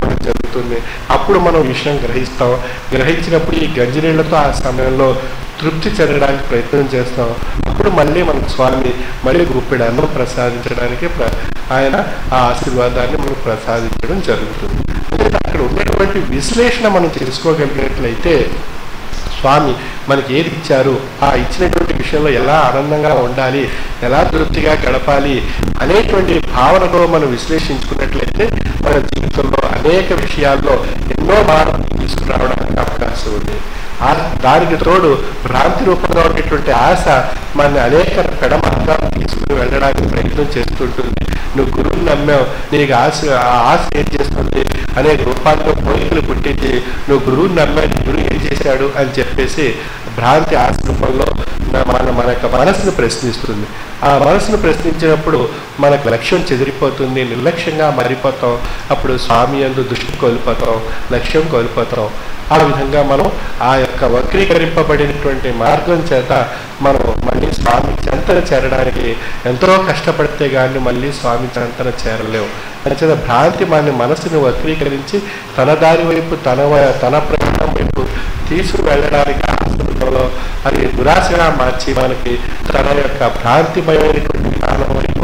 రావడం జరుగుతుంది అప్పుడు మనం విషయం గ్రహిస్తాం గ్రహించినప్పుడు ఈ గంజినీళ్లతో ఆ సమయంలో తృప్తి చెందడానికి ప్రయత్నం చేస్తాం అప్పుడు మళ్ళీ మనకు స్వామి మళ్ళీ గుప్పెడు అన్నం ప్రసాదించడానికి ప్ర- ఆయన ఆ ఆశీర్వాదాన్ని మనకు ప్రసాదించడం జరుగుతుంది అంటే అక్కడ ఉన్నటువంటి విశ్లేషణ మనం తెలుసుకోగలిగినట్లయితే స్వామి మనకి ఏది ఇచ్చారు ఆ ఇచ్చినటువంటి విషయంలో ఎలా ఆనందంగా ఉండాలి ఎలా తృప్తిగా గడపాలి అనేటువంటి భావనతో మనం విశ్లేషించుకున్నట్లయితే మన జీవితంలో అనేక విషయాల్లో ఎన్నో మార్పులు తీసుకురావడానికి అవకాశం ఉంది ఆ దానికి తోడు భ్రాంతి రూపంగా ఉండేటువంటి ఆశ మన అనేక పెడ మార్గాలు తీసుకుని వెళ్ళడానికి ప్రయత్నం చేస్తుంటుంది నువ్వు గురువుని నమ్మావు నీకు ఆశ ఆ ఆశ ఏం చేస్తుంది అనే రూపాల్లో కోరికలు పుట్టించి నువ్వు గురువుని నమ్మావు నీ గురువు ఏం చేశాడు అని చెప్పేసి భ్రాంతి ఆశ రూపంలో మన మన మన యొక్క మనసును ప్రశ్నిస్తుంది ఆ మనసును ప్రశ్నించినప్పుడు మనకు లక్ష్యం చెదిరిపోతుంది నిర్లక్ష్యంగా మారిపోతాం అప్పుడు స్వామి అందు దృష్టి కోల్పోతాం లక్ష్యం కోల్పోతాం ఆ విధంగా మనం ఆ యొక్క వక్రీకరింపబడినటువంటి మార్గం చేత మనం మళ్ళీ స్వామి చెంతన చేరడానికి ఎంతో కష్టపడితే కానీ మళ్ళీ స్వామి చెంతన చేరలేవు అంచేత భ్రాంతి మన మనసును వక్రీకరించి తన దారి వైపు తన వ- తన ప్రయాణం వైపు తీసుకువెళ్ళడానికి ఆశ్రమంలో అది దురాశగా మార్చి మనకి తన యొక్క భ్రాంతిమయమైనటువంటి విధానం వైపు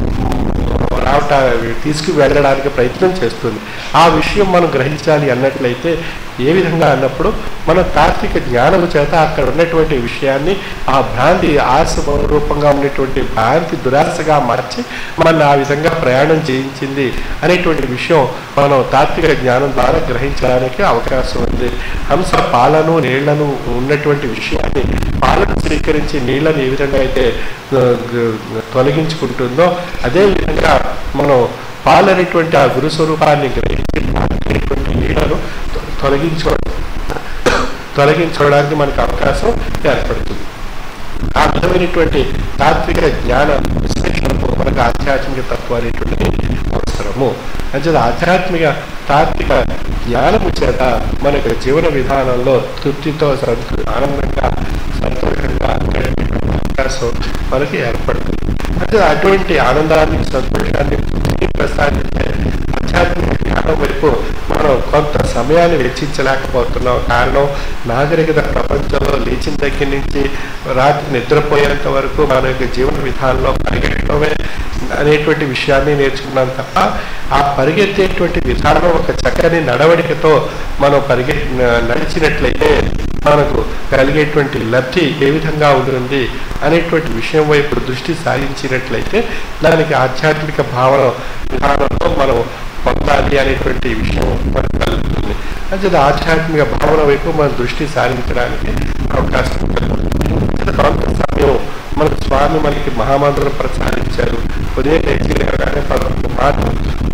రావట తీసుకువెళ్ళడానికి ప్రయత్నం చేస్తుంది ఆ విషయం మనం గ్రహించాలి అన్నట్లయితే ఏ విధంగా అన్నప్పుడు మన తాత్విక జ్ఞానం చేత అక్కడ ఉన్నటువంటి విషయాన్ని ఆ భ్రాంతి ఆశ రూపంగా ఉన్నటువంటి భ్రాంతి దురాశగా మార్చి మన ఆ విధంగా ప్రయాణం చేయించింది అనేటువంటి విషయం మనం తాత్విక జ్ఞానం ద్వారా గ్రహించడానికి అవకాశం ఉంది హంస పాలను నీళ్లను ఉన్నటువంటి విషయాన్ని పాలను స్వీకరించి నీళ్లను ఏ విధంగా అయితే ఆ, గ- తొలగించుకుంటుందో అదే విధంగా మనం పాలనేటువంటి ఆ గురు స్వరూపాన్ని గ్రహించి పాలనేటువంటి నీళ్లను తొ- తొలగించుకోవడం తొలగించుకోవడానికి మనకు అవకాశం ఏర్పడుతుంది ఆ విధమైనటువంటి తాత్విక జ్ఞాన విశ్లేషణకు మనకు ఆధ్యాత్మిక తత్వం అనేటువంటిది అవసరము అంచేత ఆధ్యాత్మిక తాత్విక జ్ఞానము చేత మనకు జీవన విధానంలో తృప్తితో సంతృ ఆనందంగా సంతోషంగా గడిపేటువంటి అవకాశం మనకి ఏర్పడుతుంది అంటే అటువంటి ఆనందాన్ని సంతోషాన్ని తృప్తిని ప్రసాదించే ఆధ్యాత్మిక జ్ఞానం వైపు మనం కొంత సమయాన్ని వెచ్చించలేకపోతున్నాం కారణం నాగరికత ప్రపంచంలో లేచిన దగ్గర నుంచి రాత్రి నిద్రపోయేంత వరకు మన యొక్క జీవన విధానంలో పరిగెట్టడమే అనేటువంటి విషయాన్ని నేర్చుకున్నాం తప్ప ఆ పరిగెత్తేటువంటి విధానం ఒక చక్కని నడవడికతో మనం పరిగె నడిచినట్లయితే మనకు కలిగేటువంటి లబ్ధి ఏ విధంగా ఉంటుంది అనేటువంటి విషయం వైపు దృష్టి సారించినట్లయితే దానికి ఆధ్యాత్మిక భావన విధానంలో మనం పొందాలి అనేటువంటి విషయం మనకు కలుగుతుంది అంటే ఆధ్యాత్మిక భావన వైపు మన దృష్టి సారించడానికి అవకాశం కలుగుతుంది అంటే కొంత సమయం మన స్వామి మనకి మహామంత్రం ప్రసాదించారు ఉదయం లేచి లేవగానే పదకొండు మాటలు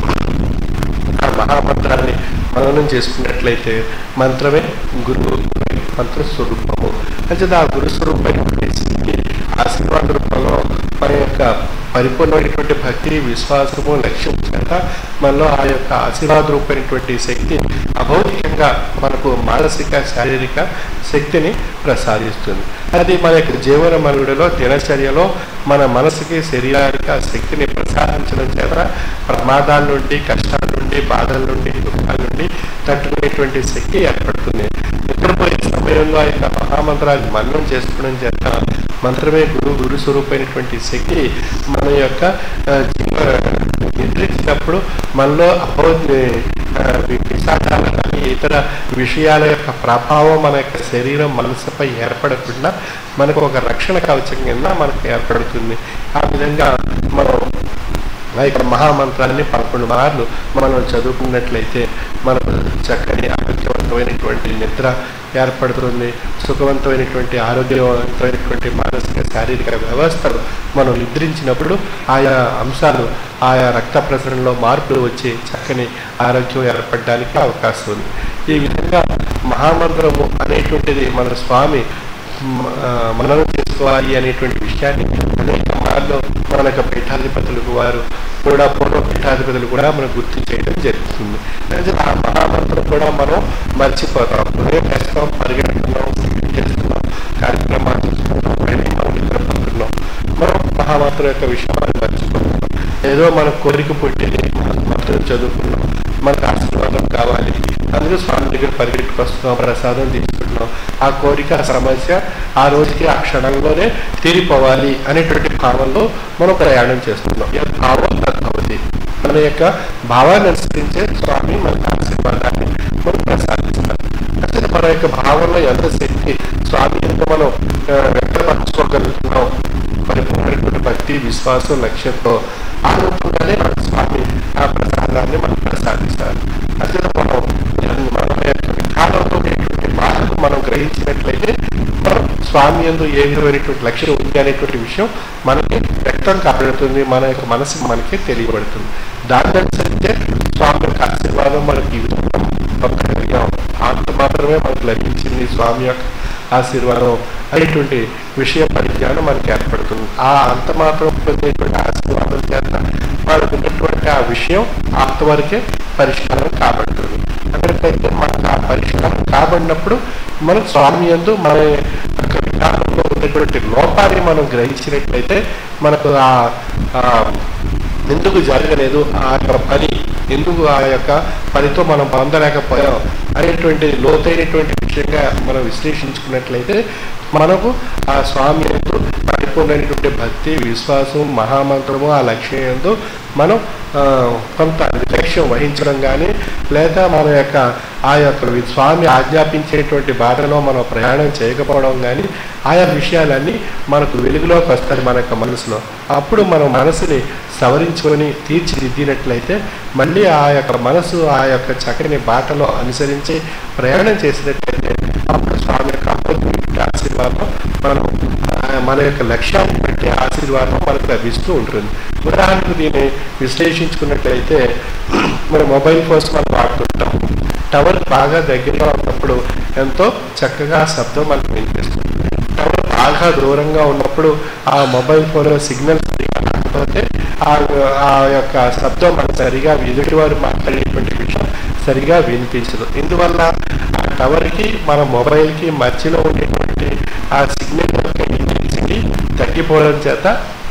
ఆ మహామంత్రాన్ని మననం చేసుకున్నట్లయితే మంత్రమే గురువు మంత్ర స్వరూపము అంటే ఆ గురు స్వరూపమైనటువంటి స్థితి ఆశీర్వాద రూపంలో మన యొక్క పరిపూర్ణమైనటువంటి భక్తి విశ్వాసము లక్ష్యం చేత మనలో ఆ యొక్క ఆశీర్వాద రూపమైనటువంటి శక్తి అభౌతికంగా మనకు మానసిక శారీరక శక్తిని ప్రసాదిస్తుంది అది మన యొక్క జీవన మనుగడలో దినచర్యలో మన మనసుకి శరీరానికి ఆ శక్తిని ప్రసాదించడం చేత ప్రమాదాల నుండి కష్టాల నుండి బాధల నుండి దుఃఖాల నుండి తట్టుకునేటువంటి శక్తి ఏర్పడుతుంది నిద్రపోయే సమయంలో ఆ యొక్క మహామంత్రాన్ని మననం చేసుకోవడం చేత మంత్రమే గురువు గురు స్వరూపమైనటువంటి శక్తి మన యొక్క ఆ, జీవ నిద్రించినప్పుడు మనలో అపో ఆ, విషాదాలు కానీ ఇతర విషయాల యొక్క ప్రభావం మన యొక్క శరీరం మనసుపై ఏర్పడకుండా మనకు ఒక రక్షణ కవచం కింద మనకు ఏర్పడుతుంది ఆ విధంగా మనం ఆ యొక్క మహామంత్రాన్ని పదకొండు మార్లు మనం చదువుకున్నట్లయితే మనకు చక్కని ఆరోగ్యవంతమైనటువంటి నిద్ర ఏర్పడుతుంది సుఖవంతమైనటువంటి ఆరోగ్యవంతమైనటువంటి మానసిక శారీరక వ్యవస్థలు మనం నిద్రించినప్పుడు ఆయా అంశాలు ఆయా రక్త ప్రసరణలో మార్పులు వచ్చి చక్కని ఆరోగ్యం ఏర్పడడానికి అవకాశం ఉంది ఈ విధంగా మహామంత్రము అనేటువంటిది మన స్వామి మ- ఆ, మననం చేసుకోవాలి అనేటువంటి విషయాన్ని అనేక మార్లు మన యొక్క పీఠాధిపతులకు వారు కూడా పూర్వ పీఠాధిపతులు కూడా మనం గుర్తు చేయడం జరుగుతుంది అయితే ఆ మహామంత్రం కూడా మనం మర్చిపోతాం ఉదయం చేస్తాం పరిగెడుతున్నాం టిఫిన్ చేస్తున్నాం కార్యక్రమాలు చేస్తున్నాం మళ్ళీ మనం నిద్రపోతున్నాం మనం మహామంత్రం యొక్క విషయాన్ని మర్చిపోతున్నాం ఏదో మన కోరిక పుట్టింది మనం మంత్రం చదువుకున్నాం మనకు ఆశ ఆశీర్వాదం కావాలి అందుకు స్వామి దగ్గర పరిగెట్టుకొస్తున్నాం ప్రసాదం తీసుకుంటున్నాం ఆ కోరిక ఆ సమస్య ఆ రోజుకి ఆ క్షణంలోనే తీరిపోవాలి అనేటువంటి భావంలో మనం ప్రయాణం చేస్తున్నాం ఈ భావం తత్వది మన యొక్క భావాన్ని అనుసరించే స్వామి మనకు ఆశీర్వాదాన్ని మనం ప్రసాదిస్తారు అసలు మన యొక్క భావంలో ఎంత శక్తి స్వామి ఎంత మనం ఆ, వ్యక్తపరచుకోగలుగుతున్నాం పరిపూర్ణమైనటువంటి భక్తి విశ్వాసం లక్ష్యంతో ఆ రూపంగానే మన స్వామి ఆ ప్రసాదాన్ని మనం ప్రసాదిస్తారు అసలు మనం మన యొక్క విధానంలో ఉండేటువంటి బాధకు మనం గ్రహించినట్లయితే మనం స్వామి ఎందు ఏ విధమైనటువంటి లక్ష్యం ఉంది అనేటువంటి విషయం మనకి వ్యక్తం కాబడుతుంది మన యొక్క మనసు మనకి తెలియబడుతుంది దాన్ని అనుసరించే స్వామి యొక్క ఆశీర్వాదం మనకి ఈ విధంగా పొందగలిగాం అంత మాత్రమే మనకు లభించింది స్వామి యొక్క ఆశీర్వాదం అనేటువంటి విషయ పరిజ్ఞానం మనకి ఏర్పడుతుంది ఆ అంత మాత్రం పొందేటువంటి ఆశీర్వాదం చేత మనకు ఉన్నటువంటి ఆ విషయం అంతవరకే పరిష్కారం కాబడుతుంది అక్కడికైతే మనకు ఆ పరిష్కారం కాబడినప్పుడు మనం స్వామి యందు మన యొక్క విధానంలో ఉన్నటువంటి లోపాన్ని మనం గ్రహించినట్లయితే మనకు ఆ ఆ ఎందుకు జరగలేదు ఆ యొక్క పని ఎందుకు ఆ యొక్క పనితో మనం పొందలేకపోయాం అనేటువంటి లోతైనటువంటి విషయంగా మనం విశ్లేషించుకున్నట్లయితే మనకు ఆ స్వామి ఎందు పరిపూర్ణమైనటువంటి భక్తి విశ్వాసం మహామంత్రము ఆ లక్ష్యం ఎందు మనం ఆ, కొంత నిర్లక్ష్యం వహించడం కానీ లేదా మన యొక్క ఆ యొక్క వి- స్వామి ఆజ్ఞాపించేటువంటి బాటలో మనం ప్రయాణం చేయకపోవడం కానీ ఆయా విషయాలన్నీ మనకు వెలుగులోకి వస్తాయి మన యొక్క మనసులో అప్పుడు మనం మనసుని సవరించుకొని తీర్చిదిద్దినట్లయితే మళ్ళీ ఆ యొక్క మనసు ఆ యొక్క చక్కని బాటలో అనుసరించి ప్రయాణం చేసినట్లయితే అప్పుడు స్వామి యొక్క అద్భుతమైన ఆశీర్వాదం మనం ఆ, మన యొక్క లక్ష్యాన్ని బట్టి ఆశీర్వాదం మనకు లభిస్తూ ఉంటుంది ఉదాహరణకు దీన్ని విశ్లేషించుకున్నట్లయితే మన మొబైల్ ఫోన్స్ మనం వాడుతుంటాం టవర్ బాగా దగ్గరగా ఉన్నప్పుడు ఎంతో చక్కగా శబ్దం మనకు వినిపిస్తుంది టవర్ బాగా దూరంగా ఉన్నప్పుడు ఆ మొబైల్ ఫోన్లో సిగ్నల్ సరిగా రాకపోతే ఆ ఆ యొక్క శబ్దం మనకు సరిగా ఎదుటి వారు మాట్లాడేటువంటి విషయం సరిగా వినిపించదు ఇందువల్ల ఆ టవర్కి మన మొబైల్కి మధ్యలో ఉండేటువంటి ఆ సిగ్నల్ యొక్క ఇంటెన్సిటీ తగ్గిపోవడం చేత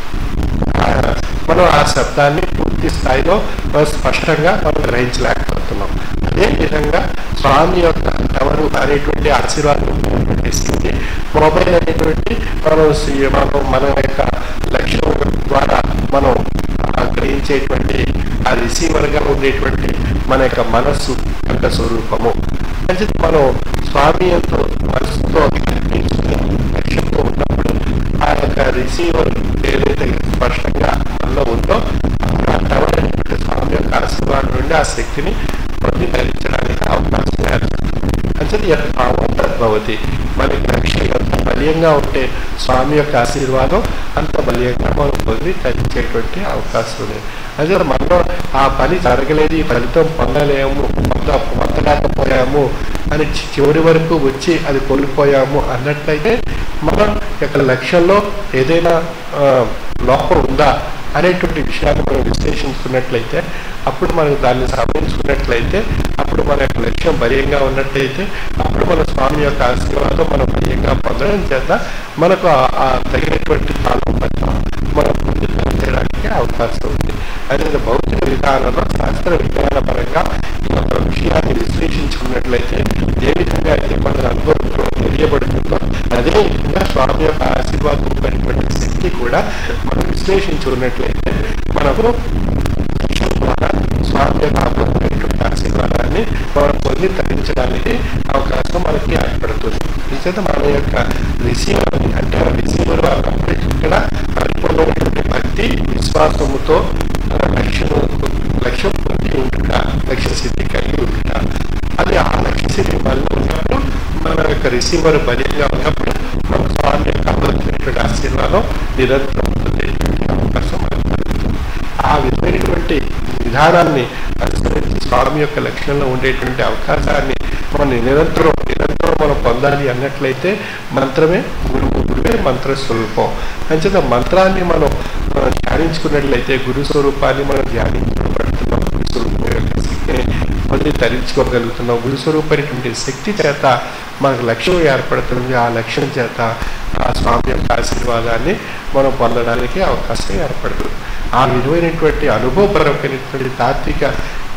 ఆ, మనం ఆ శబ్దాన్ని పూర్తి స్థాయిలో మనం స్పష్టంగా మనం గ్రహించలేకపోతున్నాం అదే విధంగా స్వామి యొక్క ఎవరు అనేటువంటి ఆశీర్వాదం ఉన్నటువంటి స్థితి మొబైల్ అనేటువంటి మనం సి- మనం మన యొక్క లక్ష్యం ద్వారా మనం ఆ గ్రహించేటువంటి ఆ రిసీవర్ గా ఉండేటువంటి మన యొక్క మనస్సు యొక్క స్వరూపము అంటే మనం స్వామి ఎంతో మనసుతో అర్పించుకుని లక్ష్యంతో ఉన్నప్పుడు ఆ యొక్క రిసీవర్ ఏదైతే స్పష్టంగా మనలో ఉందో ఆ టవర్ అనేటువంటి స్వామి యొక్క ఆశీర్వాదం నుండి ఆ శక్తిని పొంది ధరించడానికి అవకాశం ఏర్పడుతుంది అంటే యద్భావం తద్భవతి మనకి లక్ష్యం ఎంత బలీయంగా ఉంటే స్వామి యొక్క ఆశీర్వాదం అంత బలీయంగా మనం పొంది ధరించేటువంటి అవకాశం ఉంది అదే మనలో ఆ పని జరగలేదు ఈ ఫలితం పొందలేము పొంద పొందలేకపోయాము అని చి- చివరి వరకు వచ్చి అది కోల్పోయాము అన్నట్లయితే మన యొక్క లక్ష్యంలో ఏదైనా ఆ, లోపం ఉందా అనేటువంటి విషయాన్ని మనం విశ్లేషించుకున్నట్లయితే అప్పుడు మనం దాన్ని సవరించుకున్నట్లయితే అప్పుడు మన యొక్క లక్ష్యం బలీయంగా ఉన్నట్లయితే అప్పుడు మన స్వామి యొక్క ఆశీర్వాదం మనం బలీయంగా పొందడం చేత మనకు ఆ- ఆ తగినటువంటి కాలం పట్ల మనం ముందుకు చేయడానికి అవకాశం ఉంది అదే భౌతిక విధానంలో శాస్త్ర విజ్ఞాన పరంగా ఈ యొక్క విషయాన్ని విశ్లేషించుకున్నట్లయితే ఏ విధంగా అయితే మన అనుభవంలో తెలియబడుతుందో అదే విధంగా స్వామి యొక్క ఆశీర్వాదం ఉన్నటువంటి శక్తి కూడా మనం విశ్లేషించుకున్నట్లయితే మనకు లక్ష్యం ద్వారా స్వామి యొక్క అద్భుతమైనటువంటి ఆశీర్వాదాన్ని మనం పొంది తరించడానికి అవకాశం మనకి ఏర్పడుతుంది నిజంత మన యొక్క రిసీవర్ అంటే ఆ రిసీవర్ వాళ్ళందరికీ కూడా పరిపూర్ణమైనటువంటి భక్తి విశ్వాసముతో ఆ, లక్ష్యం లక్ష్యం పొంది ఉంటుట లక్ష్య సిద్ధి కలిగి ఉంటుట అది ఆ లక్ష్య సిద్ధి వల్ల ఉన్నప్పుడు మన యొక్క రిసీవర్ బలీయంగా ఉన్నప్పుడు మన స్వామి యొక్క అద్భుతమైనటువంటి ఆశీర్వాదం నిరంతరం పొందేటువంటి అవకాశం మనకు కలుగుతుంది ఆ విధమైనటువంటి విధానాన్ని అనుసరించి స్వామి యొక్క లక్ష్యంలో ఉండేటువంటి అవకాశాన్ని మనం నిరంతరం నిరంతరం మనం పొందాలి అన్నట్లయితే మంత్రమే గురువు గురువే మంత్ర స్వరూపం అంచేత మంత్రాన్ని మనం ఆ, ధ్యానించుకున్నట్లయితే గురు స్వరూపాన్ని మనం ధ్యానించబడుతున్నాం గురు స్వరూపం యొక్క శక్తిని పొంది తరించుకోగలుగుతున్నాం గురు స్వరూపమైనటువంటి శక్తి చేత మనకు లక్ష్యం ఏర్పడుతుంది ఆ లక్ష్యం చేత ఆ స్వామి యొక్క ఆశీర్వాదాన్ని మనం పొందడానికి అవకాశం ఏర్పడుతుంది ఆ విధమైనటువంటి అనుభవపరమైనటువంటి తాత్విక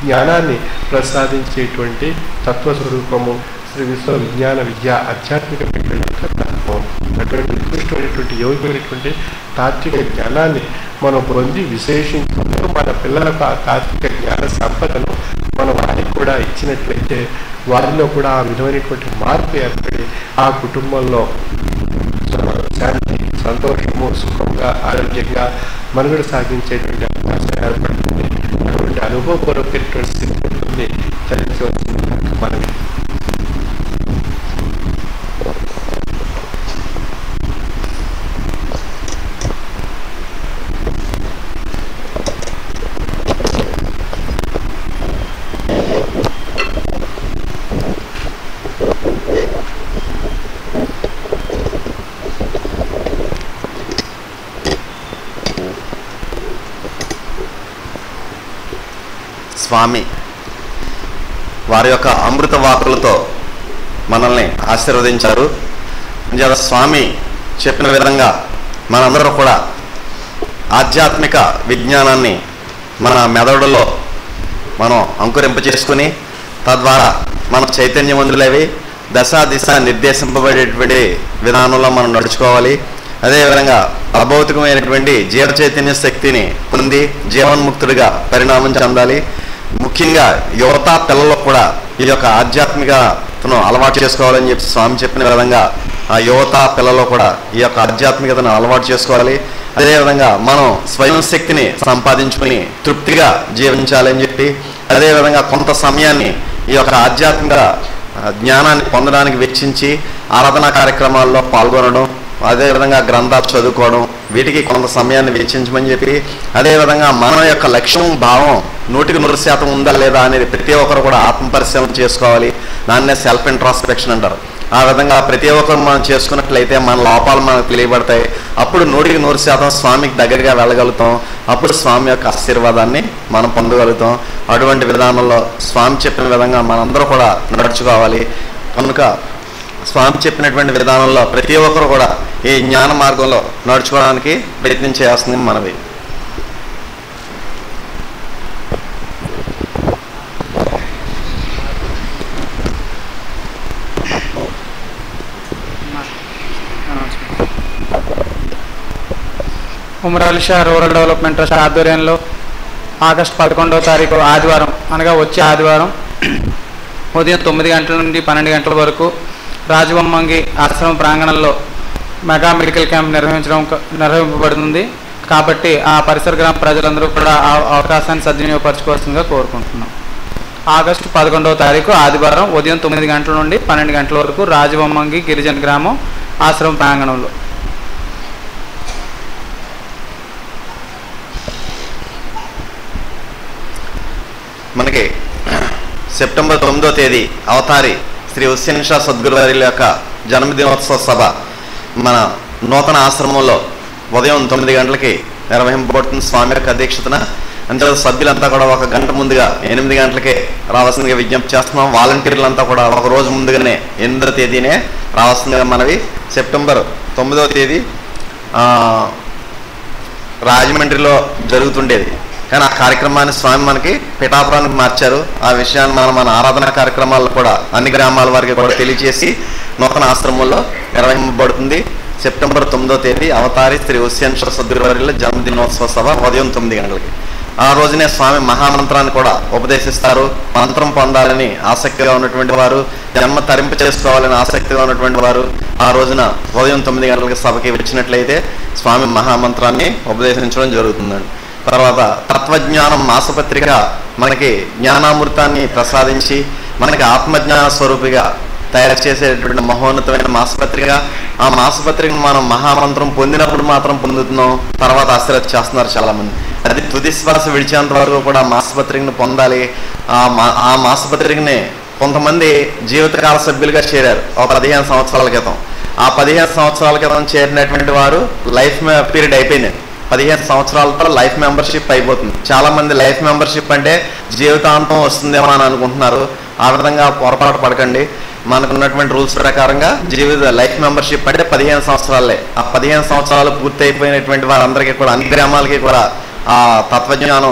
జ్ఞానాన్ని ప్రసాదించేటువంటి తత్వస్వరూపము శ్రీ విశ్వ విజ్ఞాన విద్య ఆధ్యాత్మిక పీఠం యొక్క తత్వం అటువంటి ఉత్కృష్టమైనటువంటి యోగ్యమైనటువంటి తాత్విక జ్ఞానాన్ని మనం పొంది విశేషించుకుంటూ మన పిల్లలకు ఆ తాత్విక జ్ఞాన సంపదను మనం వారికి కూడా ఇచ్చినట్లయితే వారిలో కూడా ఆ విధమైనటువంటి మార్పు ఏర్పడి ఆ కుటుంబంలో శాంతి సంతోషము సుఖంగా ఆరోగ్యంగా మనుగడ సాగించేటువంటి అవకాశం ఏర్పడుతుంది అటువంటి అనుభవపూర్వకమైనటువంటి స్థితి ఉంటుంది చరించవలసింది మనకి స్వామి వారి యొక్క అమృత వాకులతో మనల్ని ఆశీర్వదించారు అంచేత స్వామి చెప్పిన విధంగా మనందరూ కూడా ఆధ్యాత్మిక విజ్ఞానాన్ని మన మెదడులో మనం అంకురింప చేసుకుని తద్వారా మన చైతన్యవంతులవి దశ దిశ నిర్దేశింపబడేటువంటి విధానంలో మనం నడుచుకోవాలి అదేవిధంగా అభౌతికమైనటువంటి జీవ చైతన్య శక్తిని పొంది జీవన్ముక్తుడిగా పరిణామం చెందాలి ముఖ్యంగా యువత పిల్లలు కూడా ఈ యొక్క ఆధ్యాత్మికతను అలవాటు చేసుకోవాలని చెప్పి స్వామి చెప్పిన విధంగా ఆ యువత పిల్లలు కూడా ఈ యొక్క ఆధ్యాత్మికతను అలవాటు చేసుకోవాలి అదేవిధంగా మనం స్వయం శక్తిని సంపాదించుకుని తృప్తిగా జీవించాలని చెప్పి అదేవిధంగా కొంత సమయాన్ని ఈ యొక్క ఆధ్యాత్మిక ఆ, జ్ఞానాన్ని పొందడానికి వెచ్చించి ఆరాధనా కార్యక్రమాల్లో పాల్గొనడం అదేవిధంగా గ్రంథాలు చదువుకోవడం వీటికి కొంత సమయాన్ని వెచ్చించమని చెప్పి అదేవిధంగా మన యొక్క లక్ష్యం భావం నూటికి నూరు శాతం ఉందా లేదా అనేది ప్రతి ఒక్కరు కూడా ఆత్మ పరిశీలన చేసుకోవాలి దాన్నే సెల్ఫ్ ఇంట్రాస్పెక్షన్ అంటారు ఆ విధంగా ప్రతి ఒక్కరు మనం చేసుకున్నట్లయితే మన లోపాలు మనకు తెలియబడతాయి అప్పుడు నూటికి నూరు శాతం స్వామికి దగ్గరగా వెళ్ళగలుగుతాం అప్పుడు స్వామి యొక్క ఆశీర్వాదాన్ని మనం పొందగలుగుతాం అటువంటి విధానంలో స్వామి చెప్పిన విధంగా మనందరూ కూడా నడుచుకోవాలి కనుక స్వామి చెప్పినటువంటి విధానంలో ప్రతి ఒక్కరు కూడా ఈ జ్ఞాన మార్గంలో నడుచుకోవడానికి ప్రయత్నం చేయాల్సింది మనవి Umar Ali Sha rural development trust ఆధ్వర్యంలో ఆగస్టు పదకొండవ తారీఖు ఆదివారం అనగా వచ్చే ఆదివారం ఉదయం తొమ్మిది గంటల నుండి పన్నెండు గంటల వరకు రాజబొమ్మంగి ఆశ్రమ ప్రాంగణంలో మెగా మెడికల్ క్యాంప్ నిర్వహించడం నిర్వహింపబడుతుంది కాబట్టి ఆ పరిసర గ్రామ ప్రజలందరూ కూడా ఆ అవకాశాన్ని సద్వినియోగపరచుకోవాల్సిందిగా కోరుకుంటున్నాం ఆగస్టు పదకొండవ తారీఖు ఆదివారం ఉదయం తొమ్మిది గంటల నుండి పన్నెండు గంటల వరకు రాజబొమ్మంగి గిరిజన గ్రామం ఆశ్రమ ప్రాంగణంలో మనకి సెప్టెంబర్ తొమ్మిదో తేదీ అవతారి శ్రీ హుస్సేన్ షా సద్గురు వారి యొక్క జన్మదినోత్సవ సభ మన నూతన ఆశ్రమంలో ఉదయం తొమ్మిది గంటలకి నిర్వహింపబడుతుంది స్వామి యొక్క అధ్యక్షతన అంతే సభ్యులంతా కూడా ఒక గంట ముందుగా ఎనిమిది గంటలకే రావాల్సిందిగా విజ్ఞప్తి చేస్తున్నాం వాలంటీర్లంతా కూడా ఒక రోజు ముందుగానే ఎనిమిదో తేదీనే రావాల్సిందిగా మనవి సెప్టెంబర్ తొమ్మిదవ తేదీ ఆ, రాజమండ్రిలో జరుగుతుండేది కానీ ఆ కార్యక్రమాన్ని స్వామి మనకి పిఠాపురానికి మార్చారు ఆ విషయాన్ని మనం మన ఆరాధన కార్యక్రమాల్లో కూడా అన్ని గ్రామాల వారికి కూడా తెలియజేసి నూతన ఆశ్రమంలో నిర్వహింపబడుతుంది సెప్టెంబర్ తొమ్మిదో తేదీ అవతారి శ్రీ హుస్సేన్ షా సద్గురువారిలో జన్మదినోత్సవ సభ ఉదయం తొమ్మిది గంటలకి ఆ రోజునే స్వామి మహామంత్రాన్ని కూడా ఉపదేశిస్తారు మంత్రం పొందాలని ఆసక్తిగా ఉన్నటువంటి వారు జన్మ తరింపు చేసుకోవాలని ఆసక్తిగా ఉన్నటువంటి వారు ఆ రోజున ఉదయం తొమ్మిది గంటలకి సభకి వచ్చినట్లయితే స్వామి మహామంత్రాన్ని ఉపదేశించడం జరుగుతుందండి తర్వాత తత్వజ్ఞానం మాసపత్రిక మనకి జ్ఞానామృతాన్ని ప్రసాదించి మనకి ఆత్మజ్ఞాన స్వరూపిగా తయారు చేసేటువంటి మహోన్నతమైన మాసపత్రిక ఆ మాసపత్రికను మనం మహామంత్రం పొందినప్పుడు మాత్రం పొందుతున్నాం తర్వాత అశ్రద్ధ చేస్తున్నారు చాలా మంది అది తుది శ్వాస విడిచేంత వరకు కూడా మాసపత్రికను పొందాలి ఆ మా ఆ మాసపత్రికని కొంతమంది జీవితకాల సభ్యులుగా చేరారు ఒక పదిహేను సంవత్సరాల క్రితం ఆ పదిహేను సంవత్సరాల క్రితం చేరినటువంటి వారు లైఫ్ పీరియడ్ అయిపోయింది పదిహేను సంవత్సరాలతో లైఫ్ మెంబర్షిప్ అయిపోతుంది చాలా మంది లైఫ్ మెంబర్షిప్ అంటే జీవితాంతం వస్తుందేమో అని అనుకుంటున్నారు ఆ విధంగా పొరపాటు పడకండి మనకు ఉన్నటువంటి రూల్స్ ప్రకారంగా జీవిత లైఫ్ మెంబర్షిప్ అంటే పదిహేను సంవత్సరాలే ఆ పదిహేను సంవత్సరాలు పూర్తి అయిపోయినటువంటి వారందరికీ కూడా అన్ని గ్రామాలకి కూడా ఆ తత్వజ్ఞానం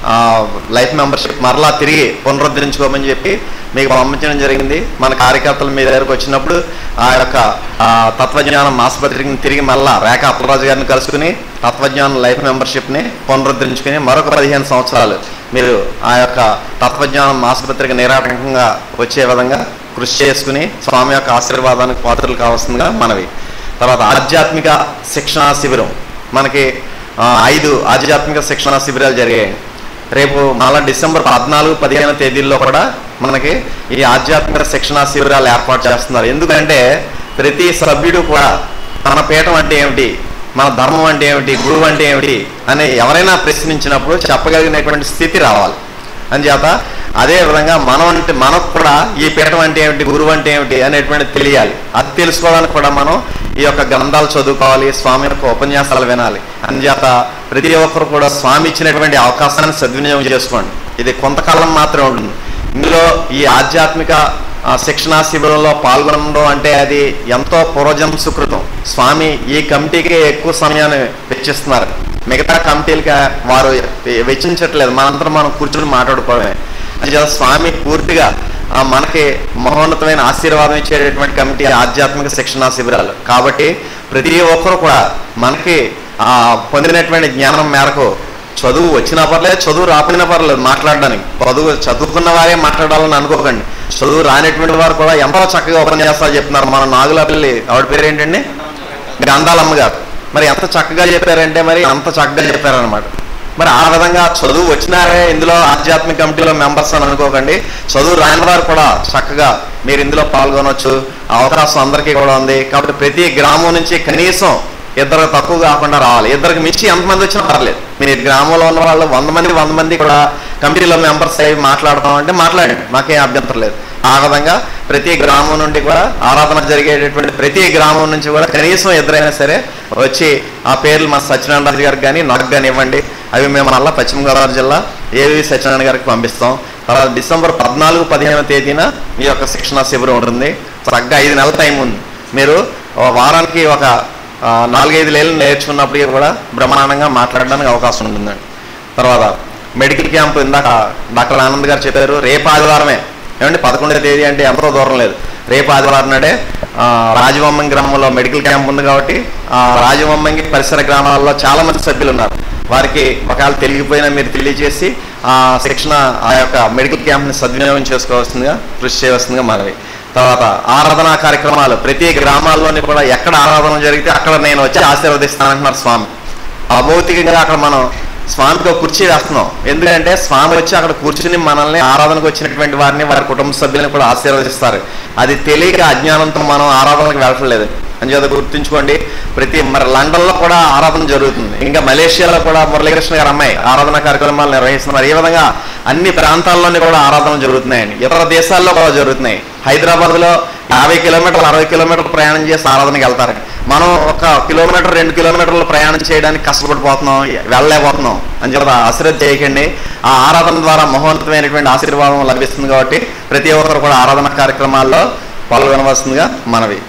లైఫ్ మెంబర్షిప్ మరలా తిరిగి పునరుద్ధరించుకోమని చెప్పి మీకు పంపించడం జరిగింది మన కార్యకర్తలు మీ దగ్గరకు వచ్చినప్పుడు ఆ యొక్క ఆ, తత్వజ్ఞానం ఆసుపత్రికి తిరిగి మళ్ళా రేఖ అప్పలరాజు గారిని కలుసుకుని తత్వజ్ఞానం లైఫ్ మెంబర్షిప్ని పునరుద్ధరించుకుని మరొక పదిహేను సంవత్సరాలు మీరు ఆ యొక్క తత్వజ్ఞానం ఆసుపత్రికి నిరాటంకంగా వచ్చే విధంగా కృషి చేసుకుని స్వామి యొక్క ఆశీర్వాదానికి పాత్రలు కావాల్సిందిగా మనవి తర్వాత ఆధ్యాత్మిక శిక్షణా శిబిరం మనకి ఆ, ఐదు ఆధ్యాత్మిక శిక్షణా శిబిరాలు జరిగాయి రేపు మళ్ళా డిసెంబర్ పద్నాలుగు పదిహేను తేదీల్లో కూడా మనకి ఈ ఆధ్యాత్మిక శిక్షణా శిబిరాలు ఏర్పాటు చేస్తున్నారు ఎందుకంటే ప్రతి సభ్యుడు కూడా మన పీఠం అంటే ఏమిటి మన ధర్మం అంటే ఏమిటి గురువు అంటే ఏమిటి అని ఎవరైనా ప్రశ్నించినప్పుడు చెప్పగలిగినటువంటి స్థితి రావాలి అంచేత అదే విధంగా మనం అంటే మనకు కూడా ఈ పీఠం అంటే ఏమిటి గురువు అంటే ఏమిటి అనేటువంటి తెలియాలి అది తెలుసుకోవడానికి కూడా మనం ఈ యొక్క గ్రంథాలు చదువుకోవాలి స్వామి యొక్క ఉపన్యాసాలు వినాలి అంచేత ప్రతి ఒక్కరు కూడా స్వామి ఇచ్చినటువంటి అవకాశాన్ని సద్వినియోగం చేసుకోండి ఇది కొంతకాలం మాత్రమే ఉంటుంది ఇందులో ఈ ఆధ్యాత్మిక ఆ, శిక్షణా శిబిరంలో పాల్గొనడం అంటే అది ఎంతో పూర్వజం సుకృతం స్వామి ఈ కమిటీకి ఎక్కువ సమయాన్ని వెచ్చిస్తున్నారు మిగతా కమిటీలకి వారు వెచ్చించట్లేదు మనంతా మనం కూర్చొని మాట్లాడుకోవడమే అంచేత స్వామి పూర్తిగా ఆ, మనకి మహోన్నతమైన ఆశీర్వాదం ఇచ్చేటటువంటి కమిటీ ఆధ్యాత్మిక శిక్షణా శిబిరాలు కాబట్టి ప్రతి ఒక్కరు కూడా మనకి ఆ పొందినటువంటి జ్ఞానం మేరకు చదువు వచ్చినా పర్లేదు చదువు రాకపోయినా పర్లేదు మాట్లాడడానికి చదువు చదువుకున్న వారే మాట్లాడాలని అనుకోకండి చదువు రానటువంటి వారు కూడా ఎంతో చక్కగా ఉపన్యాసాలు చెప్తున్నారు మన నాగులపల్లి ఆవిడ పేరు ఏంటండి గ్రంథాలమ్మ గారు మరి ఎంత చక్కగా చెప్పారంటే మరి అంత చక్కగా చెప్పారనమాట మరి ఆ విధంగా చదువు వచ్చినారే ఇందులో ఆధ్యాత్మిక కమిటీలో మెంబర్స్ అని అనుకోకండి చదువు రాని వారు కూడా చక్కగా మీరు ఇందులో పాల్గొనవచ్చు ఆ అవకాశం అందరికీ కూడా ఉంది కాబట్టి ప్రతి గ్రామం నుంచి కనీసం ఇద్దరు తక్కువ కాకుండా రావాలి ఇద్దరికి మించి ఎంతమంది వచ్చినా పర్లేదు మీరు ఈ గ్రామంలో ఉన్న వాళ్ళు వంద మంది వంద మంది కూడా కమిటీలో మెంబర్స్ అయ్యి మాట్లాడతాం అంటే మాట్లాడండి మాకేం అభ్యంతరం లేదు ఆ విధంగా ప్రతి గ్రామం నుండి కూడా ఆరాధన జరిగేటటువంటి ప్రతి గ్రామం నుంచి కూడా కనీసం ఇద్దరైనా సరే వచ్చి ఆ పేర్లు మా సత్యనారాయణ గారికి కానీ నాకు కానీ ఇవ్వండి అవి మేము మళ్ళీ పశ్చిమ గోదావరి జిల్లా ఏవి సత్యనారాయణ గారికి పంపిస్తాం తర్వాత డిసెంబర్ పద్నాలుగు పదిహేను తేదీన ఈ యొక్క శిక్షణ శిబిరం ఉంటుంది చక్కగా ఐదు నెలల టైం ఉంది మీరు ఓ వారానికి ఒక ఆ, నాలుగైదు నెలలు నేర్చుకున్నప్పటికీ కూడా బ్రహ్మాండంగా మాట్లాడడానికి అవకాశం ఉంటుందండి తర్వాత మెడికల్ క్యాంప్ ఇందాక డాక్టర్ ఆనంద్ గారు చెప్పారు రేపు ఆదివారమే ఏమండి పదకొండవ తేదీ అంటే ఎంతో దూరం లేదు రేపు ఆదివారం నాడే ఆ, రాజవమ్మంగి గ్రామంలో మెడికల్ క్యాంప్ ఉంది కాబట్టి ఆ రాజవమ్మంగి పరిసర గ్రామాల్లో చాలా మంది సభ్యులు ఉన్నారు వారికి ఒకవేళ తెలియకపోయినా మీరు తెలియజేసి ఆ శిక్షణ ఆ యొక్క మెడికల్ క్యాంప్ని సద్వినియోగం చేసుకోవాల్సిందిగా కృషి చేయవలసిందిగా మనవి తర్వాత ఆరాధనా కార్యక్రమాలు ప్రతి గ్రామాల్లోని కూడా ఎక్కడ ఆరాధన జరిగితే అక్కడ నేను వచ్చి ఆశీర్వదిస్తానంటున్నారు స్వామి అభౌతికంగా అక్కడ మనం స్వామికి ఒక కుర్చీ వేస్తున్నాం ఎందుకంటే స్వామి వచ్చి అక్కడ కూర్చుని మనల్ని ఆరాధనకు వచ్చినటువంటి వారిని వారి కుటుంబ సభ్యులను కూడా ఆశీర్వదిస్తారు అది తెలియక అజ్ఞానంతో మనం ఆరాధనకు వెళ్ళట్లేదు అని చేత గుర్తుంచుకోండి ప్రతి మరి లండన్లో కూడా ఆరాధన జరుగుతుంది ఇంకా మలేషియాలో కూడా మురళీకృష్ణ గారు అమ్మాయి ఆరాధన కార్యక్రమాలు నిర్వహిస్తున్నారు ఈ విధంగా అన్ని ప్రాంతాల్లోని కూడా ఆరాధనలు జరుగుతున్నాయండి ఇతర దేశాల్లో కూడా జరుగుతున్నాయి హైదరాబాద్లో యాభై కిలోమీటర్లు అరవై కిలోమీటర్లు ప్రయాణం చేసి ఆరాధనకి వెళ్తారు మనం ఒక కిలోమీటర్ రెండు కిలోమీటర్లు ప్రయాణం చేయడానికి కష్టపడిపోతున్నాం వెళ్ళలేకపోతున్నాం అని చెప్పి అశ్రద్ధ చేయకండి ఆ ఆరాధన ద్వారా మహోన్నతమైనటువంటి ఆశీర్వాదం లభిస్తుంది కాబట్టి ప్రతి ఒక్కరు కూడా ఆరాధన కార్యక్రమాల్లో పాల్గొనవలసిందిగా మనవి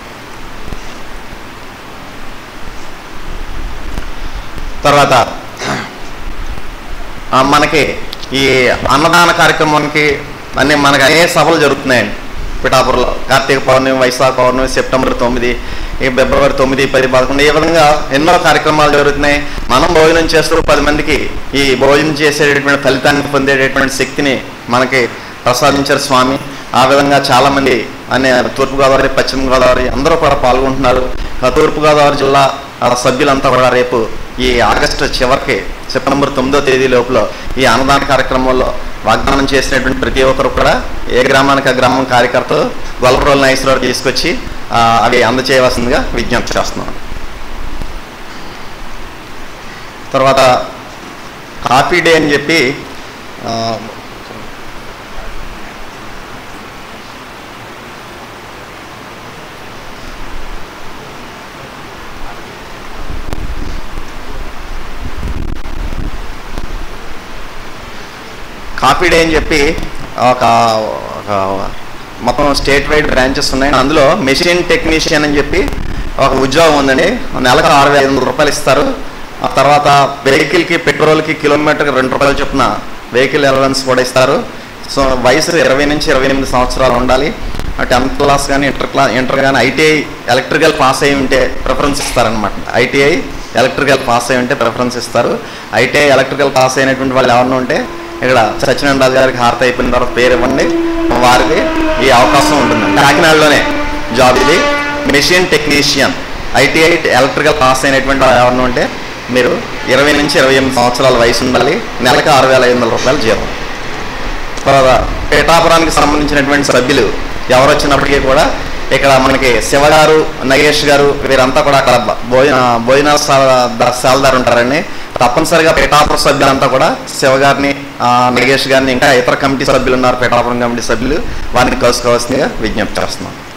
తర్వాత ఆ, మనకి ఈ అన్నదాన కార్యక్రమానికి అన్ని మనకి అనేక సభలు జరుగుతున్నాయండి పిఠాపురంలో కార్తీక పౌర్ణమి వైశాఖ పౌర్ణమి సెప్టెంబర్ తొమ్మిది ఈ ఫిబ్రవరి తొమ్మిది పది పదకొండు ఈ విధంగా ఎన్నో కార్యక్రమాలు జరుగుతున్నాయి మనం భోజనం చేస్తూ పది మందికి ఈ భోజనం చేసేటటువంటి ఫలితాన్ని పొందేటటువంటి శక్తిని మనకి ప్రసాదించారు స్వామి ఆ విధంగా చాలామంది అనే తూర్పుగోదావరి పశ్చిమ గోదావరి అందరూ కూడా పాల్గొంటున్నారు ఆ తూర్పుగోదావరి జిల్లా ఆ సభ్యులంతా కూడా రేపు ఈ ఆగస్టు చివరికి సెప్టెంబర్ తొమ్మిదో తేదీ లోపల ఈ అన్నదాన కార్యక్రమంలో వాగ్దానం చేసినటువంటి ప్రతి ఒక్కరు కూడా ఏ గ్రామానికి ఆ గ్రామం కార్యకర్తలు గొల్లపురోలు నాగేశ్వరరావు తీసుకొచ్చి ఆ, అవి అందచేయవలసిందిగా విజ్ఞప్తి చేస్తున్నాను తర్వాత కాఫీ డే అని చెప్పి ఆ, కాఫీ డే అని చెప్పి ఒక ఒక మొత్తం స్టేట్ వైడ్ బ్రాంచెస్ ఉన్నాయి అందులో మెషిన్ టెక్నీషియన్ అని చెప్పి ఒక ఉద్యోగం ఉందండి నెలకు ఆరు వేల ఐదు వందల రూపాయలు ఇస్తారు ఆ తర్వాత వెహికల్కి పెట్రోల్కి కిలోమీటర్కి రెండు రూపాయలు చొప్పున వెహికల్ అలవెన్స్ కూడా ఇస్తారు సో వయసు ఇరవై నుంచి ఇరవై ఎనిమిది సంవత్సరాలు ఉండాలి టెన్త్ క్లాస్ కానీ ఇంటర్ క్లాస్ ఇంటర్ కానీ ఐటీఐ ఎలక్ట్రికల్ పాస్ అయి ఉంటే ప్రిఫరెన్స్ ఇస్తారనమాట ఐటీఐ ఎలక్ట్రికల్ పాస్ అయి ఉంటే ప్రిఫరెన్స్ ఇస్తారు ఐటీఐ ఎలక్ట్రికల్ పాస్ అయినటువంటి వాళ్ళు ఎవరైనా ఉంటే ఇక్కడ సత్యనారాయణ రాజు గారికి హారత అయిపోయిన తర్వాత పేరు ఇవ్వండి వారికి ఈ అవకాశం ఉంటుంది కాకినాడలోనే జాబ్ ఇది machine technician ITI electrical pass అయినటువంటి వాళ్ళు ఎవరైనా ఉంటే మీరు ఇరవై నుంచి ఇరవై ఎనిమిది సంవత్సరాల వయసు ఉండాలి నెలకు ఆరు వేల ఐదు వందల రూపాయలు జీతం తర్వాత పేటాపురానికి సంబంధించినటువంటి సభ్యులు ఎవరు వచ్చినప్పటికీ కూడా ఇక్కడ మనకి శివ గారు నగేష్ గారు వీరంతా కూడా అక్కడ భ- భోజన భోజనాల శాల- శాలదారు ఉంటారండి తప్పనిసరిగా పేటాపుర సభ్యులంతా కూడా శివ గారిని ఆ, నగేష్ గారిని ఇంకా ఇతర కమిటీ సభ్యులు ఉన్నారు పేటాపురం కమిటీ సభ్యులు వారిని కలుసుకోవాల్సిందిగా విజ్ఞప్తి చేస్తున్నాం